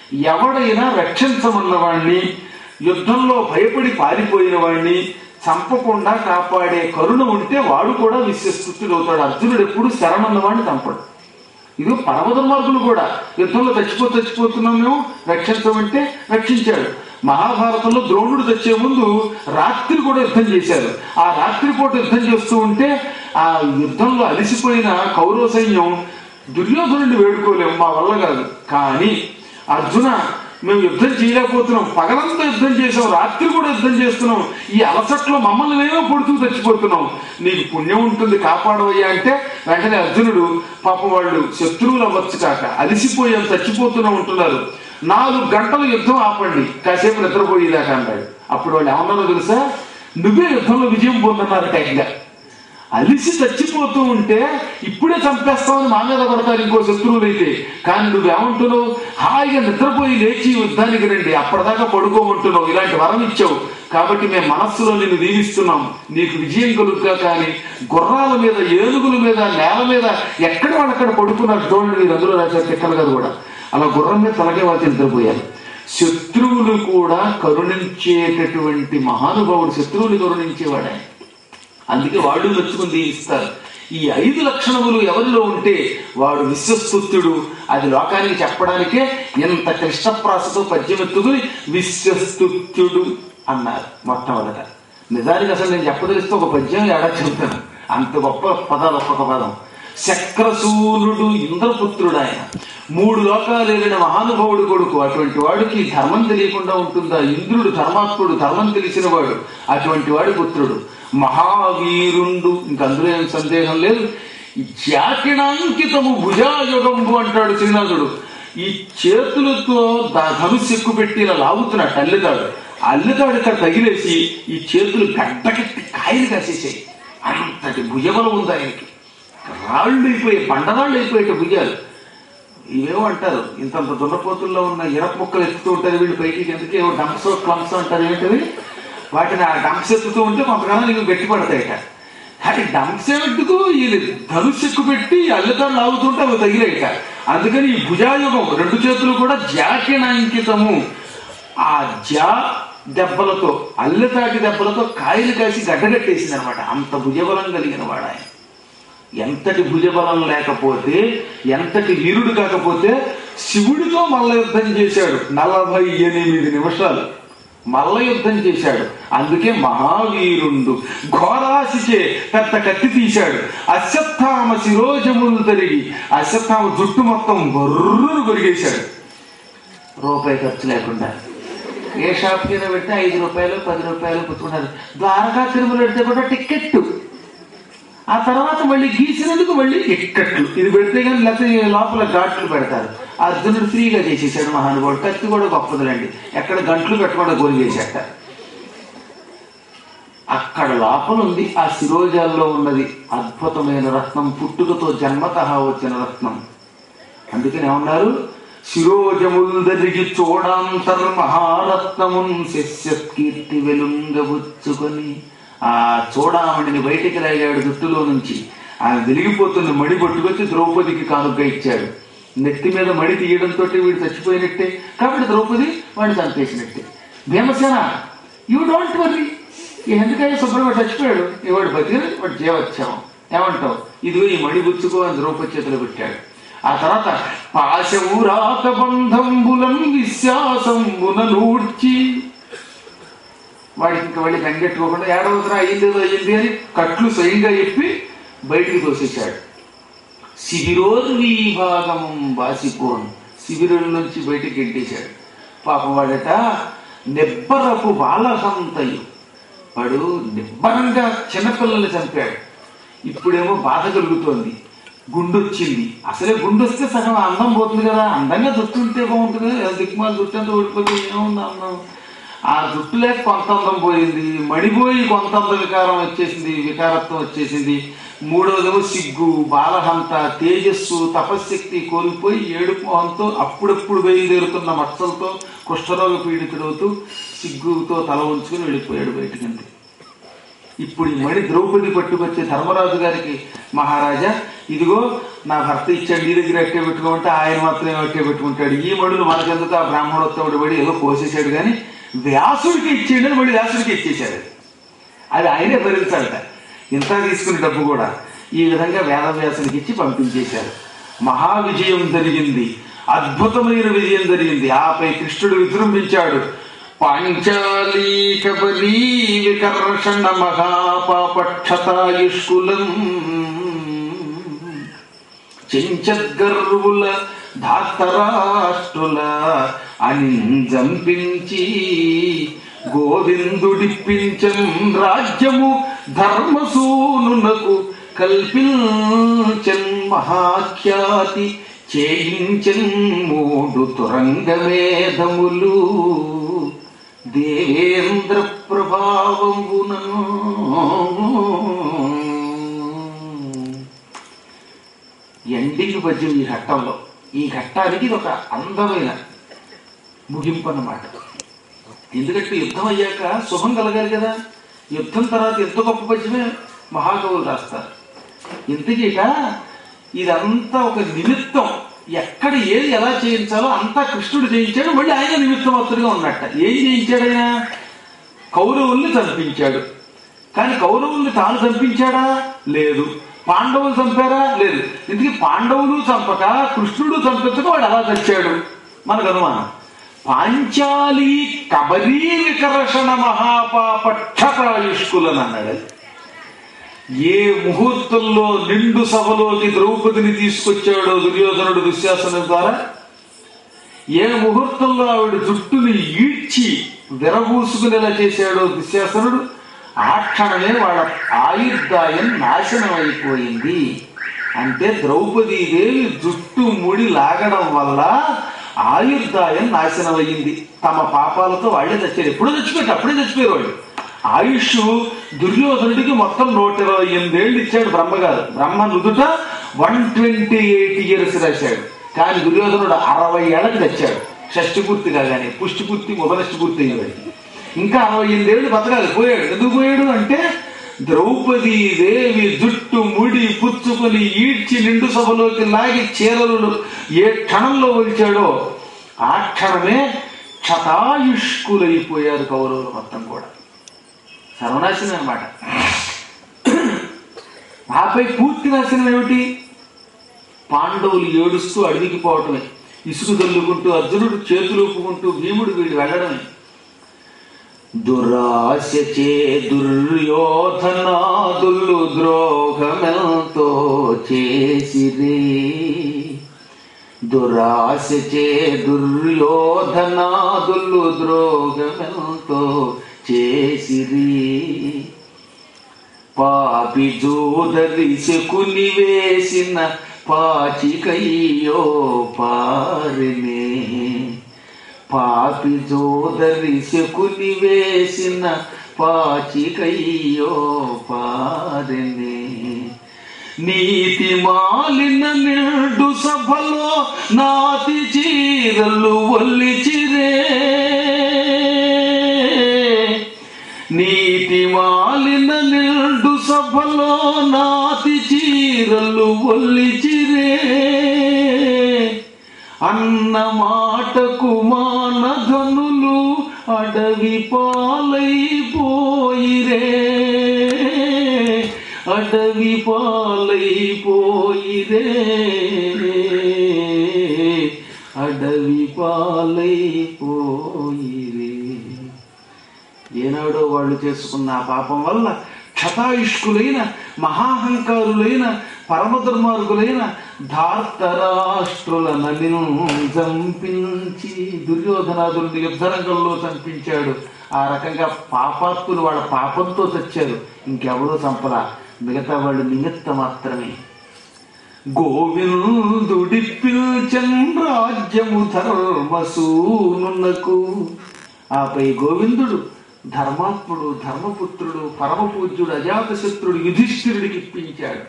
ఎవడైనా రక్షించమన్న వాణ్ణి యుద్ధంలో భయపడి పారిపోయిన వాణ్ణి చంపకుండా కాపాడే కరుణ ఉంటే వాడు కూడా విశ్వస్తుతుడు అవుతాడు అర్జునుడు ఎప్పుడు శరణన్న వాడిని చంపడు ఇది పరమద మార్గులు కూడా యుద్ధంలో చచ్చిపో చచ్చిపోతున్నాం మేము రక్షించమంటే రక్షించాడు మహాభారతంలో ద్రోణుడు తెచ్చే ముందు రాత్రి కూడా యుద్ధం చేశారు ఆ రాత్రిపూట యుద్ధం చేస్తూ ఉంటే ఆ యుద్ధంలో అలసిపోయిన కౌరవ సైన్యం దుర్యోధనుడిని వేడుకోలేము మా వల్ల కాదు కానీ అర్జున మేము యుద్ధం చేయలేకపోతున్నాం పగలంతా యుద్ధం చేసాం రాత్రి కూడా యుద్ధం చేస్తున్నాం ఈ అలసట్లో మమ్మల్ని మేమే పొడుతూ చచ్చిపోతున్నాం నీకు పుణ్యం ఉంటుంది కాపాడవయ్యా అంటే వెంటనే అర్జునుడు పాపం వాళ్ళు శత్రువులు అవ్వచ్చు కాక అలిసిపోయాం చచ్చిపోతూనే ఉంటున్నారు నాలుగు గంటలు యుద్ధం ఆపండి కాసేపు నిద్రపోయేదాకా అన్నాడు అప్పుడు వాళ్ళు ఏమన్నారో తెలుసా నువ్వే యుద్ధంలో విజయం పొందన్నారు టైంగా అలిసి చచ్చిపోతూ ఉంటే ఇప్పుడే చంపేస్తామని మా మీద పడతారు ఇంకో శత్రువులు అయితే కానీ నువ్వేమంటున్నావు హాయిగా నిద్రపోయి లేచి యుద్ధానికి రండి అప్పటిదాకా పడుకోమంటున్నావు ఇలాంటి వరం ఇచ్చావు కాబట్టి మేము మనస్సులో నిన్ను దీవిస్తున్నాం నీకు విజయం కలుగుగా కానీ గుర్రాల మీద ఏనుగుల మీద నేల మీద ఎక్కడ వాళ్ళు అక్కడ పడుకున్నారు చూడండి మీరు అందులో రాశారు తిక్కల గారు కూడా అలా గుర్రం మీద తలకే వాళ్ళు నిద్రపోయారు శత్రువులు కూడా కరుణించేటటువంటి మహానుభావుడు శత్రువులు కరుణించేవాడే అందుకే వాళ్ళు మెచ్చుకుని దీవిస్తారు ఈ ఐదు లక్షణములు ఎవరిలో ఉంటే వాడు విశ్వస్తుత్యుడు అది లోకానికి చెప్పడానికే ఎంత కృష్ణప్రాసతో పద్యం ఎత్తుకుని విశ్వస్తుత్యుడు అన్నారు మొట్టమొదట నిజానికి అసలు నేను చెప్పదలిస్తే ఒక పద్యం ఏడా చెబుతాను అంత గొప్ప పదాలు ఒక్కొక్క పదం చక్రసూనుడు ఇంద్రపుత్రుడు ఆయన మూడు లోకాలు వెళ్ళిన మహానుభావుడు కొడుకు అటువంటి వాడికి ధర్మం తెలియకుండా ఉంటుందా ఇంద్రుడు ధర్మాత్ముడు ధర్మం తెలిసిన వాడు అటువంటి వాడి పుత్రుడు మహావీరుండు ఇంక అందులో ఏం సందేహం లేదు జాకిణాంకితము భుజాయుగంబు అంటాడు శ్రీనాథుడు ఈ చేతులతో దా- ధనుస్సు ఎక్కువ పెట్టి ఇలా లాగుతున్నాడు అల్లితాడు అల్లితాడు ఇక్కడ తగిలేసి ఈ చేతులు గడ్డకట్టి కాయలు కాసేసాయి అంతటి భుజబలం ఉంది ఆయనకి రాళ్ళు అయిపోయి బండరాళ్ళు అయిపోయేట భుజాలు ఇవేమో అంటారు ఇంతంత దున్నపోతుల్లో ఉన్న ఇరప ముక్కలు ఎత్తుతూ ఉంటారు వీళ్ళు పైకి ఎందుకు ఏవో డంప్స్ క్లమ్స్ అంటారు ఏంటవి వాటిని ఆ డంప్స్ ఎత్తుతూ ఉంటే కొంతకాలం నీకు గట్టి పడతాయట కానీ డంప్స్ ఏమిటికు వీళ్ళు ధనుస్సు ఎక్కువ పెట్టి అల్లెతాడు లాగుతుంటే అవి తగిలేయట అందుకని ఈ భుజాయుగం రెండు చేతులు కూడా జాకినాంకితము ఆ జా దెబ్బలతో అల్లెతాటి దెబ్బలతో కాయలు కాసి గడ్డగట్టేసింది అనమాట అంత భుజబలం కలిగిన వాడు ఆయన ఎంతటి భుజబలం లేకపోతే ఎంతటి వీరుడు కాకపోతే శివుడితో మల్ల యుద్ధం చేశాడు నలభై ఎనిమిది నిమిషాలు మల్ల యుద్ధం చేశాడు అందుకే మహావీరుండు ఘోరాశిచే పెద్ద కత్తి తీశాడు అశ్వత్థామ శిరోజములు తరిగి అశ్వత్థామ జుట్టు మొత్తం బర్రును కొరిగేశాడు రూపాయి ఖర్చు లేకుండా ఏ షాప్ కింద పెడితే ఐదు రూపాయలు పది రూపాయలు పుచ్చుకున్నారు ద్వారకా తిరుమల పెడితే కూడా టిక్కెట్టు ఆ తర్వాత మళ్ళీ గీసినందుకు మళ్ళీ టిక్కెట్లు ఇది పెడితే కానీ లేకపోతే లోపల ఘాట్లు పెడతారు అర్జునుడు ఫ్రీగా చేసేసాడు మహానుభావుడు కత్తి కూడా గొప్పదిలండి ఎక్కడ గంటలు పెట్టకుండా గోలు చేశాట అక్కడ లోపల ఉంది ఆ శిరోజాల్లో ఉన్నది అద్భుతమైన రత్నం పుట్టుకతో జన్మతః వచ్చిన రత్నం అందుకని ఏమన్నారు శిరోజముల్ దరిగి చూడాంతర్ మహారత్నమున్ శస్యకీర్తి వెలుంగబుచ్చుకొని ఆ చూడామణిని బయటికి లాగాడు జుట్టులో నుంచి ఆ వెలిగిపోతున్న మడి పట్టుకొచ్చి ద్రౌపదికి కానుక ఇచ్చాడు నెత్తి మీద మడి తీయడంతో వీడు చచ్చిపోయినట్టే కాబట్టి ద్రౌపది వాడిని చంపేసినట్టే భీమసేన యూ డోంట్ వర్రీ ఎందుకయ్యా శుభ్రంగా చచ్చిపోయాడు ఇవాడు బతికిన వాడు జీవచ్చావం ఏమంటావు ఇదిగో ఈ మడి బుచ్చుకో అని ద్రౌపది చేతిలో పెట్టాడు ఆ తర్వాత పాశవురాత బంధంబులం విశ్వాసంబున నూడ్చి వాడికి ఇంకా వెళ్ళి వెంగెట్టుకోకుండా ఏడవతరా అయ్యింది ఏదో అయ్యింది అని కట్లు స్వయంగా చెప్పి బయటికి తోసేశాడు శిబిరోర్వీభాగం బాసిపోను శిబిరుల నుంచి బయటికి గెంటేశాడు పాపం వాడట నిబ్బరపు బాలహంతయు వాడు నిబ్బరంగా చిన్నపిల్లల్ని చంపాడు ఇప్పుడేమో బాధ కలుగుతోంది గుండు వచ్చింది అసలే గుండు వస్తే సగం అందం పోతుంది కదా అందంగా జుట్టు ఉంటే బాగుంటుంది కదా దిక్మాల జుట్టు అంతా ఊడిపోతే ఏముంది అందం ఆ జుట్టు లేక కొంత అందం పోయింది మడిపోయి కొంత అంద వికారం వచ్చేసింది వికారత్వం వచ్చేసింది మూడవదేమో సిగ్గు బాలహంత తేజస్సు తపశ్శక్తి కోల్పోయి ఏడుపు మొహంతో అప్పుడప్పుడు బయలుదేరుతున్న మచ్చలతో కుష్ఠరోగ పీడితుడవుతూ సిగ్గుతో తల ఉంచుకుని వెళ్ళిపోయాడు బయటికంతే ఇప్పుడు ఈ మణి ద్రౌపది పట్టుకొచ్చే ధర్మరాజు గారికి మహారాజా ఇదిగో నా భర్త ఇచ్చాడు నీ దగ్గర అట్టే పెట్టుకోమంటే ఆయన మాత్రమే అట్టే పెట్టుకుంటాడు ఈ మడులు మనకెందుకు ఆ బ్రాహ్మణోత్తముడు పడి ఏదో కోసేశాడు కానీ వ్యాసుడికి ఇచ్చేయడని మళ్ళీ వ్యాసుడికి ఇచ్చేశాడు అది ఆయనే భరించాడట ఇంత తీసుకున్న డబ్బు కూడా ఈ విధంగా వేదవ్యాసునికి ఇచ్చి పంపించేశారు మహా విజయం జరిగింది అద్భుతమైన విజయం జరిగింది ఆపై కృష్ణుడు విజృంభించాడు పాంచాలీ కబలీ వికర్షణ మహాపాపక్షతాయుష్కులం చెంచద్గర్వుల ధాతరాష్ట్రుల అనింజంపించి గోవిందుడిప్పించం రాజ్యము ధర్మసూనునకు కల్పించన్ మహాఖ్యాతి చేయించన్ మూడు తురంగమేధములు దేవేంద్ర ప్రభావంబునను ఎండింగ్ పద్యం ఈ ఘట్టంలో ఈ ఘట్టానికి ఇది ఒక అందమైన ముగింపు అన్నమాట ఎందుకంటే యుద్ధం అయ్యాక శుభం కలగాలి కదా యుద్ధం తర్వాత ఎంత గొప్ప పద్యమే మహాకవులు రాస్తారు ఇంతకీట ఇదంతా ఒక నిమిత్తం ఎక్కడ ఏది ఎలా చేయించాలో అంతా కృష్ణుడు చేయించాడు మళ్ళీ ఆయన నిమిత్తమత్తుగా ఉన్నట్ట ఏం చేయించాడు ఆయన కౌరవుల్ని చంపించాడు కానీ కౌరవుల్ని తాను చంపించాడా లేదు పాండవులు చంపారా లేదు ఇందుకే పాండవులు చంపక కృష్ణుడు చంపించక వాడు ఎలా చచ్చాడు మనకు అనుమానం పాంచాలి కబరీ వికర్షణ మహాపాపక్షకాయుష్కులని అన్నాడు ఏ ముహూర్తంలో నిండు సభలోకి ద్రౌపదిని తీసుకొచ్చాడో దుర్యోధనుడు దుశ్శాసనం ద్వారా ఏ ముహూర్తంలో ఆవిడ జుట్టుని ఈడ్చి విరబూసుకునేలా చేశాడో దుశ్శాసనుడు ఆ క్షణమే వాళ్ళ ఆయుర్దాయం నాశనం అయిపోయింది అంటే ద్రౌపదీదేవి జుట్టు ముడి లాగడం వల్ల ఆయుర్దాయం నాశనం అయ్యింది తమ పాపాలతో వాళ్ళే చచ్చారు ఎప్పుడో చచ్చిపోయారు అప్పుడే చచ్చిపోయారు వాళ్ళు ఆయుష్ దుర్యోధనుడికి మొత్తం నూట ఇరవై ఎనిమిదేళ్ళు ఇచ్చాడు బ్రహ్మగారు బ్రహ్మ నుదుట వన్ ట్వంటీ ఎయిట్ ఇయర్స్ రాశాడు కానీ దుర్యోధనుడు అరవై ఏళ్ళకి తెచ్చాడు షష్టి పూర్తి కాగానే పుష్టి పూర్తి మొదలష్టి పూర్తి అయ్యేవాడికి ఇంకా అరవై ఎనిమిదేళ్ళు బతకాలి పోయాడు ఎందుకు పోయాడు అంటే ద్రౌపదీ దేవి జుట్టు ముడి పుచ్చుకొని ఈడ్చి నిండు సభలోకి లాగి చీరలు ఏ క్షణంలో వచ్చాడో ఆ క్షణమే క్షతాయుష్కులైపోయారు కౌరవులు మొత్తం కూడా సర్వనాశనం అనమాట ఆపై పూర్తి నాశనం ఏమిటి పాండవులు ఏడుస్తూ అడవికి పోవటమే ఇసుకు దల్లుకుంటూ అర్జునుడు చేతులు ఊపుకుంటూ భీముడు వీడు వెళ్ళడమే దురాశచే దుర్యోధనాదులు ద్రోహమెంతో చేసిరి దురాశచే దుర్యోధనాదులు ద్రోహమెంతో చేసిరి పాపి జోదరి శకుని వేసిన పాచికయ్యో పారినే పాపి జోదరి శకుని వేసిన పాచికయ్యో పారినే నీతి మాలిన నిండు సభలో నాతి చీరలు ఒల్లిచిరే నీతి మాలిన నిండు సభలో నాతి చీరలు ఒల్లిచిరే అన్న మాటకు మానధనులు అడవి పాలైపోయిరే అడవి పాలైపోయిరే అడవి పాలైపోయిరే ఏనాడో వాళ్ళు చేసుకున్న ఆ పాపం వల్ల క్షతాయుష్కులైన మహాహంకారులైన పరమదుర్మార్గులైన ధార్తరాష్ట్రుల నలిను చంపించి దుర్యోధనాదుల్ని యుద్ధరంగంలో చంపించాడు ఆ రకంగా పాపాత్తులు వాళ్ళ పాపంతో చచ్చారు ఇంకెవరూ చంపరా మిగతా వాళ్ళు నిమిత్త మాత్రమే గోవిందుడి పిల్చన్ రాజ్యము ధర్మసూనునకు ఆపై గోవిందుడు ధర్మాత్ముడు ధర్మపుత్రుడు పరమపూజ్యుడు అజాతశత్రుడు యుధిష్ఠిరుడికి ఇప్పించాడు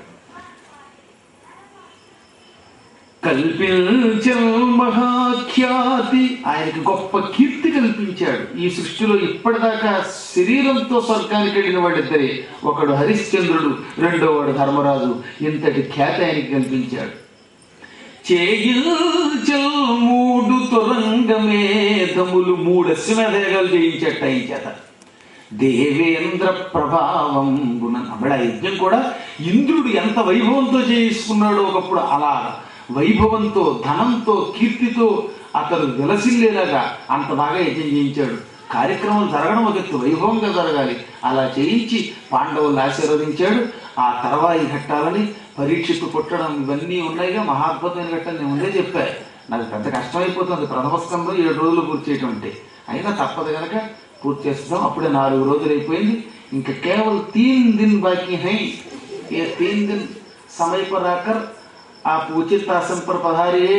కల్పించం మహాఖ్యాతి ఆయనకి గొప్ప కీర్తి కల్పించాడు ఈ సృష్టిలో ఇప్పటిదాకా శరీరంతో స్వర్గానికి వెళ్ళిన వాడిద్దరే ఒకడు హరిశ్చంద్రుడు రెండో వాడు ధర్మరాజు ఇంతటి ఖ్యాతి ఆయనకి కల్పించాడు చేగిల్చల్ మూడు తొరంగమేధములు మూడు అశ్వమేధయాగాలు చేయించట ఈ చేత దేవేంద్ర ప్రభావం అప్పుడు ఆ యజ్ఞం కూడా ఇంద్రుడు ఎంత వైభవంతో చేయించుకున్నాడో ఒకప్పుడు అలా వైభవంతో ధనంతో కీర్తితో అతను విలసిల్లేలాగా అంత బాగా యజ్ఞం చేయించాడు కార్యక్రమం జరగడం ఒక ఎత్తు వైభవంగా జరగాలి అలా చేయించి పాండవులు ఆశీర్వదించాడు ఆ తర్వాయి ఘట్టాలని పరీక్షకు పుట్టడం ఇవన్నీ ఉన్నాయిగా మహాద్భుతమైన ఘట్టాలు నేను ముందే చెప్పా నాకు పెద్ద కష్టం అయిపోతుంది ప్రథమ స్కందం ఏడు రోజులు పూర్తి చేయటం అంటే అయినా తప్పదు కనుక పూర్తి చేస్తాం అప్పుడే నాలుగు రోజులు అయిపోయింది ఇంకా కేవలం తీన్ దిన్ బాకీ హై ఏ తీన్ దిన్ समय पर आकर आप उचित आसन पर पधारिए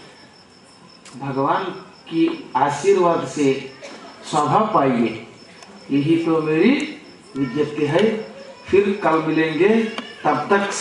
भगवान की आशीर्वाद से स्वभाव पाइए यही तो मेरी विज्ञप्ति है फिर कल मिलेंगे तब तक